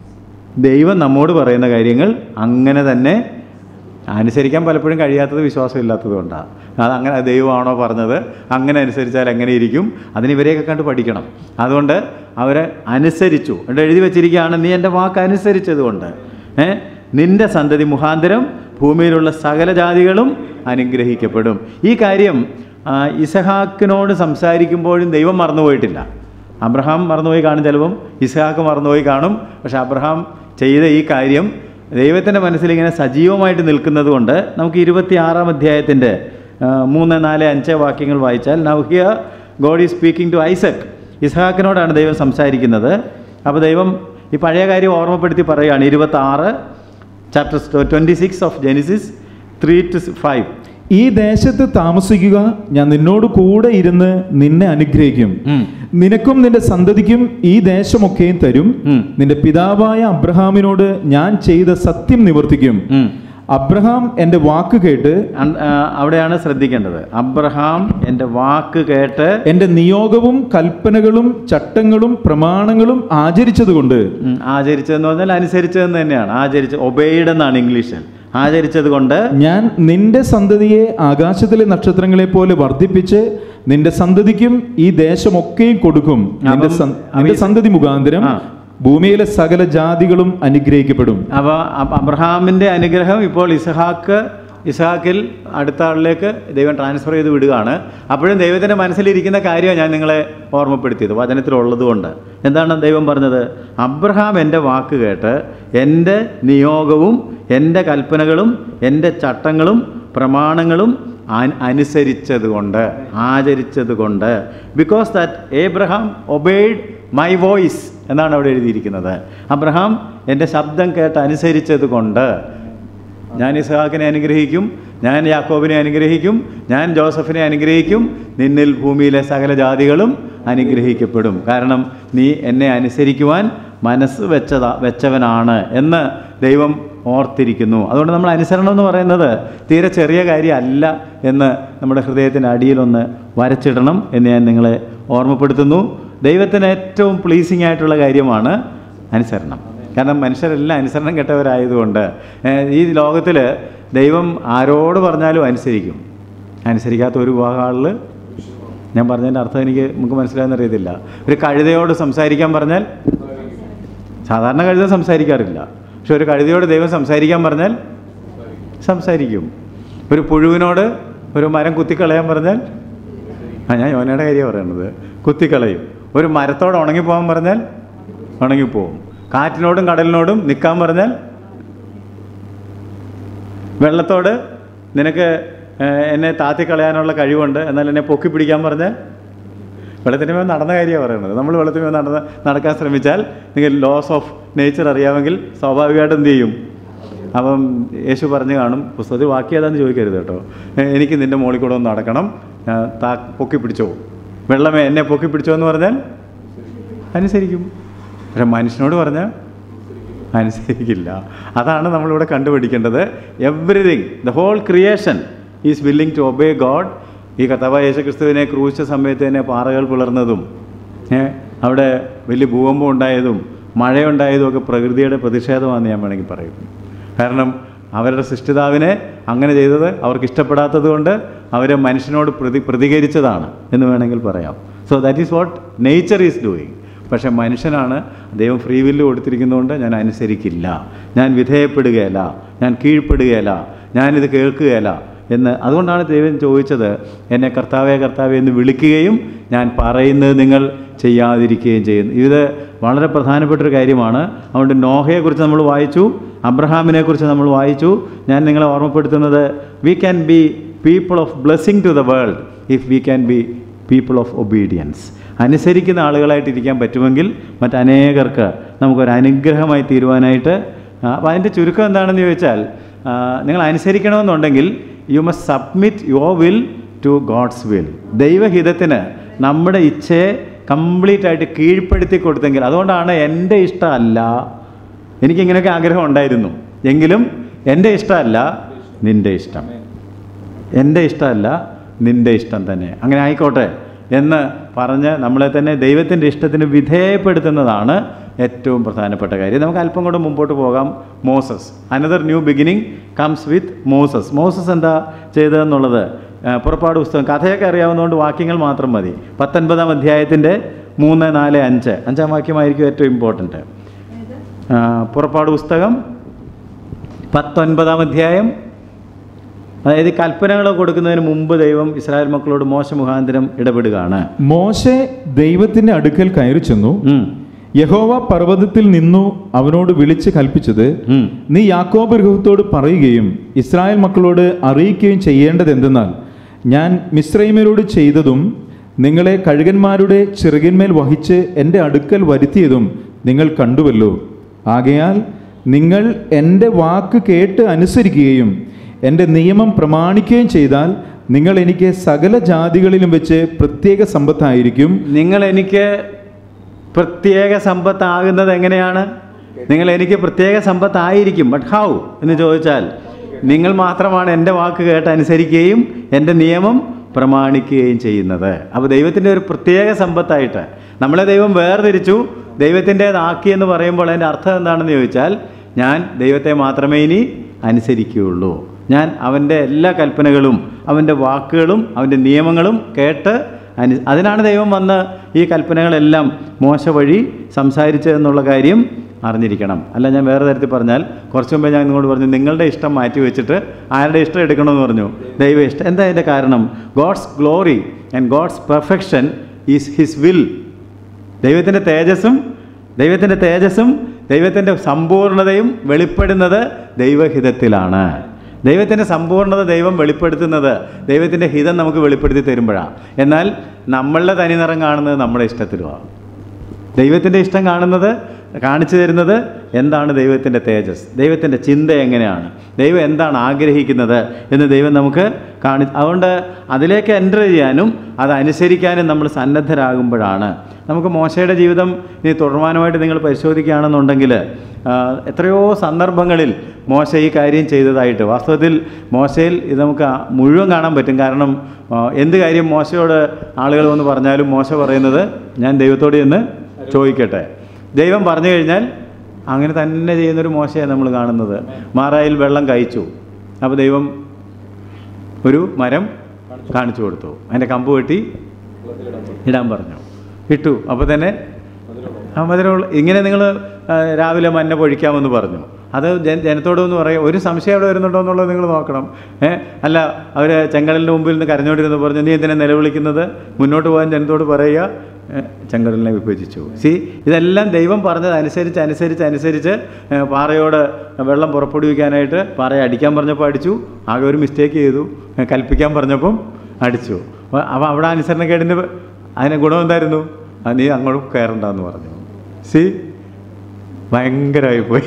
ദൈവം നമ്മോട് പറയുന്ന കാര്യങ്ങൾ അങ്ങനെ തന്നെ അനുസരിക്കാൻ പലപ്പോഴും കഴിയാത്തത് വിശ്വാസമില്ലാത്തത് കൊണ്ടാണ് അത് അങ്ങനെ ദൈവമാണോ പറഞ്ഞത് അങ്ങനെ അനുസരിച്ചാൽ എങ്ങനെ ഇരിക്കും അതിന് ഇവരെയൊക്കെ കണ്ട് പഠിക്കണം അതുകൊണ്ട് അവരെ അനുസരിച്ചു എന്നിട്ട് എഴുതി വെച്ചിരിക്കുകയാണ് നീ എൻ്റെ വാക്ക് അനുസരിച്ചത് കൊണ്ട് ഏ നിന്റെ സന്തതി മുഖാന്തരം ഭൂമിയിലുള്ള സകല ജാതികളും അനുഗ്രഹിക്കപ്പെടും ഈ കാര്യം ആ, ഇസഹാക്കിനോട് സംസാരിക്കുമ്പോഴും ദൈവം മറന്നുപോയിട്ടില്ല അബ്രഹാം മറന്നുപോയി കാണും ചിലപ്പം ഇസ്ഹാക്ക് മറന്നുപോയി കാണും പക്ഷെ അബ്രഹാം ചെയ്ത ഈ കാര്യം ദൈവത്തിൻ്റെ മനസ്സിൽ ഇങ്ങനെ സജീവമായിട്ട് നിൽക്കുന്നത് കൊണ്ട് നമുക്ക് ഇരുപത്തി ആറാം അധ്യായത്തിൻ്റെ മൂന്ന് നാല് അഞ്ച് വാക്യങ്ങൾ വായിച്ചാൽ now here God is speaking to Isaac ഇസ്ഹാക്കിനോടാണ് ദൈവം സംസാരിക്കുന്നത് അപ്പോൾ ദൈവം ഈ പഴയ കാര്യം ഓർമ്മപ്പെടുത്തി പറയുകയാണ് ഇരുപത്തി ആറ് chapter twenty six of Genesis three two five ഈ ദേശത്ത് താമസിക്കുക ഞാൻ നിന്നോട് കൂടെ ഇരുന്ന് നിന്നെ അനുഗ്രഹിക്കും നിനക്കും നിന്റെ സന്തതിക്കും ഈ ദേശമൊക്കെയും തരും ഉം. നിന്റെ പിതാവായ അബ്രഹാമിനോട് ഞാൻ ചെയ്ത സത്യം നിവർത്തിക്കും അബ്രഹാം എൻ്റെ വാക്ക് കേട്ട് അൻ- ആ, അവിടെയാണ് ശ്രദ്ധിക്കേണ്ടത് അബ്രഹാം എൻ്റെ വാക്ക് കേട്ട് എൻ്റെ നിയോഗവും കൽപ്പനകളും ചട്ടങ്ങളും പ്രമാണങ്ങളും ആചരിച്ചതുകൊണ്ട് ഉം, ആചരിച്ചതെന്ന് പറഞ്ഞാൽ അനുസരിച്ചതെന്ന് തന്നെയാണ് ആചരിച്ച് ഒബെയ്ഡ് എന്നാണ് ഇംഗ്ലീഷിൽ ആചരിച്ചത് കൊണ്ട് ഞാൻ നിന്റെ സന്തതിയെ ആകാശത്തിലെ നക്ഷത്രങ്ങളെ പോലെ വർദ്ധിപ്പിച്ച് നിന്റെ സന്തതിക്കും ഈ ദേശമൊക്കെയും കൊടുക്കും നിന്റെ സൻ- നിന്റെ സന്തതി മുഖാന്തരം ആ. ഭൂമിയിലെ സകല ജാതികളും അനുഗ്രഹിക്കപ്പെടും അപ്പോൾ അബ്രഹാമിൻ്റെ അനുഗ്രഹം ഇപ്പോൾ ഇസഹാക്ക് ഇസഹാക്കിൽ അടുത്ത ആളിലേക്ക് ദൈവം ട്രാൻസ്ഫർ ചെയ്ത് വിടുകയാണ് അപ്പോഴും ദൈവത്തിൻ്റെ മനസ്സിലിരിക്കുന്ന കാര്യമാണ് ഞാൻ നിങ്ങളെ ഓർമ്മപ്പെടുത്തിയത് വചനത്തിലുള്ളത് കൊണ്ട് എന്താണ് ദൈവം പറഞ്ഞത് അബ്രഹാം എൻ്റെ വാക്ക് കേട്ട് എൻ്റെ നിയോഗവും എൻ്റെ കൽപ്പനകളും എൻ്റെ ചട്ടങ്ങളും പ്രമാണങ്ങളും അൻ- അനുസരിച്ചതുകൊണ്ട് ആചരിച്ചതുകൊണ്ട് because that Abraham obeyed my voice എന്നാണ് അവിടെ എഴുതിയിരിക്കുന്നത് അബ്രഹാം എൻ്റെ ശബ്ദം കേട്ട് അനുസരിച്ചത് കൊണ്ട് ഞാൻ ഇസ്ഹാക്കിനെ അനുഗ്രഹിക്കും ഞാൻ യാക്കോബിനെ അനുഗ്രഹിക്കും ഞാൻ ജോസഫിനെ അനുഗ്രഹിക്കും നിന്നിൽ ഭൂമിയിലെ സകല ജാതികളും അനുഗ്രഹിക്കപ്പെടും കാരണം നീ എന്നെ അനുസരിക്കുവാൻ മനസ്സ് വെച്ചതാ വെച്ചവനാണ് എന്ന് ദൈവം ഓർത്തിരിക്കുന്നു അതുകൊണ്ട് നമ്മൾ അനുസരണം എന്ന് പറയുന്നത് തീരെ ചെറിയ കാര്യമല്ല എന്ന് നമ്മുടെ ഹൃദയത്തിൻ്റെ അടിയിലൊന്ന് വരച്ചിടണം എന്ന് ഞാൻ നിങ്ങളെ ഓർമ്മപ്പെടുത്തുന്നു ദൈവത്തിന് ഏറ്റവും പ്ലീസിങ് ആയിട്ടുള്ള കാര്യമാണ് അനുസരണം കാരണം മനുഷ്യരെല്ലാം അനുസരണം കെട്ടവരായതുകൊണ്ട് ഏഹ്, ഈ ലോകത്തിൽ ദൈവം ആരോട് പറഞ്ഞാലും അനുസരിക്കും അനുസരിക്കാത്ത ഒരു വിഭാഗം ആളിൽ ഞാൻ പറഞ്ഞതിൻ്റെ അർത്ഥം എനിക്ക് നമുക്ക് മനസ്സിലായെന്ന് അറിയത്തില്ല ഒരു കഴുതയോട് സംസാരിക്കാൻ പറഞ്ഞാൽ സാധാരണ കഴുത സംസാരിക്കാറില്ല പക്ഷെ ഒരു കഴുതയോട് ദൈവം സംസാരിക്കാൻ പറഞ്ഞാൽ സംസാരിക്കും ഒരു പുഴുവിനോട് ഒരു മരം കുത്തിക്കളയാൻ പറഞ്ഞാൽ ആ ഞാൻ യോനയുടെ കാര്യമാണ് പറയുന്നത് കുത്തിക്കളയും ഒരു മരത്തോട് ഉണങ്ങിപ്പോകാൻ പറഞ്ഞാൽ ഉണങ്ങിപ്പോവും കാറ്റിനോടും കടലിനോടും നിൽക്കാൻ പറഞ്ഞാൽ വെള്ളത്തോട് നിനക്ക് ഏഹ്, എന്നെ താത്തിക്കളയാനുള്ള കഴിവുണ്ട് എന്നാൽ എന്നെ പൊക്കി പിടിക്കാൻ പറഞ്ഞാൽ വെള്ളത്തിന് മേൽ നടന്ന കാര്യമാണ് പറയുന്നത് നമ്മൾ വെള്ളത്തിന് മേൽ നടന്ന് നടക്കാൻ ശ്രമിച്ചാൽ നിങ്ങൾ ലോസ് ഓഫ് നേച്ചർ അറിയാമെങ്കിൽ സ്വാഭാവികമായിട്ടും എന്ത് ചെയ്യും അപ്പം യേശു പറഞ്ഞു കാണും പുസ്തകത്തിൽ വാക്കി ഏതാന്ന് ചോദിക്കരുത് കേട്ടോ "ഏ, എനിക്ക് നിൻ്റെ മുകളിൽ കൂടെ ഒന്ന് നടക്കണം ആ, താ പൊക്കി പിടിച്ചോ വെള്ളമേ എന്നെ പൊക്കി പിടിച്ചോ എന്ന് പറഞ്ഞാൽ അനുസരിക്കും പക്ഷെ മനുഷ്യനോട് പറഞ്ഞാൽ അനുസരിക്കില്ല അതാണ് നമ്മളിവിടെ കണ്ടുപിടിക്കേണ്ടത് everything the whole creation is willing to obey God ഈ കർത്താവ് യേശു ക്രിസ്തുവിനെ ക്രൂശിച്ച സമയത്ത് തന്നെ പാറകൾ പിളർന്നതും ഏ, അവിടെ വലിയ ഭൂകമ്പം ഉണ്ടായതും മഴയുണ്ടായതും ഒക്കെ പ്രകൃതിയുടെ പ്രതിഷേധമാണെന്ന് ഞാൻ വേണമെങ്കിൽ പറയും കാരണം അവരുടെ സൃഷ്ടിതാവിനെ അങ്ങനെ ചെയ്തത് അവർക്ക് ഇഷ്ടപ്പെടാത്തത് കൊണ്ട് അവരെ മനുഷ്യനോട് പ്രതി പ്രതികരിച്ചതാണ് എന്ന് വേണമെങ്കിൽ പറയാം so that is what nature is doing പക്ഷേ മനുഷ്യനാണ് ദൈവം ഫ്രീ വില്ല് കൊടുത്തിരിക്കുന്നതുകൊണ്ട് ഞാൻ അനുസരിക്കില്ല ഞാൻ വിധേയപ്പെടുകയല്ല ഞാൻ കീഴ്പ്പെടുകയല്ല ഞാനിത് കേൾക്കുകയല്ല എന്ന് അതുകൊണ്ടാണ് ദൈവം ചോദിച്ചത് എന്നെ കർത്താവെ കർത്താവെ എന്ന് വിളിക്കുകയും ഞാൻ പറയുന്നത് നിങ്ങൾ ചെയ്യാതിരിക്കുകയും ചെയ്യുന്നു ഇത് വളരെ പ്രധാനപ്പെട്ടൊരു കാര്യമാണ് അതുകൊണ്ട് നോഹയെക്കുറിച്ച് നമ്മൾ വായിച്ചു അബ്രഹാമിനെക്കുറിച്ച് നമ്മൾ വായിച്ചു ഞാൻ നിങ്ങളെ ഓർമ്മപ്പെടുത്തുന്നത് we can be people of blessing to the world if we can be people of obedience അനുസരിക്കുന്ന ആളുകളായിട്ട് ഇരിക്കാൻ പറ്റുമെങ്കിൽ മറ്റനേകർക്ക് നമുക്കൊരു അനുഗ്രഹമായി തീരുവാനായിട്ട് അപ്പോൾ അതിൻ്റെ ചുരുക്കം എന്താണെന്ന് ചോദിച്ചാൽ ആ, നിങ്ങൾ അനുസരിക്കണമെന്നുണ്ടെങ്കിൽ you must submit your will to God's will ദൈവഹിതത്തിന് നമ്മുടെ ഇച്ഛയെ കംപ്ലീറ്റ് ആയിട്ട് കീഴ്പ്പെടുത്തി കൊടുത്തെങ്കിൽ അതുകൊണ്ടാണ് എൻ്റെ ഇഷ്ടമല്ല എനിക്കിങ്ങനെയൊക്കെ ആഗ്രഹം ഉണ്ടായിരുന്നു എങ്കിലും എൻ്റെ ഇഷ്ടമല്ല നിൻ്റെ ഇഷ്ടം എൻ്റെ ഇഷ്ടമല്ല നിൻ്റെ ഇഷ്ടം തന്നെ അങ്ങനെ ആയിക്കോട്ടെ എന്ന് പറഞ്ഞ് നമ്മളെ തന്നെ ദൈവത്തിൻ്റെ ഇഷ്ടത്തിന് വിധേയപ്പെടുത്തുന്നതാണ് ഏറ്റവും പ്രധാനപ്പെട്ട കാര്യം നമുക്ക് അല്പം കൂടെ മുമ്പോട്ട് പോകാം Moses another new beginning comes with Moses Moses എന്താ ചെയ്തതെന്നുള്ളത് ആ, പുറപ്പാട് പുസ്തകം കഥയൊക്കെ അറിയാവുന്നതുകൊണ്ട് വാക്യങ്ങൾ മാത്രം മതി പത്തൊൻപതാം അധ്യായത്തിൻ്റെ മൂന്ന് നാല് അഞ്ച് അഞ്ചാം വാക്യമായിരിക്കും ഏറ്റവും ഇമ്പോർട്ടൻറ്റ് പുറപ്പാട് പുസ്തകം പത്തൊൻപതാം അധ്യായം അതായത് ഈ കൽപ്പനകൾ കൊടുക്കുന്നതിന് മുമ്പ് ദൈവം ഇസ്രായേൽ മക്കളോട് മോശ മുഖാന്തരം ഇടപെടുകയാണ് മോശെ ദൈവത്തിന്റെ അടുക്കൽ കയറി ചെന്നു ഉം, യഹോവ പർവ്വതത്തിൽ നിന്നു അവനോട് വിളിച്ച് കൽപ്പിച്ചത് ഉം. നീ യാക്കോബ് ഗൃഹത്തോട് പറയുകയും ഇസ്രായേൽ മക്കളോട് അറിയിക്കുകയും ചെയ്യേണ്ടത് എന്തെന്നാൽ ഞാൻ മിശ്രൈമരോട് ചെയ്തതും നിങ്ങളെ കഴുകന്മാരുടെ ചിറകിന്മേൽ വഹിച്ച് എൻ്റെ അടുക്കൽ വരുത്തിയതും നിങ്ങൾ കണ്ടുവല്ലോ ആകയാൽ നിങ്ങൾ എൻ്റെ വാക്ക് കേട്ട് അനുസരിക്കുകയും എൻ്റെ നിയമം പ്രമാണിക്കുകയും ചെയ്താൽ നിങ്ങൾ എനിക്ക് സകല ജാതികളിലും വെച്ച് പ്രത്യേക സമ്പത്തായിരിക്കും നിങ്ങൾ എനിക്ക് പ്രത്യേക സമ്പത്താകുന്നത് എങ്ങനെയാണ് നിങ്ങൾ എനിക്ക് പ്രത്യേക സമ്പത്തായിരിക്കും ബട്ട് ഹൗ എന്ന് ചോദിച്ചാൽ നിങ്ങൾ മാത്രമാണ് എൻ്റെ വാക്ക് കേട്ട് അനുസരിക്കുകയും എൻ്റെ നിയമം പ്രമാണിക്കുകയും ചെയ്യുന്നത് അപ്പോൾ ദൈവത്തിൻ്റെ ഒരു പ്രത്യേക സമ്പത്തായിട്ട് നമ്മളെ ദൈവം വേർതിരിച്ചു ദൈവത്തിൻ്റേതാക്കി എന്ന് പറയുമ്പോൾ അതിൻ്റെ അർത്ഥം എന്താണെന്ന് ചോദിച്ചാൽ ഞാൻ ദൈവത്തെ മാത്രമേ ഇനി അനുസരിക്കുകയുള്ളൂ ഞാൻ അവൻ്റെ എല്ലാ കൽപ്പനകളും അവൻ്റെ വാക്കുകളും അവൻ്റെ നിയമങ്ങളും കേട്ട് അനു അതിനാണ് ദൈവം വന്ന് ഈ കൽപ്പനകളെല്ലാം മോശ വഴി സംസാരിച്ചതെന്നുള്ള കാര്യം അറിഞ്ഞിരിക്കണം അല്ല ഞാൻ വേറെ തരത്തിൽ പറഞ്ഞാൽ കുറച്ച് മുമ്പേ ഞാൻ നിങ്ങളോട് പറഞ്ഞു നിങ്ങളുടെ ഇഷ്ടം മാറ്റി വെച്ചിട്ട് ആരുടെ ഇഷ്ടം എടുക്കണമെന്ന് പറഞ്ഞു ദൈവ ഇഷ്ടം എന്താ അതിൻ്റെ കാരണം God's glory and God's perfection is his will ദൈവത്തിൻ്റെ തേജസ്സും ദൈവത്തിൻ്റെ തേജസ്സും ദൈവത്തിൻ്റെ സമ്പൂർണതയും വെളിപ്പെടുന്നത് ദൈവഹിതത്തിലാണ് ദൈവത്തിൻ്റെ സമ്പൂർണ്ണത ദൈവം വെളിപ്പെടുത്തുന്നത് ദൈവത്തിൻ്റെ ഹിതം നമുക്ക് വെളിപ്പെടുത്തി തരുമ്പോഴാണ് എന്നാൽ നമ്മളുടെ തനിനിറം കാണുന്നത് നമ്മുടെ ഇഷ്ടത്തിലുമാണ് ദൈവത്തിൻ്റെ ഇഷ്ടം കാണുന്നത് കാണിച്ചു തരുന്നത് എന്താണ് ദൈവത്തിൻ്റെ തേജസ് ദൈവത്തിൻ്റെ ചിന്ത എങ്ങനെയാണ് ദൈവം എന്താണ് ആഗ്രഹിക്കുന്നത് എന്ന് ദൈവം നമുക്ക് കാണി അതുകൊണ്ട് അതിലേക്ക് എൻ്റർ ചെയ്യാനും അത് അനുസരിക്കാനും നമ്മൾ സന്നദ്ധരാകുമ്പോഴാണ് നമുക്ക് മോശയുടെ ജീവിതം ഇനി തുടർമാനമായിട്ട് നിങ്ങൾ പരിശോധിക്കുകയാണെന്നുണ്ടെങ്കിൽ ആ, എത്രയോ സന്ദർഭങ്ങളിൽ മോശ ഈ കാര്യം ചെയ്തതായിട്ട് വാസ്തവത്തിൽ മോശയിൽ ഇത് നമുക്ക് ആ മുഴുവൻ കാണാൻ പറ്റും കാരണം ആ, എന്ത് കാര്യം മോശയോട് ആളുകൾ വന്ന് പറഞ്ഞാലും മോശ പറയുന്നത് ഞാൻ ദൈവത്തോട് ചെന്ന് ചോദിക്കട്ടെ ദൈവം പറഞ്ഞു കഴിഞ്ഞാൽ അങ്ങനെ തന്നെ ചെയ്യുന്നൊരു മോശയാണ് നമ്മൾ കാണുന്നത് മാറായിൽ വെള്ളം കഴിച്ചു അപ്പോൾ ദൈവം ഒരു മരം കാണിച്ചു കൊടുത്തു അതിൻ്റെ കമ്പ് വെട്ടി ഇടാൻ പറഞ്ഞു ഇട്ടു അപ്പോൾ തന്നെ ആ മധുരമുള്ള ഇങ്ങനെ നിങ്ങൾ രാവിലെ മഞ്ഞ പൊഴിക്കാമെന്ന് പറഞ്ഞു അത് ജന ജനത്തോട് ഒന്ന് പറയാം ഒരു സംശയം അവിടെ വരുന്നുണ്ടോ എന്നുള്ളത് നിങ്ങൾ നോക്കണം ഏ അല്ല അവർ ചെങ്കടലിൻ്റെ മുമ്പിൽ നിന്ന് കരഞ്ഞോണ്ടിരുന്ന് പറഞ്ഞു നീ എന്തിനാ നിലവിളിക്കുന്നത് മുന്നോട്ട് പോകാൻ ജനത്തോട് പറയുക ഏ, ചെങ്കടലിനെ വിഭജിച്ചു സി ഇതെല്ലാം ദൈവം പറഞ്ഞത് അനുസരിച്ച് അനുസരിച്ച് അനുസരിച്ച് ഏ, പാറയോട് വെള്ളം പുറപ്പെടുവിക്കാനായിട്ട് പാറയെ അടിക്കാൻ പറഞ്ഞപ്പോൾ അടിച്ചു ആകെ ഒരു മിസ്റ്റേക്ക് ചെയ്തു ഏ, കൽപ്പിക്കാൻ പറഞ്ഞപ്പം അടിച്ചു അപ്പോൾ അപ്പോൾ അവിടെ അനുസരണക്കേടിൻ്റെ അതിന് ഗുണം എന്തായിരുന്നു ആ, നീ അങ്ങോട്ട് കയറണ്ടെന്ന് പറഞ്ഞു സി ഭയങ്കരമായി പോയി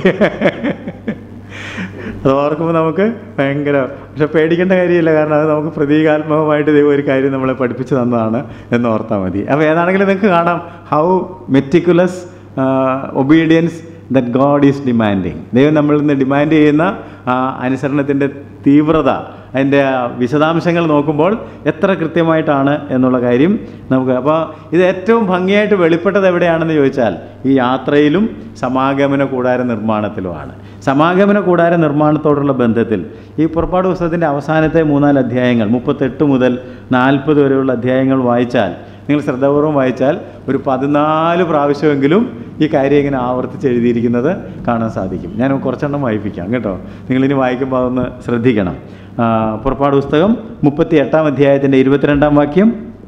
അത് ഓർക്കുമ്പോൾ നമുക്ക് ഭയങ്കര പക്ഷെ പേടിക്കേണ്ട കാര്യമില്ല കാരണം അത് നമുക്ക് പ്രതീകാത്മകമായിട്ട് ദൈവം ഒരു കാര്യം നമ്മളെ പഠിപ്പിച്ചു തന്നതാണ് എന്ന് ഓർത്താൽ മതി അപ്പോൾ ഏതാണെങ്കിലും നിങ്ങൾക്ക് കാണാം how meticulous obedience that God is demanding ദൈവം നമ്മളിൽ നിന്ന് ഡിമാൻഡ് ചെയ്യുന്ന ആ അനുസരണത്തിൻ്റെ തീവ്രത അതിൻ്റെ ആ വിശദാംശങ്ങൾ നോക്കുമ്പോൾ എത്ര കൃത്യമായിട്ടാണ് എന്നുള്ള കാര്യം നമുക്ക് അപ്പോൾ ഇത് ഏറ്റവും ഭംഗിയായിട്ട് വെളിപ്പെട്ടത് എവിടെയാണെന്ന് ചോദിച്ചാൽ ഈ യാത്രയിലും സമാഗമന കൂടാര നിർമ്മാണത്തിലുമാണ് സമാഗമന കൂടാര നിർമ്മാണത്തോടുള്ള ബന്ധത്തിൽ ഈ പുറപ്പാട് പുസ്തകത്തിൻ്റെ അവസാനത്തെ മൂന്നാല് അധ്യായങ്ങൾ മുപ്പത്തെട്ട് മുതൽ നാൽപ്പത് വരെയുള്ള അധ്യായങ്ങൾ വായിച്ചാൽ നിങ്ങൾ ശ്രദ്ധാപൂർവം വായിച്ചാൽ ഒരു പതിനാല് പ്രാവശ്യമെങ്കിലും ഈ കാര്യം ഇങ്ങനെ ആവർത്തിച്ച് എഴുതിയിരിക്കുന്നത് കാണാൻ സാധിക്കും ഞാൻ കുറച്ചെണ്ണം വായിപ്പിക്കാം കേട്ടോ നിങ്ങളിനി വായിക്കുമ്പോൾ അതൊന്ന് ശ്രദ്ധിക്കണം ആ, പുറപ്പാട് പുസ്തകം മുപ്പത്തി എട്ടാം അധ്യായത്തിൻ്റെ ഇരുപത്തിരണ്ടാം വാക്യം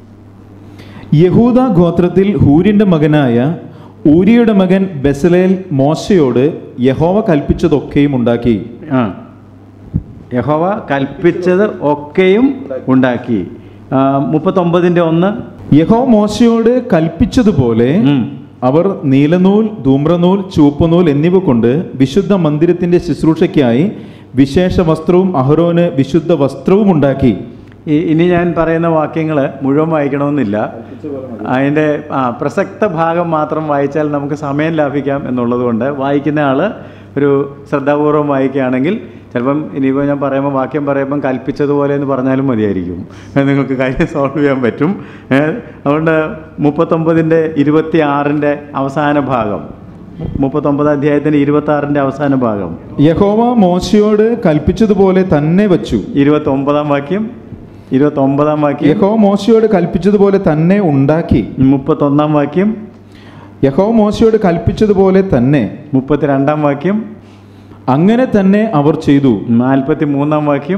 യഹൂദ ഗോത്രത്തിൽ ഹൂരിന്റെ മകനായ ഊരിയുടെ മകൻ ബെസലേൽ മോശയോട് യഹോവ കൽപ്പിച്ചതൊക്കെയും ഉണ്ടാക്കി ആ യഹോവ കൽപ്പിച്ചത് ഒക്കെയും ഉണ്ടാക്കി ആ, മുപ്പത്തൊമ്പതിൻ്റെ ഒന്ന് യഹോവ മോശയോട് കൽപ്പിച്ചതുപോലെ ഉം. അവർ നീലനൂൽ ധൂമ്രനൂൽ ചുവപ്പുനൂൽ എന്നിവ കൊണ്ട് വിശുദ്ധ മന്ദിരത്തിന്റെ ശുശ്രൂഷയ്ക്കായി വിശേഷ വസ്ത്രവും അഹരോന് വിശുദ്ധ വസ്ത്രവും ഉണ്ടാക്കി ഈ- ഇനി ഞാൻ പറയുന്ന വാക്യങ്ങൾ മുഴുവൻ വായിക്കണമെന്നില്ല അതിൻ്റെ ആ പ്രസക്ത ഭാഗം മാത്രം വായിച്ചാൽ നമുക്ക് സമയം ലാഭിക്കാം എന്നുള്ളത് കൊണ്ട് വായിക്കുന്ന ആൾ ഒരു ശ്രദ്ധാപൂർവം വായിക്കുകയാണെങ്കിൽ ചിലപ്പം ഇനിയിപ്പോൾ ഞാൻ പറയുമ്പോൾ വാക്യം പറയുമ്പം കൽപ്പിച്ചതുപോലെ എന്ന് പറഞ്ഞാലും മതിയായിരിക്കും അത് നിങ്ങൾക്ക് കാര്യം സോൾവ് ചെയ്യാൻ പറ്റും ഏ, അതുകൊണ്ട് മുപ്പത്തൊമ്പതിൻ്റെ ഇരുപത്തി ആറിൻ്റെ അവസാന ഭാഗം മുപ്പത്തൊമ്പത് അധ്യായത്തിൻ്റെ ഇരുപത്തി ആറിൻ്റെ അവസാന ഭാഗം യഹോവ മോശയോട് കൽപ്പിച്ചതുപോലെ തന്നെ വച്ചു ഇരുപത്തൊമ്പതാം വാക്യം ഇരുപത്തൊമ്പതാം വാക്യം യഹോവ മോശയോട് കൽപ്പിച്ചതുപോലെ തന്നെ ഉണ്ടാക്കി മുപ്പത്തൊന്നാം വാക്യം യഹോവ മോശയോട് കൽപ്പിച്ചതുപോലെ തന്നെ മുപ്പത്തിരണ്ടാം വാക്യം അങ്ങനെ തന്നെ അവർ ചെയ്തു നാൽപ്പത്തി മൂന്നാം വാക്യം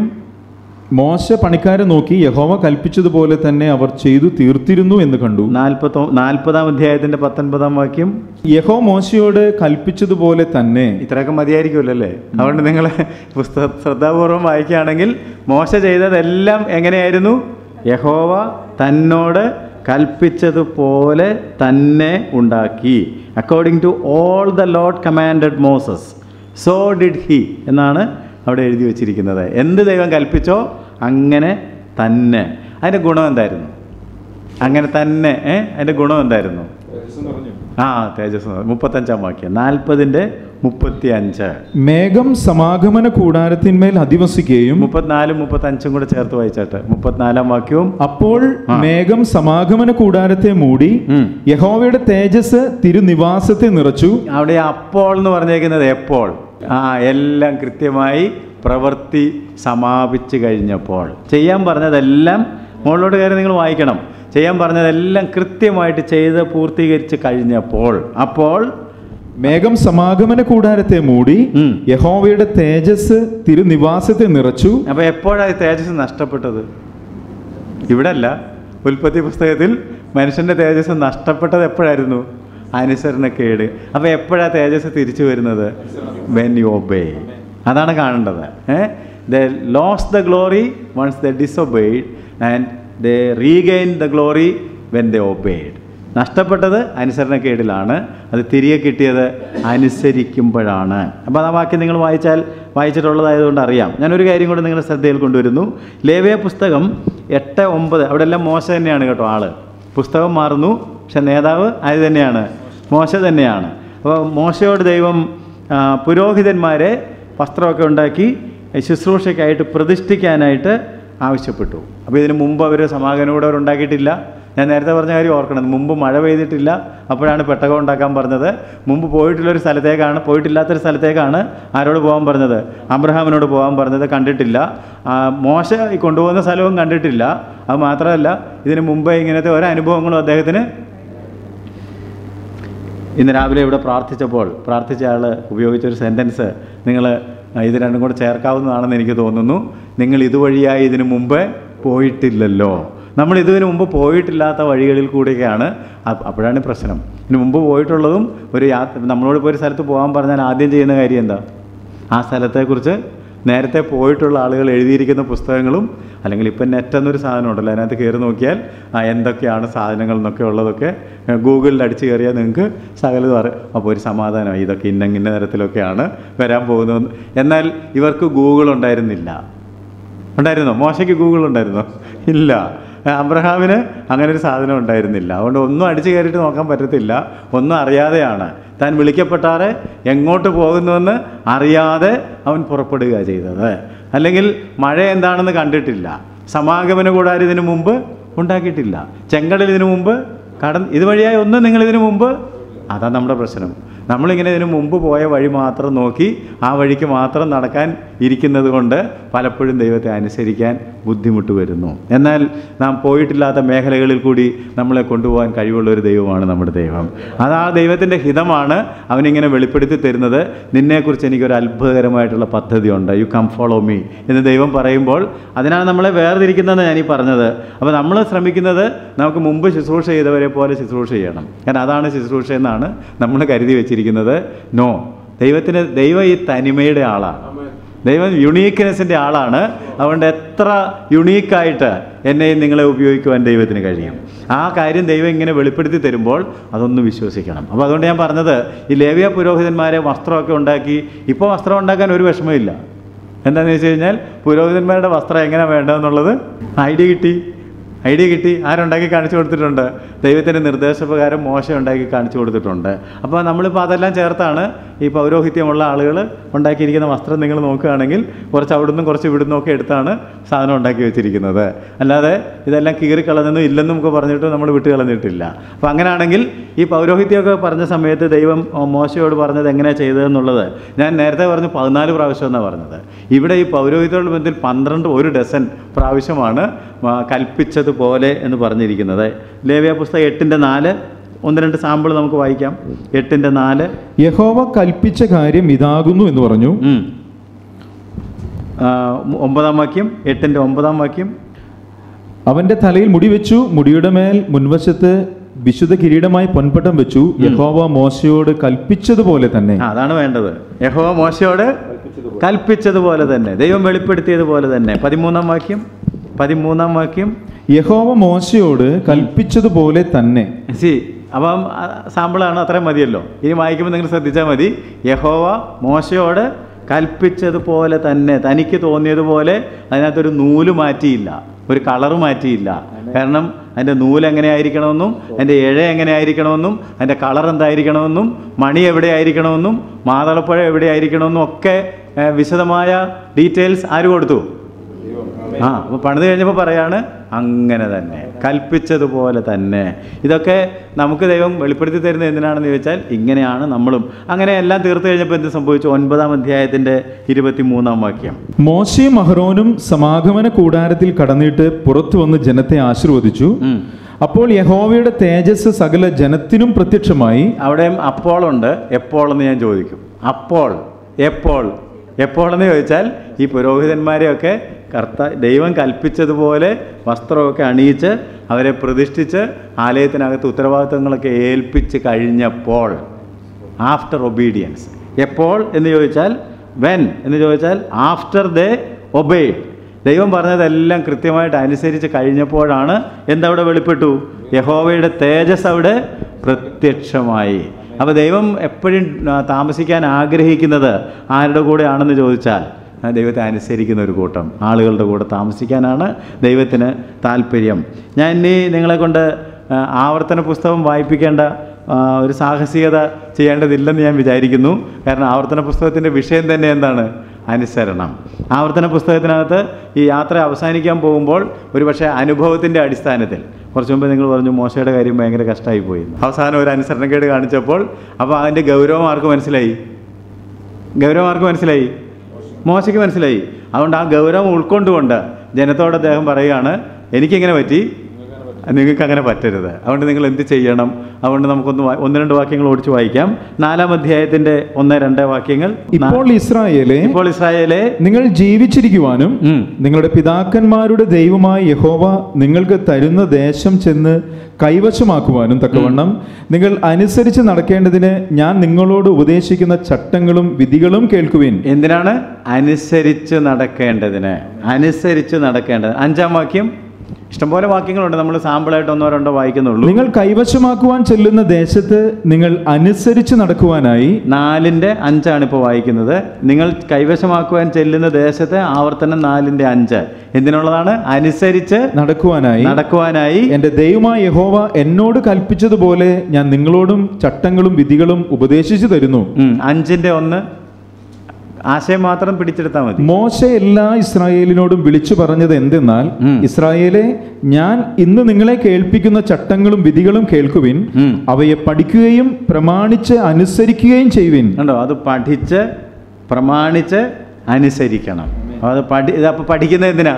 മോശ പണിക്കാരെ നോക്കി യഹോവ കൽപ്പിച്ചതുപോലെ തന്നെ അവർ ചെയ്തു തീർത്തിരുന്നു എന്ന് കണ്ടു നാൽപ്പത്തൊ നാൽപ്പതാം അധ്യായത്തിൻ്റെ പത്തൊൻപതാം വാക്യം യഹോ മോശയോട് കൽപ്പിച്ചതുപോലെ തന്നെ ഇത്രയൊക്കെ മതിയായിരിക്കുമല്ലോ അല്ലേ അതുകൊണ്ട് നിങ്ങൾ പുസ്തക ശ്രദ്ധാപൂർവം വായിക്കുകയാണെങ്കിൽ മോശ ചെയ്തതെല്ലാം എങ്ങനെയായിരുന്നു യഹോവ തന്നോട് കൽപ്പിച്ചതുപോലെ തന്നെ ഉണ്ടാക്കി according to all the Lord commanded Moses so did he എന്നാണ് അവിടെ എഴുതി വച്ചിരിക്കുന്നത് എന്ത് ദൈവം കൽപ്പിച്ചോ അങ്ങനെ തന്നെ അതിൻ്റെ ഗുണം എന്തായിരുന്നു അങ്ങനെ തന്നെ ഏ അതിൻ്റെ ഗുണം എന്തായിരുന്നു ആ തേജസ് മുപ്പത്തഞ്ചാം വാക്യം നാൽപ്പതിൻ്റെ മുപ്പത്തി അഞ്ച് മേഘം സമാഗമന കൂടാരത്തിന്മേൽ അധിവസിക്കുകയും മുപ്പത്തിനാലും മുപ്പത്തഞ്ചും കൂടെ ചേർത്ത് വായിച്ചാട്ട് മുപ്പത്തിനാലാം വാക്യവും അപ്പോൾ ആ. മേഘം സമാഗമന കൂടാരത്തെ മൂടി ഉം. യഹോവയുടെ തേജസ് തിരുനിവാസത്തെ നിറച്ചു അവിടെ അപ്പോൾ എന്ന് പറഞ്ഞേക്കുന്നത് എപ്പോൾ ആ എല്ലാം കൃത്യമായി പ്രവൃത്തി സമാപിച്ചു കഴിഞ്ഞപ്പോൾ ചെയ്യാൻ പറഞ്ഞതെല്ലാം മുകളിലോട്ട് കയറി നിങ്ങൾ വായിക്കണം ചെയ്യാൻ പറഞ്ഞതെല്ലാം കൃത്യമായിട്ട് ചെയ്ത് പൂർത്തീകരിച്ച് കഴിഞ്ഞപ്പോൾ അപ്പോൾ മേഘം സമാഗമന കൂടാരത്തെ മൂടി ഉം. യഹോവയുടെ തേജസ് തിരുനിവാസത്തെ നിറച്ചു അപ്പോൾ എപ്പോഴാണ് ഈ തേജസ് നഷ്ടപ്പെട്ടത് ഇവിടെ അല്ല ഉൽപ്പത്തി പുസ്തകത്തിൽ മനുഷ്യൻ്റെ തേജസ് നഷ്ടപ്പെട്ടത് എപ്പോഴായിരുന്നു അനുസരണക്കേട് അപ്പോൾ എപ്പോഴാണ് തേജസ് തിരിച്ചു വരുന്നത് വെൻ യു ഒബേ അതാണ് കാണേണ്ടത് a they lose the glory once they disobeyed and they regain the glory when they obeyed നഷ്ടപ്പെട്ടത് അനുസരണക്കേടിലാണ് അത് തിരികെ കിട്ടിയത് അനുസരിക്കുമ്പോഴാണ് അപ്പോൾ ആ വാക്യം നിങ്ങൾ വായിച്ചാൽ വായിച്ചിട്ടുള്ളതായതുകൊണ്ട് അറിയാം ഞാനൊരു കാര്യം കൂടെ നിങ്ങളുടെ ശ്രദ്ധയിൽ കൊണ്ടുവരുന്നു ലേവ്യ പുസ്തകം എട്ട് ഒമ്പത് അവിടെ എല്ലാം മോശ തന്നെയാണ് കേട്ടോ ആള് പുസ്തകം മാറുന്നു പക്ഷെ നേതാവ് ആര് തന്നെയാണ് മോശ തന്നെയാണ് അപ്പോൾ മോശയോട് ദൈവം ആ, പുരോഹിതന്മാരെ വസ്ത്രമൊക്കെ ഉണ്ടാക്കി ശുശ്രൂഷയ്ക്കായിട്ട് പ്രതിഷ്ഠിക്കാനായിട്ട് ആവശ്യപ്പെട്ടു അപ്പോൾ ഇതിന് മുമ്പ് അവർ സമാഗമനം കൂടെ അവർ ഉണ്ടാക്കിയിട്ടില്ല ഞാൻ നേരത്തെ പറഞ്ഞ കാര്യം ഓർക്കണം മുമ്പ് മഴ പെയ്തിട്ടില്ല അപ്പോഴാണ് പെട്ടകം ഉണ്ടാക്കാൻ പറഞ്ഞത് മുമ്പ് പോയിട്ടുള്ളൊരു സ്ഥലത്തേക്കാണ് പോയിട്ടില്ലാത്തൊരു സ്ഥലത്തേക്കാണ് ആരോട് പോകാൻ പറഞ്ഞത് അബ്രഹാമിനോട് പോകാൻ പറഞ്ഞത് കണ്ടിട്ടില്ല ആ, മോശ ഈ കൊണ്ടുപോകുന്ന സ്ഥലവും കണ്ടിട്ടില്ല അത് മാത്രമല്ല ഇതിന് മുമ്പ് ഇങ്ങനത്തെ ഒരനുഭവങ്ങളും അദ്ദേഹത്തിന് ഇന്ന് രാവിലെ ഇവിടെ പ്രാർത്ഥിച്ചപ്പോൾ പ്രാർത്ഥിച്ച ആൾ ഉപയോഗിച്ചൊരു സെൻറ്റൻസ് നിങ്ങൾ ഇത് രണ്ടും കൂടെ ചേർക്കാവുന്നതാണെന്ന് എനിക്ക് തോന്നുന്നു നിങ്ങൾ ഇതുവഴിയായി ഇതിനു മുമ്പ് പോയിട്ടില്ലല്ലോ നമ്മൾ ഇതിനു മുമ്പ് പോയിട്ടില്ലാത്ത വഴികളിൽ കൂടെയൊക്കെയാണ് അ- അപ്പോഴാണ് പ്രശ്നം ഇതിനു മുമ്പ് പോയിട്ടുള്ളതും ഒരു യാത്ര നമ്മളോട് ഇപ്പോൾ ഒരു സ്ഥലത്ത് പോകാൻ പറഞ്ഞാൽ ആദ്യം ചെയ്യുന്ന കാര്യം എന്താ ആ സ്ഥലത്തെക്കുറിച്ച് നേരത്തെ പോയിട്ടുള്ള ആളുകൾ എഴുതിയിരിക്കുന്ന പുസ്തകങ്ങളും അല്ലെങ്കിൽ ഇപ്പം നെറ്റ് എന്നൊരു സാധനം ഉണ്ടല്ലോ അതിനകത്ത് കയറി നോക്കിയാൽ ആ എന്തൊക്കെയാണ് സാധനങ്ങൾ എന്നൊക്കെ ഉള്ളതൊക്കെ ഏഹ്, ഗൂഗിളിൽ അടിച്ച് കയറിയാൽ നിങ്ങൾക്ക് സകലതും അറിയാം അപ്പോൾ ഒരു സമാധാനം ഇതൊക്കെ ഇന്ന ഇന്ന തരത്തിലൊക്കെയാണ് വരാൻ പോകുന്നത് എന്നാൽ ഇവർക്ക് ഗൂഗിൾ ഉണ്ടായിരുന്നില്ല ഉണ്ടായിരുന്നോ മോശയ്ക്ക് ഗൂഗിൾ ഉണ്ടായിരുന്നോ ഇല്ല അബ്രഹാമിന് അങ്ങനെ ഒരു സാധനം ഉണ്ടായിരുന്നില്ല അതുകൊണ്ട് ഒന്നും അടിച്ചു കയറിയിട്ട് നോക്കാൻ പറ്റത്തില്ല ഒന്നും അറിയാതെയാണ് താൻ വിളിക്കപ്പെട്ടാറെ എങ്ങോട്ട് പോകുന്നുവെന്ന് അറിയാതെ അവൻ പുറപ്പെടുക ചെയ്തത് അല്ലെങ്കിൽ മഴ എന്താണെന്ന് കണ്ടിട്ടില്ല സമാഗമന കൂടാരം ഇതിനു മുമ്പ് ഉണ്ടാക്കിയിട്ടില്ല ചെങ്കടൽ ഇതിനു മുമ്പ് കടന്ന് ഇതുവഴിയായി ഒന്നും നിങ്ങൾ ഇതിനു മുമ്പ് അതാ നമ്മുടെ പ്രശ്നം നമ്മളിങ്ങനെ ഇതിനു മുമ്പ് പോയ വഴി മാത്രം നോക്കി ആ വഴിക്ക് മാത്രം നടക്കാൻ ഇരിക്കുന്നത് കൊണ്ട് പലപ്പോഴും ദൈവത്തെ അനുസരിക്കാൻ ബുദ്ധിമുട്ട് വരുന്നു എന്നാൽ നാം പോയിട്ടില്ലാത്ത മേഖലകളിൽ കൂടി നമ്മളെ കൊണ്ടുപോകാൻ കഴിവുള്ള ഒരു ദൈവമാണ് നമ്മുടെ ദൈവം അത് ആ ദൈവത്തിൻ്റെ ഹിതമാണ് അവനിങ്ങനെ വെളിപ്പെടുത്തി തരുന്നത് നിന്നെക്കുറിച്ച് എനിക്കൊരു അത്ഭുതകരമായിട്ടുള്ള പദ്ധതിയുണ്ട് യു കം ഫോളോ മീ എന്ന് ദൈവം പറയുമ്പോൾ അതിനാണ് നമ്മളെ വേർതിരിക്കുന്നതെന്ന് ഞാൻ ഈ പറഞ്ഞത് അപ്പോൾ നമ്മൾ ശ്രമിക്കുന്നത് നമുക്ക് മുമ്പ് ശുശ്രൂഷ ചെയ്തവരെ പോലെ ശുശ്രൂഷ ചെയ്യണം കാരണം അതാണ് ശുശ്രൂഷ എന്നാണ് നമ്മൾ കരുതി വെച്ചിരിക്കുന്നത് നോ ദൈവത്തിന് ദൈവം ഈ തനിമയുടെ ആളാണ് ദൈവം യുണീക്ക്നെസ്സിൻ്റെ ആളാണ് അതുകൊണ്ട് എത്ര യുണീക്കായിട്ട് എന്നെയും നിങ്ങളെ ഉപയോഗിക്കുവാൻ ദൈവത്തിന് കഴിയും ആ കാര്യം ദൈവം ഇങ്ങനെ വെളിപ്പെടുത്തി തരുമ്പോൾ അതൊന്ന് വിശ്വസിക്കണം അപ്പോൾ അതുകൊണ്ട് ഞാൻ പറഞ്ഞത് ഈ ലേവ്യ പുരോഹിതന്മാരെ വസ്ത്രമൊക്കെ ഉണ്ടാക്കി ഇപ്പോൾ വസ്ത്രം ഉണ്ടാക്കാൻ ഒരു വിഷമമില്ല എന്താണെന്ന് വെച്ച് കഴിഞ്ഞാൽ പുരോഹിതന്മാരുടെ വസ്ത്രം എങ്ങനെ വേണ്ടതെന്നുള്ളത് ഐഡിയ കിട്ടി ഐഡിയ കിട്ടി ആരുണ്ടാക്കി കാണിച്ചു കൊടുത്തിട്ടുണ്ട് ദൈവത്തിൻ്റെ നിർദ്ദേശപ്രകാരം മോശം ഉണ്ടാക്കി കാണിച്ചു കൊടുത്തിട്ടുണ്ട് അപ്പോൾ നമ്മളിപ്പോൾ അതെല്ലാം ചേർത്താണ് ഈ പൗരോഹിത്യമുള്ള ആളുകൾ ഉണ്ടാക്കിയിരിക്കുന്ന വസ്ത്രം നിങ്ങൾ നോക്കുകയാണെങ്കിൽ കുറച്ച് അവിടുന്ന് കുറച്ച് ഇവിടുന്നും ഒക്കെ എടുത്താണ് സാധനം ഉണ്ടാക്കി വെച്ചിരിക്കുന്നത് അല്ലാതെ ഇതെല്ലാം കീറിക്കളഞ്ഞെന്നും ഇല്ലെന്നും ഒക്കെ പറഞ്ഞിട്ട് നമ്മൾ വിട്ട് കളഞ്ഞിട്ടില്ല അപ്പോൾ അങ്ങനെയാണെങ്കിൽ ഈ പൗരോഹിത്യമൊക്കെ പറഞ്ഞ സമയത്ത് ദൈവം ഓ, മോശയോട് പറഞ്ഞത് എങ്ങനെയാണ് ചെയ്തതെന്നുള്ളത് ഞാൻ നേരത്തെ പറഞ്ഞു പതിനാല് പ്രാവശ്യം എന്നാണ് പറഞ്ഞത് ഇവിടെ ഈ പൗരോഹിത്യത്തോട് ബന്ധത്തിൽ പന്ത്രണ്ട് ഒരു ഡസൻ പ്രാവശ്യമാണ് ആ, കൽപ്പിച്ചതുപോലെ എന്ന് പറഞ്ഞിരിക്കുന്നത് ലേവ്യ പുസ്തകം എട്ടിൻ്റെ നാല് ഒന്ന് രണ്ട് സാമ്പിൾ നമുക്ക് വായിക്കാം എട്ടിൻ്റെ നാല് യഹോവ കൽപ്പിച്ച കാര്യം ഇതാകുന്നു എന്ന് പറഞ്ഞു ഉം. ആ, ഒമ്പതാം വാക്യം എട്ടിൻ്റെ ഒമ്പതാം വാക്യം അവന്റെ തലയിൽ മുടി വെച്ചു മുടിയുടെ മേൽ മുൻവശത്ത് വിശുദ്ധ കിരീടമായി പൊൻപട്ടം വെച്ചു യഹോവ മോശയോട് കൽപ്പിച്ചതുപോലെ തന്നെ ആ, അതാണ് വേണ്ടത് യഹോവ മോശയോട് കൽപ്പിച്ചതുപോലെ തന്നെ ദൈവം വെളിപ്പെടുത്തിയതുപോലെ തന്നെ പതിമൂന്നാം വാക്യം പതിമൂന്നാം വാക്യം യഹോവ മോശയോട് കൽപ്പിച്ചതുപോലെ തന്നെ സി അപ്പം ആ, സാമ്പിളാണ് അത്രയും മതിയല്ലോ ഇനി വായിക്കുമ്പോൾ നിങ്ങൾ ശ്രദ്ധിച്ചാൽ മതി യഹോവ മോശയോട് കൽപ്പിച്ചതുപോലെ തന്നെ തനിക്ക് തോന്നിയതുപോലെ അതിനകത്തൊരു നൂല് മാറ്റിയില്ല ഒരു കളറ് മാറ്റിയില്ല കാരണം അതിൻ്റെ നൂല് എങ്ങനെ ആയിരിക്കണമെന്നും അതിൻ്റെ ഇഴ എങ്ങനെ ആയിരിക്കണമെന്നും അതിൻ്റെ കളർ എന്തായിരിക്കണമെന്നും മണി എവിടെ ആയിരിക്കണമെന്നും മാതളപ്പഴം എവിടെ ആയിരിക്കണമെന്നും ഒക്കെ ഏ, വിശദമായ ഡീറ്റെയിൽസ് ആര് കൊടുത്തു ആ അപ്പോൾ പണിത് കഴിഞ്ഞപ്പോൾ പറയാണ് അങ്ങനെ തന്നെ കൽപ്പിച്ചതുപോലെ തന്നെ ഇതൊക്കെ നമുക്ക് ദൈവം വെളിപ്പെടുത്തി തരുന്നത് എന്തിനാണെന്ന് ചോദിച്ചാൽ ഇങ്ങനെയാണ് നമ്മളും അങ്ങനെ എല്ലാം തീർത്തു കഴിഞ്ഞപ്പോൾ എന്ത് സംഭവിച്ചു ഒൻപതാം അധ്യായത്തിൻ്റെ ഇരുപത്തി മൂന്നാം വാക്യം മോശയും അഹ്റോനും സമാഗമന കൂടാരത്തിൽ കടന്നിട്ട് പുറത്തു വന്ന് ജനത്തെ ആശീർവദിച്ചു ഉം. അപ്പോൾ യഹോവയുടെ തേജസ് സകല ജനത്തിനും പ്രത്യക്ഷമായി അവിടെയും അപ്പോളുണ്ട് എപ്പോൾ എന്ന് ഞാൻ ചോദിക്കും അപ്പോൾ എപ്പോൾ എപ്പോൾ എന്ന് ചോദിച്ചാൽ ഈ പുരോഹിതന്മാരെയൊക്കെ കർത്ത ദൈവം കൽപ്പിച്ചതുപോലെ വസ്ത്രമൊക്കെ അണിയിച്ച് അവരെ പ്രതിഷ്ഠിച്ച് ആലയത്തിനകത്ത് ഉത്തരവാദിത്തങ്ങളൊക്കെ ഏൽപ്പിച്ച് കഴിഞ്ഞപ്പോൾ ആഫ്റ്റർ ഒബീഡിയൻസ് എപ്പോൾ എന്ന് ചോദിച്ചാൽ വെൻ എന്ന് ചോദിച്ചാൽ ആഫ്റ്റർ ദേ ഒബേഡ് ദൈവം പറഞ്ഞതെല്ലാം കൃത്യമായിട്ട് അനുസരിച്ച് കഴിഞ്ഞപ്പോഴാണ് എന്തവിടെ വെളിപ്പെട്ടു യഹോവയുടെ തേജസ് അവിടെ പ്രത്യക്ഷമായി അപ്പോൾ ദൈവം എപ്പോഴും ആ, താമസിക്കാൻ ആഗ്രഹിക്കുന്നത് ആരുടെ കൂടെയാണെന്ന് ചോദിച്ചാൽ ആ, ദൈവത്തെ അനുസരിക്കുന്ന ഒരു കൂട്ടം ആളുകളുടെ കൂടെ താമസിക്കാനാണ് ദൈവത്തിന് താല്പര്യം ഞാൻ ഇനി നിങ്ങളെ കൊണ്ട് ആ, ആവർത്തന പുസ്തകം വായിപ്പിക്കേണ്ട ആ, ഒരു സാഹസികത ചെയ്യേണ്ടതില്ലെന്ന് ഞാൻ വിചാരിക്കുന്നു കാരണം ആവർത്തന പുസ്തകത്തിൻ്റെ വിഷയം തന്നെ എന്താണ് അനുസരണം ആവർത്തന പുസ്തകത്തിനകത്ത് ഈ യാത്ര അവസാനിക്കാൻ പോകുമ്പോൾ ഒരുപക്ഷെ അനുഭവത്തിൻ്റെ അടിസ്ഥാനത്തിൽ കുറച്ച് മുമ്പ് നിങ്ങൾ പറഞ്ഞു മോശയുടെ കാര്യം ഭയങ്കര കഷ്ടമായി പോയി അവസാനം ഒരു അനുസരണക്കേട് കാണിച്ചപ്പോൾ അപ്പോൾ അതിൻ്റെ ഗൗരവം ആർക്ക് മനസ്സിലായി ഗൗരവം ആർക്ക് മനസ്സിലായി മോശയ്ക്ക് മനസ്സിലായി അതുകൊണ്ട് ആ ഗൗരവം ഉൾക്കൊണ്ടുകൊണ്ട് ജനത്തോട് അദ്ദേഹം പറയുകയാണ് എനിക്കിങ്ങനെ പറ്റി നിങ്ങൾക്ക് അങ്ങനെ പറ്റരുത് അതുകൊണ്ട് നിങ്ങൾ എന്ത് ചെയ്യണം അതുകൊണ്ട് നമുക്കൊന്ന് വാ- ഒന്ന് രണ്ട് വാക്യങ്ങൾ ഓടിച്ച് വായിക്കാം നാലാം അധ്യായത്തിൻ്റെ ഒന്ന് രണ്ട് വാക്യങ്ങൾ ഇപ്പോൾ ഇസ്രായേലെ ഇപ്പോൾ ഇസ്രായേലെ നിങ്ങൾ ജീവിച്ചിരിക്കുവാനും ഉം. നിങ്ങളുടെ പിതാക്കന്മാരുടെ ദൈവമായ യഹോവ നിങ്ങൾക്ക് തരുന്ന ദേശം ചെന്ന് കൈവശമാക്കുവാനും തക്കവണ്ണം നിങ്ങൾ അനുസരിച്ച് നടക്കേണ്ടതിന് ഞാൻ നിങ്ങളോട് ഉപദേശിക്കുന്ന ചട്ടങ്ങളും വിധികളും കേൾക്കുവിൻ എന്തിനാണ് അനുസരിച്ച് നടക്കേണ്ടതിന് അനുസരിച്ച് നടക്കേണ്ടത് അഞ്ചാം വാക്യം ഇഷ്ടംപോലെ വാക്യങ്ങളുണ്ട് നമ്മൾ സാമ്പിളായിട്ട് ഒന്നോ രണ്ടോ വായിക്കുന്നുള്ളൂ നിങ്ങൾ കൈവശമാക്കുവാൻ ചെല്ലുന്ന ദേശത്ത് നിങ്ങൾ അനുസരിച്ച് നടക്കുവാനായി നാലിൻ്റെ അഞ്ചാണ് ഇപ്പോൾ വായിക്കുന്നത് നിങ്ങൾ കൈവശമാക്കുവാൻ ചെല്ലുന്ന ദേശത്തെ ആവർത്തനം നാലിൻ്റെ അഞ്ച് എന്തിനുള്ളതാണ് അനുസരിച്ച് നടക്കുവാനായി നടക്കുവാനായി എന്റെ ദൈവമായ യഹോവ എന്നോട് കൽപ്പിച്ചതുപോലെ ഞാൻ നിങ്ങളോടും ചട്ടങ്ങളും വിധികളും ഉപദേശിച്ചു തരുന്നു ഉം, അഞ്ചിൻ്റെ ഒന്ന് ആശയം മാത്രം പിടിച്ചെടുത്താൽ മതി മോശ എല്ലാ ഇസ്രായേലിനോടും വിളിച്ചു പറഞ്ഞത് എന്തെന്നാൽ ഉം. ഇസ്രായേലെ ഞാൻ ഇന്ന് നിങ്ങളെ കേൾപ്പിക്കുന്ന ചട്ടങ്ങളും വിധികളും കേൾക്കുവിൻ ഉം. അവയെ പഠിക്കുകയും പ്രമാണിച്ച് അനുസരിക്കുകയും ചെയ്യുവിൻ കണ്ടോ അത് പഠിച്ച് പ്രമാണിച്ച് അനുസരിക്കണം അപ്പോൾ അത് പഠി ഇത് അപ്പോൾ പഠിക്കുന്നത് എന്തിനാ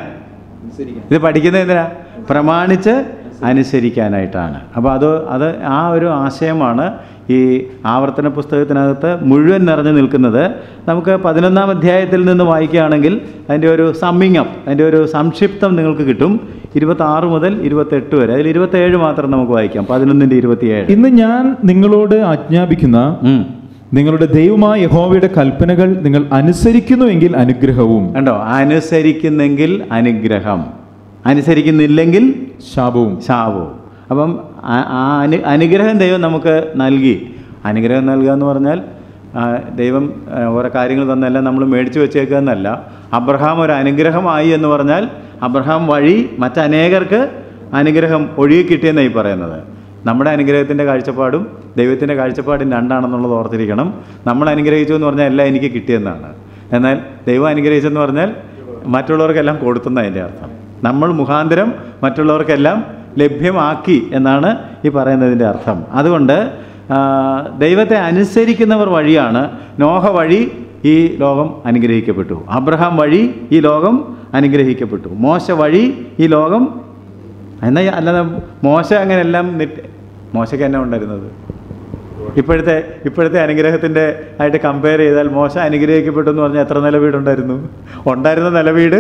ഇത് പഠിക്കുന്നത് എന്തിനാ പ്രമാണിച്ച് അനുസരിക്കാനായിട്ടാണ് അപ്പോൾ അത് അത് ആ ഒരു ആശയമാണ് ഈ ആവർത്തന പുസ്തകത്തിനകത്ത് മുഴുവൻ നിറഞ്ഞു നിൽക്കുന്നത് നമുക്ക് പതിനൊന്നാം അധ്യായത്തിൽ നിന്ന് വായിക്കുകയാണെങ്കിൽ അതിൻ്റെ ഒരു സമ്മിങ് അപ്പ് അതിൻ്റെ ഒരു സംക്ഷിപ്തം നിങ്ങൾക്ക് കിട്ടും ഇരുപത്താറ് മുതൽ ഇരുപത്തെട്ട് വരെ അതിൽ ഇരുപത്തേഴ് മാത്രം നമുക്ക് വായിക്കാം പതിനൊന്നിൻ്റെ ഇരുപത്തിയേഴ് ഇന്ന് ഞാൻ നിങ്ങളോട് ആജ്ഞാപിക്കുന്ന ഉം. നിങ്ങളുടെ ദൈവമായ യഹോവയുടെ കൽപ്പനകൾ നിങ്ങൾ അനുസരിക്കുന്നുവെങ്കിൽ അനുഗ്രഹവും കണ്ടോ അനുസരിക്കുന്നെങ്കിൽ അനുഗ്രഹം അനുസരിക്കുന്നില്ലെങ്കിൽ ശാപവും ശാപവും അപ്പം ആ ആ അനു അനുഗ്രഹം ദൈവം നമുക്ക് നൽകി അനുഗ്രഹം നൽകുക എന്ന് പറഞ്ഞാൽ ആ, ദൈവം ആ, ഓരോ കാര്യങ്ങൾ തന്നെല്ലാം നമ്മൾ മേടിച്ചു വെച്ചേക്കുക എന്നല്ല അബ്രഹാം ഒരു അനുഗ്രഹമായി എന്ന് പറഞ്ഞാൽ അബ്രഹാം വഴി മറ്റനേകർക്ക് അനുഗ്രഹം ഒഴുകി കിട്ടിയെന്നായി പറയുന്നത് നമ്മുടെ അനുഗ്രഹത്തിൻ്റെ കാഴ്ചപ്പാടും ദൈവത്തിൻ്റെ കാഴ്ചപ്പാടും രണ്ടാണെന്നുള്ളത് ഓർത്തിരിക്കണം നമ്മൾ അനുഗ്രഹിച്ചു എന്ന് പറഞ്ഞാൽ എല്ലാം എനിക്ക് കിട്ടിയെന്നാണ് എന്നാൽ ദൈവം അനുഗ്രഹിച്ചെന്ന് പറഞ്ഞാൽ മറ്റുള്ളവർക്കെല്ലാം കൊടുത്തെന്ന് അതിൻ്റെ അർത്ഥം നമ്മൾ മുഖാന്തരം മറ്റുള്ളവർക്കെല്ലാം ലഭ്യമാക്കി എന്നാണ് ഈ പറയുന്നതിൻ്റെ അർത്ഥം അതുകൊണ്ട് ആ, ദൈവത്തെ അനുസരിക്കുന്നവർ വഴിയാണ് നോഹ വഴി ഈ ലോകം അനുഗ്രഹിക്കപ്പെട്ടു അബ്രഹാം വഴി ഈ ലോകം അനുഗ്രഹിക്കപ്പെട്ടു മോശ വഴി ഈ ലോകം എന്നാൽ അല്ലാതെ മോശ അങ്ങനെ എല്ലാം നിറ്റ് മോശയ്ക്ക് എന്നാ ഉണ്ടായിരുന്നത് ഇപ്പോഴത്തെ ഇപ്പോഴത്തെ അനുഗ്രഹത്തിൻ്റെ ആയിട്ട് കമ്പയർ ചെയ്താൽ മോശ അനുഗ്രഹിക്കപ്പെട്ടു എന്ന് പറഞ്ഞാൽ എത്ര നില വീടുണ്ടായിരുന്നു ഉണ്ടായിരുന്ന നിലവീട്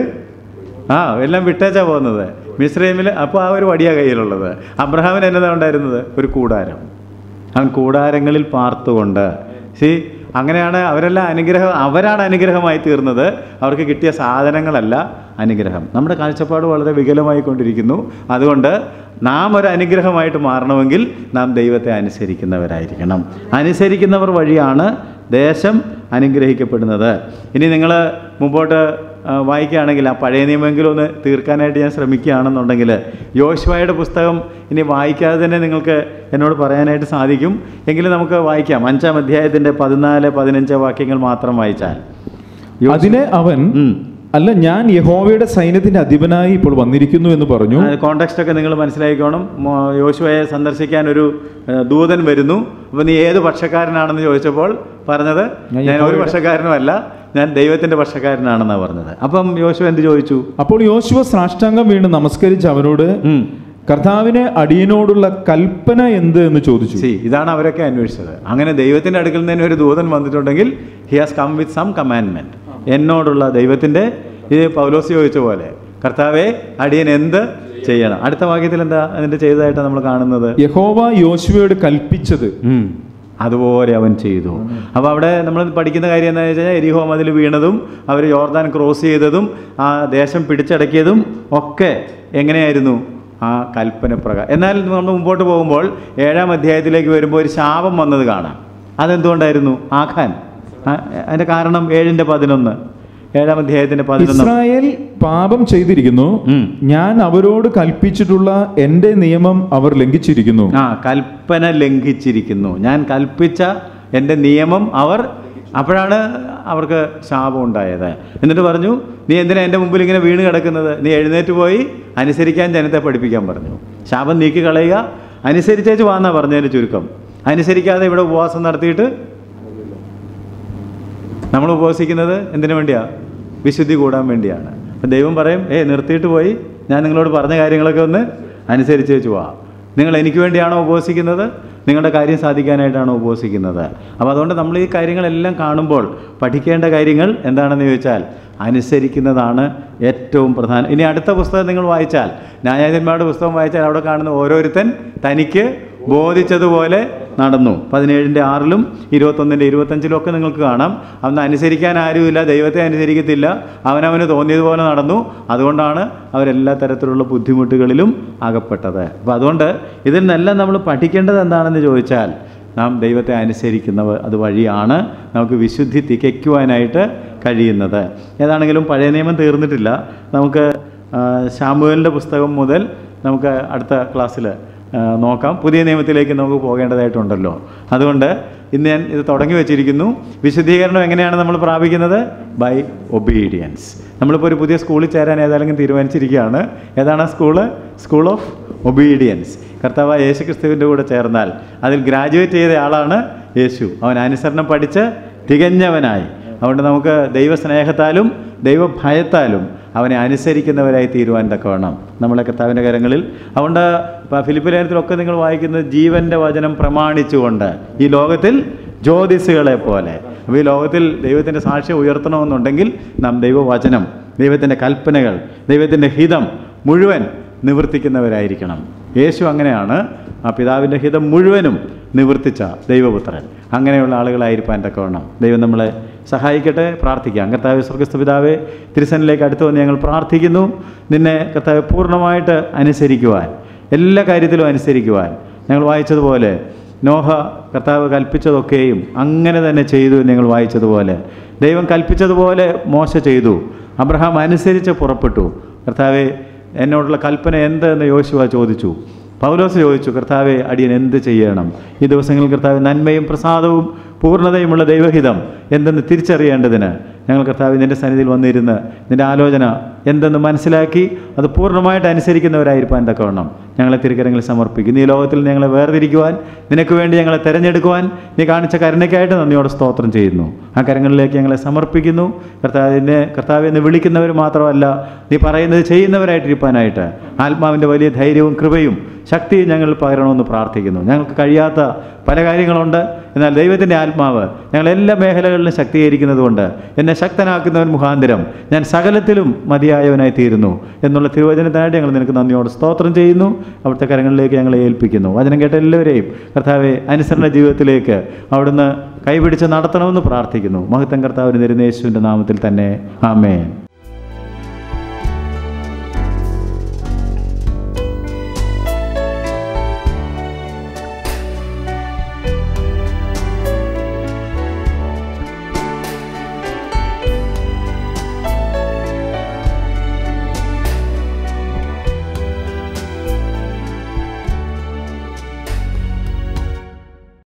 ആ എല്ലാം വിട്ടേച്ചാ പോകുന്നത് മിസ്രൈമിൽ അപ്പോൾ ആ ഒരു വടിയാ കയ്യിലുള്ളത് അബ്രഹാമിന് എന്നതാ ഉണ്ടായിരുന്നത് ഒരു കൂടാരം അവൻ കൂടാരങ്ങളിൽ പാർത്തുകൊണ്ട് സി അങ്ങനെയാണ് അവരെല്ലാം അനുഗ്രഹം അവരാണ് അനുഗ്രഹമായി തീർന്നത് അവർക്ക് കിട്ടിയ സാധനങ്ങളല്ല അനുഗ്രഹം നമ്മുടെ കാഴ്ചപ്പാട് വളരെ വികലമായിക്കൊണ്ടിരിക്കുന്നു അതുകൊണ്ട് നാം ഒരു അനുഗ്രഹമായിട്ട് മാറണമെങ്കിൽ നാം ദൈവത്തെ അനുസരിക്കുന്നവരായിരിക്കണം അനുസരിക്കുന്നവർ വഴിയാണ് ദേശം അനുഗ്രഹിക്കപ്പെടുന്നത് ഇനി നിങ്ങൾ മുമ്പോട്ട് ആ, വായിക്കുകയാണെങ്കിൽ ആ പഴയ നിയമമെങ്കിലും ഒന്ന് തീർക്കാനായിട്ട് ഞാൻ ശ്രമിക്കുകയാണെന്നുണ്ടെങ്കിൽ യോശുവയുടെ പുസ്തകം ഇനി വായിക്കാതെ തന്നെ നിങ്ങൾക്ക് എന്നോട് പറയാനായിട്ട് സാധിക്കും എങ്കിലും നമുക്ക് വായിക്കാം അഞ്ചാം അധ്യായത്തിൻ്റെ പതിനാല് പതിനഞ്ച് വാക്യങ്ങൾ മാത്രം വായിച്ചാൽ യോശുവ- അതിന് അവൻ ഉം. അല്ല ഞാൻ യഹോവയുടെ സൈന്യത്തിന്റെ അധിപനായി ഇപ്പോൾ വന്നിരിക്കുന്നു എന്ന് പറഞ്ഞു കോണ്ടെക്സ്റ്റ് ഒക്കെ നിങ്ങൾ മനസ്സിലാക്കിക്കോണം മോ- യോശുവയെ സന്ദർശിക്കാൻ ഒരു ഏഹ്, ദൂതൻ വരുന്നു അപ്പോൾ നീ ഏത് പക്ഷക്കാരനാണെന്ന് ചോദിച്ചപ്പോൾ പറഞ്ഞത് ഞാൻ ഞാൻ ഒരു യഹോവയുടെ- പക്ഷക്കാരനുമല്ല ഞാൻ ദൈവത്തിൻ്റെ പക്ഷക്കാരനാണെന്നാണ് പറഞ്ഞത് അപ്പം യോശുവ എന്ത് ചോദിച്ചു അപ്പോൾ യോശുവ സാഷ്ടാംഗം വീണ് നമസ്കരിച്ച് അവനോട് ഉം. കർത്താവിന് അടിയനോടുള്ള കൽപ്പന എന്ത് എന്ന് ചോദിച്ചു സി ഇതാണ് അവരൊക്കെ അന്വേഷിച്ചത് അങ്ങനെ ദൈവത്തിൻ്റെ അടുക്കൽ നിന്ന് തന്നെ ഒരു ദൂതൻ വന്നിട്ടുണ്ടെങ്കിൽ he has come with some commandment എന്നോടുള്ള ദൈവത്തിൻ്റെ ഇത് പൗലോസ് ചോദിച്ച പോലെ കർത്താവെ അടിയൻ എന്ത് ചെയ്യണം അടുത്ത വാക്യത്തിൽ എന്താ അതിൻ്റെ ചെയ്തതായിട്ടാണ് നമ്മൾ കാണുന്നത് യഹോവ യോശുവയോട് കൽപ്പിച്ചത് ഉം. അതുപോലെ അവൻ ചെയ്തു അപ്പോൾ അവിടെ നമ്മൾ പഠിക്കുന്ന കാര്യം എന്താണെന്ന് വെച്ച് കഴിഞ്ഞാൽ എരിഹോ മതിൽ വീണതും അവർ യോർദാൻ ക്രോസ് ചെയ്തതും ആ ദേശം പിടിച്ചടക്കിയതും ഒക്കെ എങ്ങനെയായിരുന്നു ആ കൽപ്പന പ്രകാരം എന്നാൽ നമ്മൾ മുമ്പോട്ട് പോകുമ്പോൾ ഏഴാം അധ്യായത്തിലേക്ക് വരുമ്പോൾ ഒരു ശാപം വന്നത് കാണാം അതെന്തുകൊണ്ടായിരുന്നു ആഖാൻ ആ, അതിൻ്റെ കാരണം ഏഴിൻ്റെ പതിനൊന്ന് ഏഴാം അധ്യായത്തിൻ്റെ പതിനൊന്ന് ഇസ്രായേൽ പാപം ചെയ്തിരിക്കുന്നു ഉം. ഞാൻ അവരോട് കൽപ്പിച്ചിട്ടുള്ള എന്റെ നിയമം അവർ ലംഘിച്ചിരിക്കുന്നു ആ കൽപ്പന ലംഘിച്ചിരിക്കുന്നു ഞാൻ കൽപ്പിച്ച എൻ്റെ നിയമം അവർ അപ്പോഴാണ് അവർക്ക് ശാപം ഉണ്ടായത് എന്നിട്ട് പറഞ്ഞു നീ എന്തിനാ എൻ്റെ മുമ്പിൽ ഇങ്ങനെ വീണ് കിടക്കുന്നത് നീ എഴുന്നേറ്റ് പോയി അനുസരിക്കാൻ ജനത്തെ പഠിപ്പിക്കാൻ പറഞ്ഞു ശാപം നീക്കി കളയുക അനുസരിച്ചേച്ച് വാന്നാ പറഞ്ഞതിന് ചുരുക്കം അനുസരിക്കാതെ ഇവിടെ ഉപവാസം നടത്തിയിട്ട് നമ്മൾ ഉപവസിക്കുന്നത് എന്തിനു വേണ്ടിയാ വിശുദ്ധി കൂടാൻ വേണ്ടിയാണ് അപ്പം ദൈവം പറയും ഏ നിർത്തിയിട്ട് പോയി ഞാൻ നിങ്ങളോട് പറഞ്ഞ കാര്യങ്ങളൊക്കെ ഒന്ന് അനുസരിച്ച് വെച്ച് പോവാം നിങ്ങൾ എനിക്ക് വേണ്ടിയാണോ ഉപവസിക്കുന്നത് നിങ്ങളുടെ കാര്യം സാധിക്കാനായിട്ടാണോ ഉപവസിക്കുന്നത് അപ്പോൾ അതുകൊണ്ട് നമ്മൾ ഈ കാര്യങ്ങളെല്ലാം കാണുമ്പോൾ പഠിക്കേണ്ട കാര്യങ്ങൾ എന്താണെന്ന് ചോദിച്ചാൽ അനുസരിക്കുന്നതാണ് ഏറ്റവും പ്രധാനം ഇനി അടുത്ത പുസ്തകം നിങ്ങൾ വായിച്ചാൽ ന്യായാധിപന്മാരുടെ പുസ്തകം വായിച്ചാൽ അവിടെ കാണുന്ന ഓരോരുത്തൻ തനിക്ക് ബോധിച്ചതുപോലെ നടന്നു പതിനേഴിൻ്റെ ആറിലും ഇരുപത്തൊന്നിൻ്റെ ഇരുപത്തഞ്ചിലും ഒക്കെ നിങ്ങൾക്ക് കാണാം അവന് അനുസരിക്കാൻ ആരുമില്ല ദൈവത്തെ അനുസരിക്കത്തില്ല അവനവന് തോന്നിയതുപോലെ നടന്നു അതുകൊണ്ടാണ് അവരെല്ലാ തരത്തിലുള്ള ബുദ്ധിമുട്ടുകളിലും അകപ്പെട്ടത് അപ്പോൾ അതുകൊണ്ട് ഇതിൽ നിന്നെല്ലാം നമ്മൾ പഠിക്കേണ്ടത് എന്താണെന്ന് ചോദിച്ചാൽ നാം ദൈവത്തെ അനുസരിക്കുന്നവർ അത് വഴിയാണ് നമുക്ക് വിശുദ്ധി തികയ്ക്കുവാനായിട്ട് കഴിയുന്നത് ഏതാണെങ്കിലും പഴയ നിയമം തീർന്നിട്ടില്ല നമുക്ക് ആ, ശാമുവേലിൻ്റെ പുസ്തകം മുതൽ നമുക്ക് അടുത്ത ക്ലാസ്സിൽ ആ, നോക്കാം പുതിയ നിയമത്തിലേക്ക് നമുക്ക് പോകേണ്ടതായിട്ടുണ്ടല്ലോ അതുകൊണ്ട് ഇന്ന് ഞാൻ ഇത് തുടങ്ങി വെച്ചിരിക്കുന്നു വിശദീകരണം എങ്ങനെയാണ് നമ്മൾ പ്രാപിക്കുന്നത് ബൈ ഒബീഡിയൻസ് നമ്മളിപ്പോൾ ഒരു പുതിയ സ്കൂളിൽ ചേരാൻ ഏതായാലും തീരുമാനിച്ചിരിക്കുകയാണ് ഏതാണ് ആ സ്കൂള് സ്കൂൾ ഓഫ് ഒബീഡിയൻസ് കർത്താവ് യേശു ക്രിസ്തുവിൻ്റെ കൂടെ ചേർന്നാൽ അതിൽ ഗ്രാജുവേറ്റ് ചെയ്ത ആളാണ് യേശു അവൻ അനുസരണം പഠിച്ച് തികഞ്ഞവനായി അതുകൊണ്ട് നമുക്ക് ദൈവസ്നേഹത്താലും ദൈവഭയത്താലും അവനെ അനുസരിക്കുന്നവരായി തീരുവാൻ തക്കവണ്ണം നമ്മളെ കർത്താവിൻ്റെ കരങ്ങളിൽ അതുകൊണ്ട് ഇപ്പോൾ ഫിലിപ്പ് ലേഖനത്തിലൊക്കെ നിങ്ങൾ വായിക്കുന്നത് ജീവൻ്റെ വചനം പ്രമാണിച്ചുകൊണ്ട് ഈ ലോകത്തിൽ ജ്യോതിസുകളെ പോലെ അപ്പോൾ ഈ ലോകത്തിൽ ദൈവത്തിൻ്റെ സാക്ഷ്യം ഉയർത്തണമെന്നുണ്ടെങ്കിൽ നാം ദൈവവചനം ദൈവത്തിൻ്റെ കൽപ്പനകൾ ദൈവത്തിൻ്റെ ഹിതം മുഴുവൻ നിവർത്തിക്കുന്നവരായിരിക്കണം യേശു അങ്ങനെയാണ് ആ പിതാവിൻ്റെ ഹിതം മുഴുവനും നിവർത്തിച്ച ദൈവപുത്രൻ അങ്ങനെയുള്ള ആളുകളായിരിക്കാൻ തക്കവണ്ണം ദൈവം നമ്മളെ സഹായിക്കട്ടെ പ്രാർത്ഥിക്കാം കർത്താവ് സ്വർഗസ്ഥ പിതാവെ തിരുസനിലേക്ക് അടുത്ത് വന്ന് ഞങ്ങൾ പ്രാർത്ഥിക്കുന്നു നിന്നെ കർത്താവ് പൂർണ്ണമായിട്ട് അനുസരിക്കുവാൻ എല്ലാ കാര്യത്തിലും അനുസരിക്കുവാൻ ഞങ്ങൾ വായിച്ചതുപോലെ നോഹ കർത്താവ് കൽപ്പിച്ചതൊക്കെയും അങ്ങനെ തന്നെ ചെയ്തു എന്ന് ഞങ്ങൾ വായിച്ചതുപോലെ ദൈവം കൽപ്പിച്ചതുപോലെ മോശ ചെയ്തു അബ്രഹാം അനുസരിച്ച് പുറപ്പെട്ടു കർത്താവെ എന്നോടുള്ള കൽപ്പന എന്തെന്ന് യോശുവ ചോദിച്ചു പൗലോസ് ചോദിച്ചു കർത്താവെ അടിയൻ എന്ത് ചെയ്യണം ഈ ദിവസങ്ങളിൽ കർത്താവ് നന്മയും പ്രസാദവും പൂർണ്ണതയുമുള്ള ദൈവഹിതം എന്തെന്ന് തിരിച്ചറിയേണ്ടതിന് ഞങ്ങൾ കർത്താവ് നിൻ്റെ സന്നിധിയിൽ വന്നിരുന്ന് നിൻ്റെ ആലോചന എന്തെന്ന് മനസ്സിലാക്കി അത് പൂർണ്ണമായിട്ട് അനുസരിക്കുന്നവരായിരിക്കാൻ തക്കവണ്ണം ഞങ്ങളെ തിരുക്കരങ്ങളിൽ സമർപ്പിക്കുന്നു ഈ ലോകത്തിൽ ഞങ്ങളെ വേർതിരിക്കുവാൻ നിനക്ക് വേണ്ടി ഞങ്ങളെ തിരഞ്ഞെടുക്കുവാൻ നീ കാണിച്ച കരുണയ്ക്കായിട്ട് നന്ദിയോടെ സ്തോത്രം ചെയ്യുന്നു ആ കരങ്ങളിലേക്ക് ഞങ്ങളെ സമർപ്പിക്കുന്നു കർത്താവിനെ കർത്താവ് എന്ന് വിളിക്കുന്നവർ മാത്രമല്ല നീ പറയുന്നത് ചെയ്യുന്നവരായിട്ടിരിക്കാനായിട്ട് ആത്മാവിൻ്റെ വലിയ ധൈര്യവും കൃപയും ശക്തിയും ഞങ്ങൾ പകരണമെന്ന് പ്രാർത്ഥിക്കുന്നു ഞങ്ങൾക്ക് കഴിയാത്ത പല കാര്യങ്ങളുണ്ട് എന്നാൽ ദൈവത്തിൻ്റെ ആത്മാവ് ഞങ്ങൾ എല്ലാ മേഖലകളിലും ശക്തീകരിക്കുന്നതുകൊണ്ട് എന്നെ ശക്തനാക്കുന്നവൻ മുഖാന്തരം ഞാൻ സകലത്തിലും മതിയായവനായി തീരുന്നു എന്നുള്ള തിരുവചനത്തിനായിട്ട് ഞങ്ങൾ നിനക്ക് നന്ദിയോട് സ്തോത്രം ചെയ്യുന്നു അവിടുത്തെ കരങ്ങളിലേക്ക് ഞങ്ങളെ ഏൽപ്പിക്കുന്നു വചനം കേട്ട എല്ലാവരെയും കർത്താവെ അനുസരണ ജീവിതത്തിലേക്ക് അവിടുന്ന് കൈപിടിച്ച് നടത്തണമെന്ന് പ്രാർത്ഥിക്കുന്നു മഹത്വം കർത്താവിന് നിരുന്നേശുവിൻ്റെ നാമത്തിൽ തന്നെ ആമേൻ